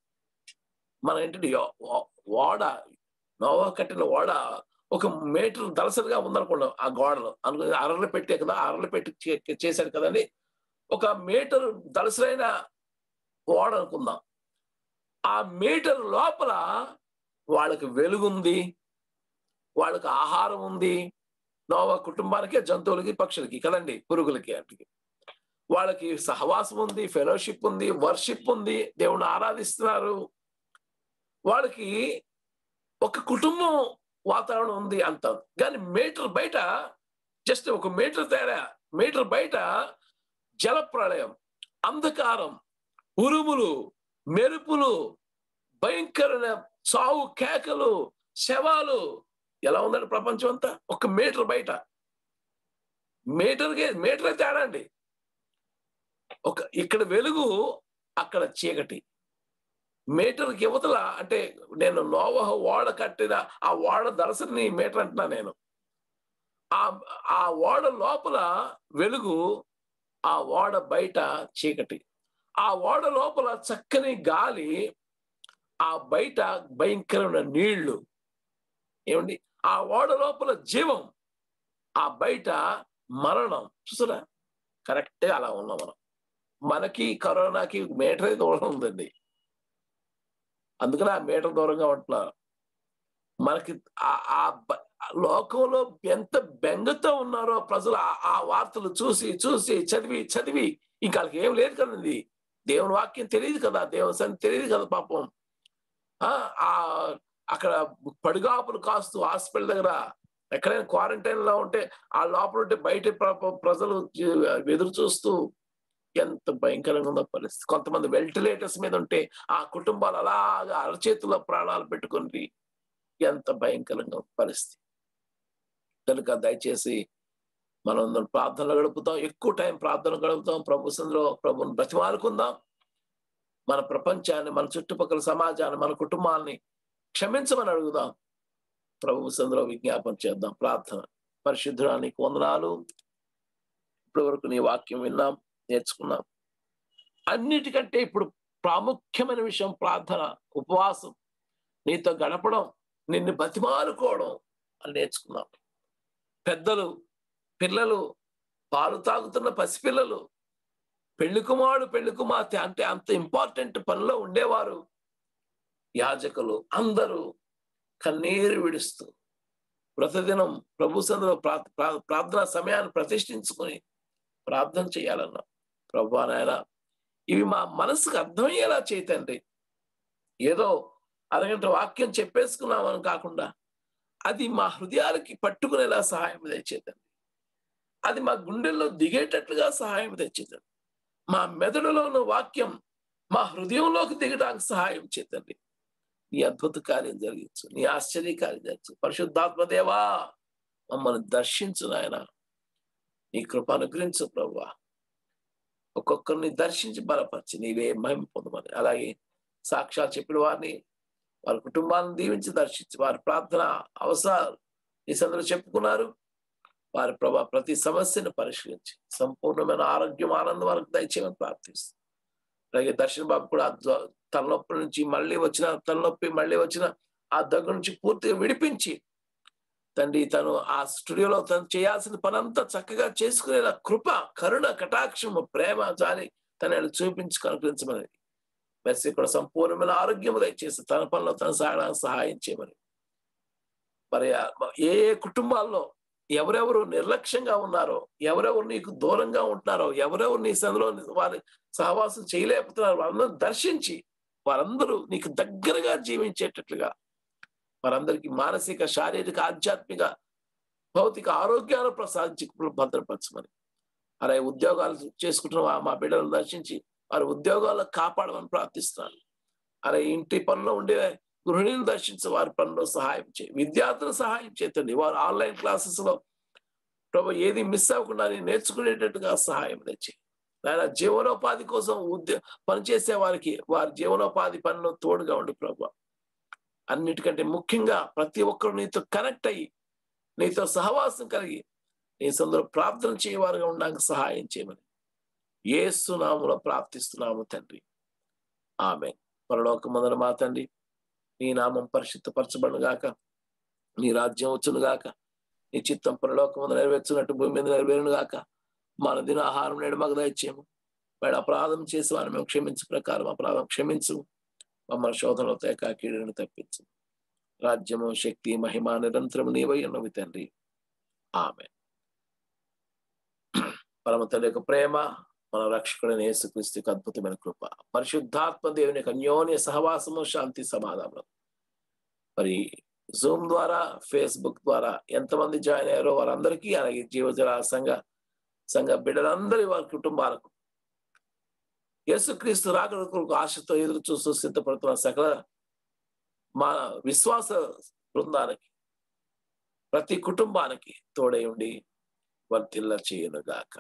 మన ఏంటంటే యో- ఓ- ఓడ నోవా కట్టిన ఓడ ఒక మీటర్ దలసరిగా ఉందనుకున్నాం ఆ గోడలు అనుకుని అరలు పెట్టే కదా అరలు పెట్టి చే- చేశాడు కదండి ఒక మీటర్ దలసరైన ఓడ అనుకుందాం ఆ మీటర్ లోపల వాళ్ళకి వెలుగుంది వాళ్ళకి ఆహారం ఉంది నోవా కుటుంబానికి జంతువులకి పక్షులకి కదండి పురుగులకి వాటికి వాళ్ళకి సహవాసం ఉంది ఫెలోషిప్ ఉంది వర్షిప్ ఉంది దేవుని ఆరాధిస్తున్నారు వాళ్ళకి ఒక కుటుంబం వాతావరణం ఉంది అంత కానీ మీటర్ బయట జస్ట్ ఒక మీటర్ తేడా మీటర్ బయట జల ప్రళయం అంధకారం ఉరుములు మెరుపులు భయంకరమైన సావు కేకలు శవాలు ఎలా ఉందండి ప్రపంచం అంతా ఒక మీటర్ బయట మీటర్కి మీటరే తేడా అండి ఒక ఇక్కడ వెలుగు అక్కడ చీకటి మీటర్కి యువతల అంటే నేను నోవహ ఓడ కట్టిన ఆ ఓడ దరసని మీటర్ అంటున్నా నేను ఆ ఆ ఓడ లోపల వెలుగు ఆ ఓడ బయట చీకటి ఆ ఓడ లోపల చక్కని గాలి ఆ బయట భయంకరమైన నీళ్లు ఏమండి ఆ ఓడ లోపల జీవం ఆ బయట మరణం చూసారా కరెక్టే అలా ఉన్నాం మనం మనకి కరోనాకి మీటర్ దూరం ఉందండి అందుకని ఆ మీటర్ దూరంగా ఉంటున్నారు మనకి ఆ- ఆ బ- ఆ లోకంలో ఎంత బెంగతో ఉన్నారో ప్రజలు ఆ- ఆ వార్తలు చూసి చూసి చదివి చదివి ఇంకా వాళ్ళకి ఏం లేదు కదండి దేవుని వాక్యం తెలియదు కదా దేవుని సన్ని తెలియదు కదా పాపం ఆ ఆ అక్కడ పడిగాపులు కాస్తూ హాస్పిటల్ దగ్గర ఎక్కడైనా క్వారంటైన్ లో ఉంటే ఆ లోపల ఉంటే బయట ప్ర- ప్రజలు జీ- ఎదురు చూస్తూ ఎంత భయంకరంగా ఉందో పరిస్థితి కొంతమంది వెంటిలేటర్స్ మీద ఉంటే ఆ కుటుంబాలు అలాగా అరచేతిలో ప్రాణాలు పెట్టుకుని ఎంత భయంకరంగా ఉంది పరిస్థితి కనుక దయచేసి మనం అందరం ప్రార్థనలు గడుపుతాం ఎక్కువ టైం ప్రార్థన గడుపుతాం ప్రభు సందులో ప్రభుని బ్రతిమాలుకుందాం మన ప్రపంచాన్ని మన చుట్టుపక్కల సమాజాన్ని మన కుటుంబాన్ని క్షమించమని అడుగుదాం ప్రభు సందులో విజ్ఞాపన చేద్దాం ప్రార్థన పరిశుద్ధురానికి వందనాలు ఇప్పటి వరకు నీ వాక్యం విన్నాం నేర్చుకున్నాం అన్నిటికంటే ఇప్పుడు ప్రాముఖ్యమైన విషయం ప్రార్థన ఉపవాసం నీతో గడపడం నిన్ను బతిమాలుకోవడం అని నేర్చుకున్నాం పెద్దలు పిల్లలు పాలు తాగుతున్న పసిపిల్లలు పెళ్లి కుమారుడు పెళ్లి కుమార్తె అంటే అంత ఇంపార్టెంట్ పనిలో ఉండేవారు యాజకులు అందరూ కన్నీరు విడుస్తూ ప్రతిదినం ప్రభు సందులో ప్రా- ప్రా- ప్రార్థనా సమయాన్ని ప్రతిష్ఠించుకొని ప్రార్థన చేయాలన్నా ప్రభు నాయన ఇవి మా మనసుకు అర్థమయ్యేలా చేయతండి ఏదో అరగంట వాక్యం చెప్పేసుకున్నామని కాకుండా అది మా హృదయాలకి పట్టుకునేలా సహాయం తెచ్చేదండి అది మా గుండెల్లో దిగేటట్లుగా సహాయం తెచ్చేదండి మా మెదడులో ఉన్న వాక్యం మా హృదయంలోకి దిగడానికి సహాయం చేతండి నీ అద్భుత కార్యం జరిగించు నీ ఆశ్చర్య కార్యం జరిగించు పరిశుద్ధాత్మ దేవా మమ్మల్ని దర్శించు నాయన నీ కృప అనుగ్రహించు ప్రభా ఒక్కొక్కరిని దర్శించి బలపరిచి నీవే మహిమ పొందమని అలాగే సాక్ష్యాలు చెప్పిన వారిని వారి కుటుంబాలను దీవించి దర్శించి వారి ప్రార్థన అవసరాలు ఈ సందర్భంలో చెప్పుకున్నారు వారి ప్రభా ప్రతి సమస్యను పరిష్కరించి సంపూర్ణమైన ఆరోగ్యం ఆనందం వరకు దయచేయమని ప్రార్థిస్తుంది అలాగే దర్శన బాబు కూడా ఆ జ్వ- తలనొప్పి నుంచి మళ్ళీ వచ్చిన తలనొప్పి మళ్ళీ వచ్చిన ఆ దగ్గర నుంచి పూర్తిగా విడిపించి తండ్రి తను ఆ స్టూడియోలో తను చేయాల్సిన పనంతా చక్కగా చేసుకునేలా కృప కరుణ కటాక్షము ప్రేమ జాలి తనని చూపించి కనుకరించమని మెస్సీ కూడా సంపూర్ణమైన ఆరోగ్యం దయచేసి తన పనిలో తన సాగడానికి సహాయం చేయమని మరి ఆ ఏ ఏ కుటుంబాల్లో ఎవరెవరు నిర్లక్ష్యంగా ఉన్నారో ఎవరెవరు నీకు దూరంగా ఉంటున్నారో ఎవరెవరు నీ సందులో వారి సహవాసం చేయలేకపోతున్నారు వారందరూ దర్శించి వారందరూ నీకు దగ్గరగా జీవించేటట్లుగా వారందరికీ మానసిక శారీరక ఆధ్యాత్మిక భౌతిక ఆరోగ్యాలు ప్రసాదించి భద్రపరచమని అరే ఉద్యోగాలు చేసుకుంటున్న మా- మా బిడ్డలను దర్శించి వారి ఉద్యోగాల్లో కాపాడమని ప్రార్థిస్తున్నాను అరే ఇంటి పనిలో ఉండే గృహిణిని దర్శించి వారి పనిలో సహాయం చేయి విద్యార్థులు సహాయం చేతండి వారు ఆన్లైన్ క్లాసెస్ లో ప్రభు ఏది మిస్ అవ్వకుండా నేను నేర్చుకునేటట్టుగా సహాయం తెచ్చి ఆయన జీవనోపాధి కోసం ఉద్య పనిచేసే వారికి వారి జీవనోపాధి పనిలో తోడుగా ఉండి ప్రభు అన్నిటికంటే ముఖ్యంగా ప్రతి ఒక్కరు నీతో కనెక్ట్ అయ్యి నీతో సహవాసం కలిగి నీ సందరూ ప్రార్థన చేయవారుగా ఉండడానికి సహాయం చేయమని ఏసునాములో ప్రార్థిస్తున్నాము తండ్రి ఆమె పరలోక మొదలు మా తండ్రి నీ నామం పరిశుద్ధపరచబడును గాక నీ రాజ్యం వచ్చును గాక నీ చిత్తం పరలోక ముందు నెరవేర్చున్నట్టు భూమి మీద నెరవేరును గాక మన దిన ఆహారం నేడు మాకు దయచేయము మేడ అపరాధం చేసి వారిని మేము క్షమించు ప్రకారం అపరాధం క్షమించు మమ్మల్ని శోధనలో తేక కీడును తప్పించు రాజ్యము శక్తి మహిమ నిరంతరం నీవై ఉన్నవి తండ్రి ఆమె పరమ తండ్రి యొక్క ప్రేమ మన రక్షకుడైన యేసుక్రీస్తుకి అద్భుతమైన కృప పరిశుద్ధాత్మ దేవుని యొక్క అన్యోన్య సహవాసము శాంతి సమాధానం మరి జూమ్ ద్వారా ఫేస్బుక్ ద్వారా ఎంతమంది జాయిన్ అయ్యారో వారందరికీ అలాగే జీవజల సంఘ సంఘ బిడ్డలందరి వారి కుటుంబాలకు యేసుక్రీస్తు రాకడ కొరకు ఆశతో ఎదురు చూస్తూ సిద్ధపడుతున్న సకల మా విశ్వాస బృందానికి ప్రతి కుటుంబానికి తోడై ఉండి వర్తిల్ల చేయనుగాక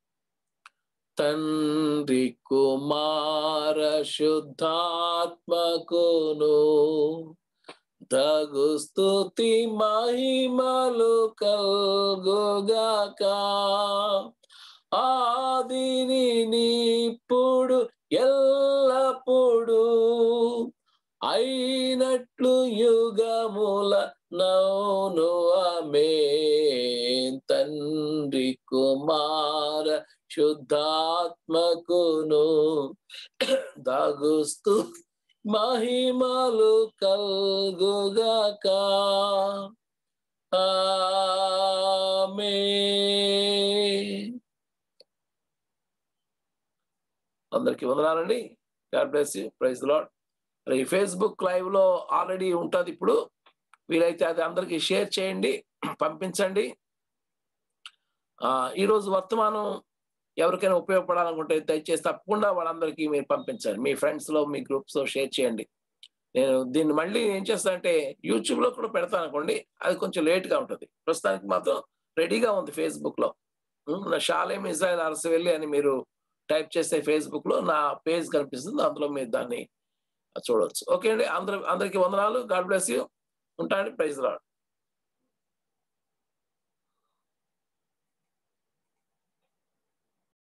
తండ్రి కుమార శుద్ధాత్మకును దగు స్తుతి మహిమలు కల్గుగాక ఆదిని నిప్పుడు ఎల్లప్పుడు అయినట్లు యుగముల నౌను ఆమె తండ్రి కుమార శుద్ధాత్మకును దగుస్తూ మహిమలు కల్గుగాక ఆమేన్ అందరికి వందనాలండి god bless you praise lord ఈ ఫేస్బుక్ లైవ్ లో ఆల్రెడీ ఉంటుంది ఇప్పుడు వీలైతే అది అందరికి షేర్ చేయండి పంపించండి ఆ ఈ రోజు వర్తమానం ఎవరికైనా ఉపయోగపడాలనుకుంటే దయచేసి తప్పకుండా వాళ్ళందరికీ మీరు పంపించండి మీ ఫ్రెండ్స్ లో మీ గ్రూప్స్ లో షేర్ చేయండి నేను దీన్ని మళ్ళీ ఏం చేస్తానంటే యూట్యూబ్ లో కూడా పెడతాను అనుకోండి అది కొంచెం లేట్ గా ఉంటుంది ప్రస్తుతానికి మాత్రం రెడీగా ఉంది ఫేస్బుక్ లో ఉమ్, నా షాలేం ఇజ్రాయల్ అరసవెల్లి అని మీరు టైప్ చేస్తే ఫేస్బుక్ లో నా పేజ్ కనిపిస్తుంది అందులో మీరు దాన్ని చూడవచ్చు ఓకే అండి అందరు అందరికి వందనాలు గాడ్ బ్లెస్ యూ ఉంటాండి ప్రైజ్ రాడు